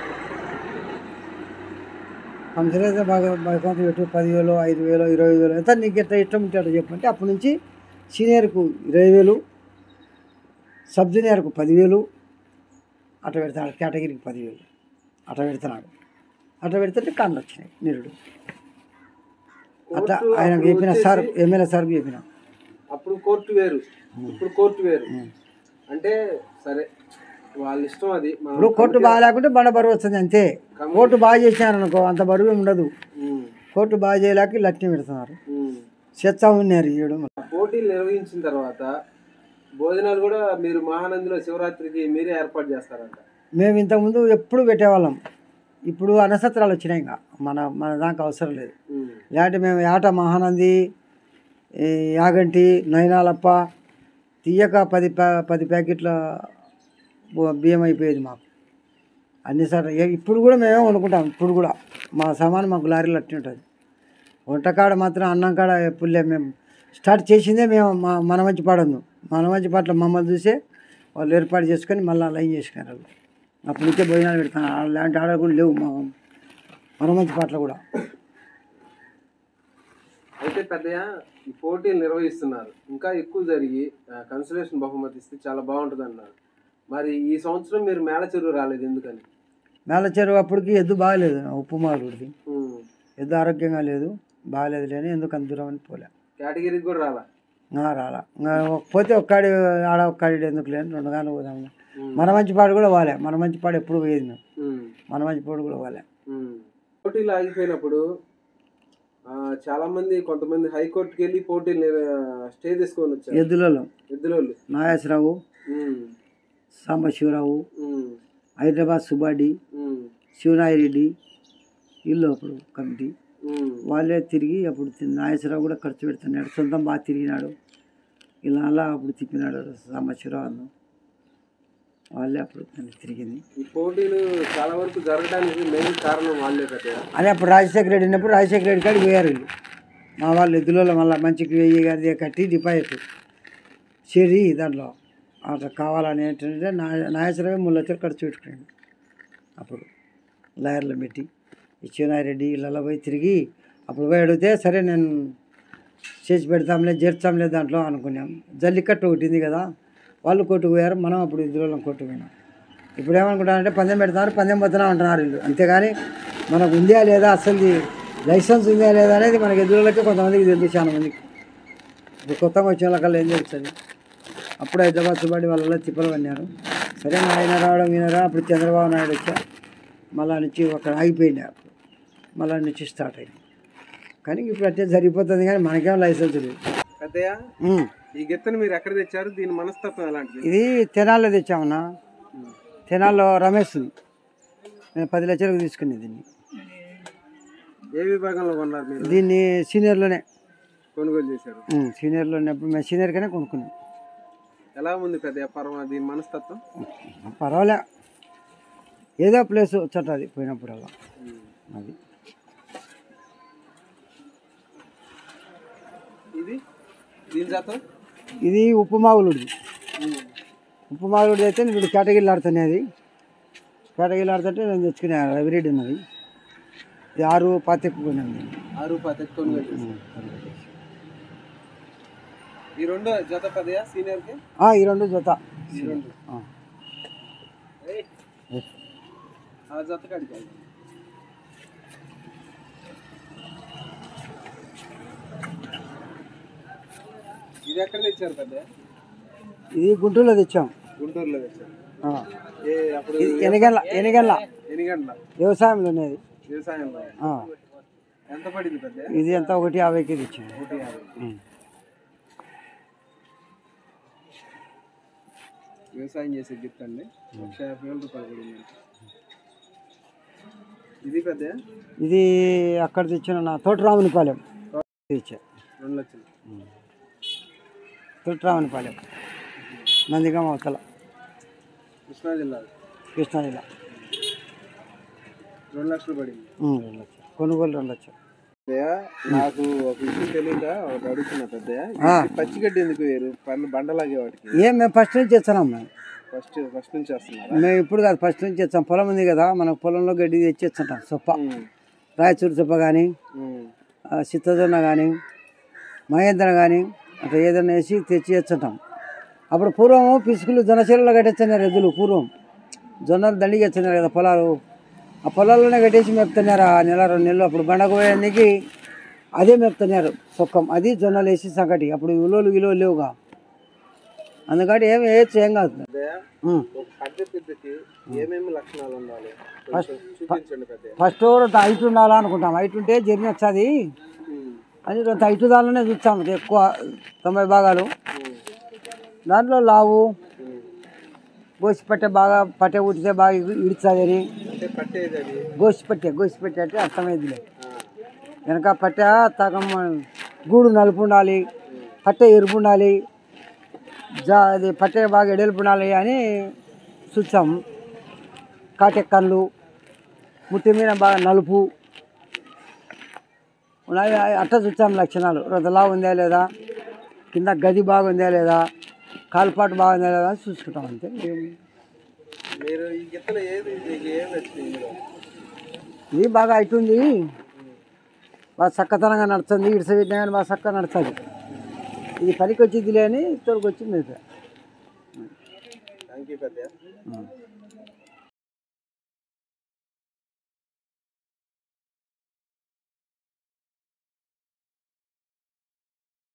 కన్సలేషన్ బాగా బహుమతి పెట్టు పదివేలు ఐదు వేలు ఇరవై వేలు ఎంత నీకు ఎట్లా ఇష్టం ఉంటాడో చెప్పంటే అప్పటి నుంచి సీనియర్కు ఇరవై వేలు సబ్ జూనియర్కు పదివేలు అట్లా పెడతాడు కేటగిరీకి పదివేలు అట్లా పెడుతున్నాడు అట్లా పెడుతుంటే కాళ్ళు వచ్చినాయి నిరుడు అట్లా కోర్టు ఆయన అప్పుడు చెప్పిన వచ్చేసి- సార్ ఎమ్మెల్యే సార్కి చెప్పిన అప్పుడు కోర్టు వేరు ఇప్పుడు కోర్టు వేరు అంటే సరే వాళ్ళ ఇష్టం అది మనం ఇప్పుడు కోర్టు బాగా లేకుంటే బండ బరువు వస్తుంది అంతే కోర్టు బాగా చేసినారు అనుకో అంత బరువు ఏమి ఉండదు ఉమ్, కోర్టు బాగా చేయలేక లక్ష్యం పెడుతున్నారు ఉమ్. చెత్త ఉన్నారు ఈడు పోటీలు నిర్వహించిన తర్వాత భోజనాలు కూడా మీరు మహానందిలో శివరాత్రికి మీరే ఏర్పాటు చేస్తారంట మేము ఇంతకుముందు ఎప్పుడు పెట్టేవాళ్ళం ఇప్పుడు అనసత్రాలు వచ్చినాయి ఇంకా మన మన దానికి అవసరం లేదు ఉమ్, ఇలాంటి మేము ఏట మహానంది ఈ యాగంటి నైనాలప్ప తీయక పది ప్యా- పది ప్యాకెట్ల బు- బియ్యం అయిపోయేది మాకు అన్నిసార్లు ఏ- ఇప్పుడు కూడా మేమే వండుకుంటాం ఇప్పుడు కూడా మా సామాను మాకు లారీలో అట్టి ఉంటుంది వంటకాడ మాత్రం అన్నం కాడ పుల్లే మేము స్టార్ట్ చేసిందే మేము మా మన మంచి పాడదు మన మంచి పాటలు మమ్మల్ని చూసే వాళ్ళు ఏర్పాటు చేసుకొని మళ్ళీ లైన్ చేసుకున్నారు వాళ్ళు అప్పటి నుంచే భోజనాలు పెడతాను అలాంటి ఆర్డర్ కూడా లేవు మా మన మంచి పాటలు కూడా అయితే పెద్దయ్య ఈ పోటీలు నిర్వహిస్తున్నారు ఇంకా ఎక్కువ జరిగి కన్సలేషన్ బహుమతి ఇస్తే చాలా బాగుంటుంది అన్నారు మరి ఈ సంవత్సరం మీరు మేళ చెరువు రాలేదు ఎందుకని మేళ చెరువు అప్పటికి ఎద్దు బాగలేదు నా ఉప్పు మారుడిది ఉమ్. ఎద్దు ఆరోగ్యంగా లేదు బాగలేదు లేని ఎందుకు అంత దూరం అని పోలే కేటగిరీకి కూడా రాలా ఇంకా రాలా ఇంకా పోతే ఒక్కడి ఆడ ఒక్కడి ఎందుకు లేని రెండు గాను పోదాము ఉమ్. మన మంచి పాడు కూడా వాలే మన మంచి పాడు ఎప్పుడు పోయేది మేము ఉమ్. మన మంచి పాడు కూడా వాలే ఉమ్. పోటీలు ఆగిపోయినప్పుడు ఆ, చాలా మంది కొంతమంది హైకోర్టుకి వెళ్ళి పోటీలు నిర- స్టే తీసుకొని వచ్చారు ఎద్దులలో ఎద్దులోళ్ళు నాగేశ్వరరావు ఉమ్. సాంబశివరావు ఉమ్. హైదరాబాద్ సుబ్బాడి ఉమ్. శివనాయిరెడ్డి వీళ్ళు అప్పుడు కమిటీ ఉమ్. వాళ్ళే తిరిగి అప్పుడు తి- నాగేశ్వరరావు కూడా ఖర్చు పెడుతున్నాడు సొంతం బాగా తిరిగినాడు ఇలా అలా అప్పుడు తిప్పినాడు సాంబశివరావు అన్న వాళ్ళే అప్పుడు దాన్ని తిరిగింది ఈ పోటీలు చాలా వరకు జరగడానికి మెయిన్ కారణం వాళ్ళే కదా అని అప్పుడు రాజశేఖర రెడ్డి ఉన్నప్పుడు రాజశేఖర రెడ్డి కాడికి పోయారు వీళ్ళు మా వాళ్ళు ఎద్దులలో మళ్ళీ మంచికి వెయ్యి గారి కట్టి డిపాజిట్ చేరి దాంట్లో అట్లా కావాలని ఏంటంటే నా నాగేశ్వరరావు మూడు లక్షలు ఖర్చు పెట్టుకున్నాడు అప్పుడు లాయర్లో పెట్టి ఇచ్చినారెడ్డి ఇళ్ళలో పోయి తిరిగి అప్పుడు పోయి అడిగితే సరే నేను చేసి పెడతాంలే చేర్చాంలే దాంట్లో అనుకున్నాం జల్లికట్టు ఒకటి ఉంది కదా వాళ్ళు కొట్టుకు పోయారు మనం అప్పుడు ఇద్దరు కొట్టు పోయినాం ఇప్పుడు ఏమనుకుంటారంటే పందెం పెడతారు పందెం పోతున్నాం అంటున్నారు వీళ్ళు అంతేగాని మనకు ఉందా లేదా అసలు లైసెన్స్ ఉందా లేదా అనేది మనకి ఎదురులకి కొంతమందికి తెలుసు చాలా మందికి ఇప్పుడు కొత్తగా వచ్చిన వాళ్ళకల్లా ఏం తెలుస్తుంది అప్పుడు హైదరాబాద్ సుబ్బాడి వాళ్ళ తిప్పలు పడినారు సరే మా ఆయన రావడం వినరా అప్పుడు చంద్రబాబు నాయుడు వచ్చా మళ్ళా నుంచి అక్కడ ఆగిపోయింది అప్పుడు మళ్ళా నుంచి స్టార్ట్ అయింది కానీ ఇప్పుడు అట్టే జరిగిపోతుంది కానీ మనకేం లైసెన్స్ లేదు పెద్దయ్య ఉమ్. ఈ గిత్తను మీరు ఎక్కడ తెచ్చారు దీని మనస్తత్వం ఎలాంటిది ఇది తెనాల్లో తెచ్చామన్నా ఉమ్. తెనాల్లో రమేష్ నేను పది లక్షలకు తీసుకునే దీన్ని ఏ విభాగంలో కొన్నారు మీరు దీన్ని సీనియర్లోనే కొనుగోలు చేశారు ఉమ్, సీనియర్లోనే అప్పుడు మేము సీనియర్గానే కొనుక్కున్నాం ఎలా ఉంది పెద్దయ్య పర్వ దీని మనస్తత్వం పర్వాలే ఏదో ప్లేస్ చట్ట అది పోయినప్పుడల్లా ఉమ్. అది ఇది దీని జాతం ఇది ఉప్పు మాగులుడిది ఉమ్. ఉప్పు మాగులుడి అయితే నేను ఇప్పుడు కేటగిరీలు ఆడుతానే అది కేటగిరీలు ఆడుతుంటే నేను తెచ్చుకునే రవిరెడ్డి ఉన్నది ఇది ఆరు పాతికి కొన్నాను ఆరు పది కొనుగోలు చేశారు ఈ రెండు జత పెద్దయ్య సీనియర్ కి ఈ రెండు జత ఈ రెండు ఆ. ఏయ్. ఆ జత కాడికి వెళ్దాం. ఇది ఎక్కడ తెచ్చారు పెద్దయ్య ఇది గుంటూరులో తెచ్చాం గుంటూరులో తెచ్చారు ఆ. ఏ అప్పుడు ఇది ఎనగల్ల ఎనగల్ల ఎన్ని గంటల వ్యవసాయంలో ఉన్నది వ్యవసాయంలో ఆ. ఎంత పడింది పెద్ద ఇది ఎంత ఒకటి యాభైకి తెచ్చాం ఒకటి యాభై ఉమ్. వ్యవసాయం చేసే గిఫ్ట్ అండి లక్ష యాభై వేల రూపాయలు పడింది ఇది పెద్ద ఇది అక్కడ తెచ్చిన నా తోటరామునిపాలెం తెచ్చా రెండు లక్షలు తోటరామునిపాలెం నందిగామ అవతల కృష్ణా జిల్లా కృష్ణా జిల్లా రెండు లక్షలు పడింది ఉమ్, రెండు లక్షలు కొనుగోలు రెండు లక్షలు పెద్దయ్య, నాకు ఒక విషయం తెలియక ఒకటి అడుగుతున్నా పెద్దయ్య ఆ. ఈ పచ్చిగడ్డి ఎందుకు వేరు పన్ను బండలాగే వాటికి ఏం మేము ఫస్ట్ నుంచి ఇస్తున్నాం మేము ఫస్ట్ ఫస్ట్ నుంచి వస్తున్నారా మేము ఇప్పుడు కాదు ఫస్ట్ నుంచి ఇస్తాం పొలం ఉంది కదా మనకు పొలంలో గడ్డి తెచ్చి ఇస్తుంటాం సొప్ప ఉమ్, రాయచూరు సొప్ప కానీ ఉమ్, చిత్తజొన్న కానీ మహేంద్ర కానీ అట్లా ఏదైనా వేసి తెచ్చి ఇస్తుంటాం అప్పుడు పూర్వం పిసుకులు జొన్న చెరువులో కట్టిస్తున్నారు ఎద్దులు పూర్వం జొన్నలు దండిగా ఇస్తున్నారు కదా పొలాలు ఆ పొలాల్లోనే కట్టేసి మేపుతున్నారు ఆ నెల రెండు నెలలు అప్పుడు బండకు పోయేందుకు అదే మేపుతున్నారు సొక్కం అది జొన్నలు వేసి సంకటి అప్పుడు విలువలు విలువలు లేవుగా అందుకని ఏమి వేయచ్చు ఏం కాదు పెద్దయ్య, ఉం. ఒక కడ్డ పెద్దకి ఏమేమి లక్షణాలు ఉండాలి కొంచెం చూపించండి పెద్దయ్య ఫస్ట్ హైట్ ఉండాలా అనుకుంటాం హైట్ ఉంటే జర్నీ వచ్చేది ఉమ్, అని కొంత హైట్ దానిలోనే చూస్తాం ఎక్కువ తొంభై భాగాలు ఉమ్, దాంట్లో లావు ఉమ్. గోసి పట్టె బాగా పట్టె ఉడితే బాగా ఇడుతుంది అని అంటే పట్టేది అది గోసి పట్టె గోసి పట్టె అంటే అర్థమైందిలే ఆ, వెనక పట్టె తగం గూడు నలుపు ఉండాలి పట్టె ఎరుపు ఉండాలి జా అది పట్టె బాగా ఎడల్పు ఉండాలి అని చూస్తాం కాటె కళ్ళు ముట్టి మీద బాగా నలుపు ఉన్నాయి అట్ట చూస్తాం లక్షణాలు రొదలా ఉందా లేదా కింద గది బాగుందా లేదా కాలుపాటు బాగుందా లేదా అని చూసుకుంటాం అంతే ఏం- మీరు ఈ గిత్తలు ఏది మీకు ఏం నచ్చింది ఇందులో ఇది బాగా అవుతుంది బాగా చక్కతనంగా నడుస్తుంది ఇడిస పెట్టినా కానీ బాగా చక్కగా నడుస్తుంది ఇది పనికి వచ్చింది లేని తోడుకు వచ్చింది అయితే థ్యాంక్ యూ పెద్ద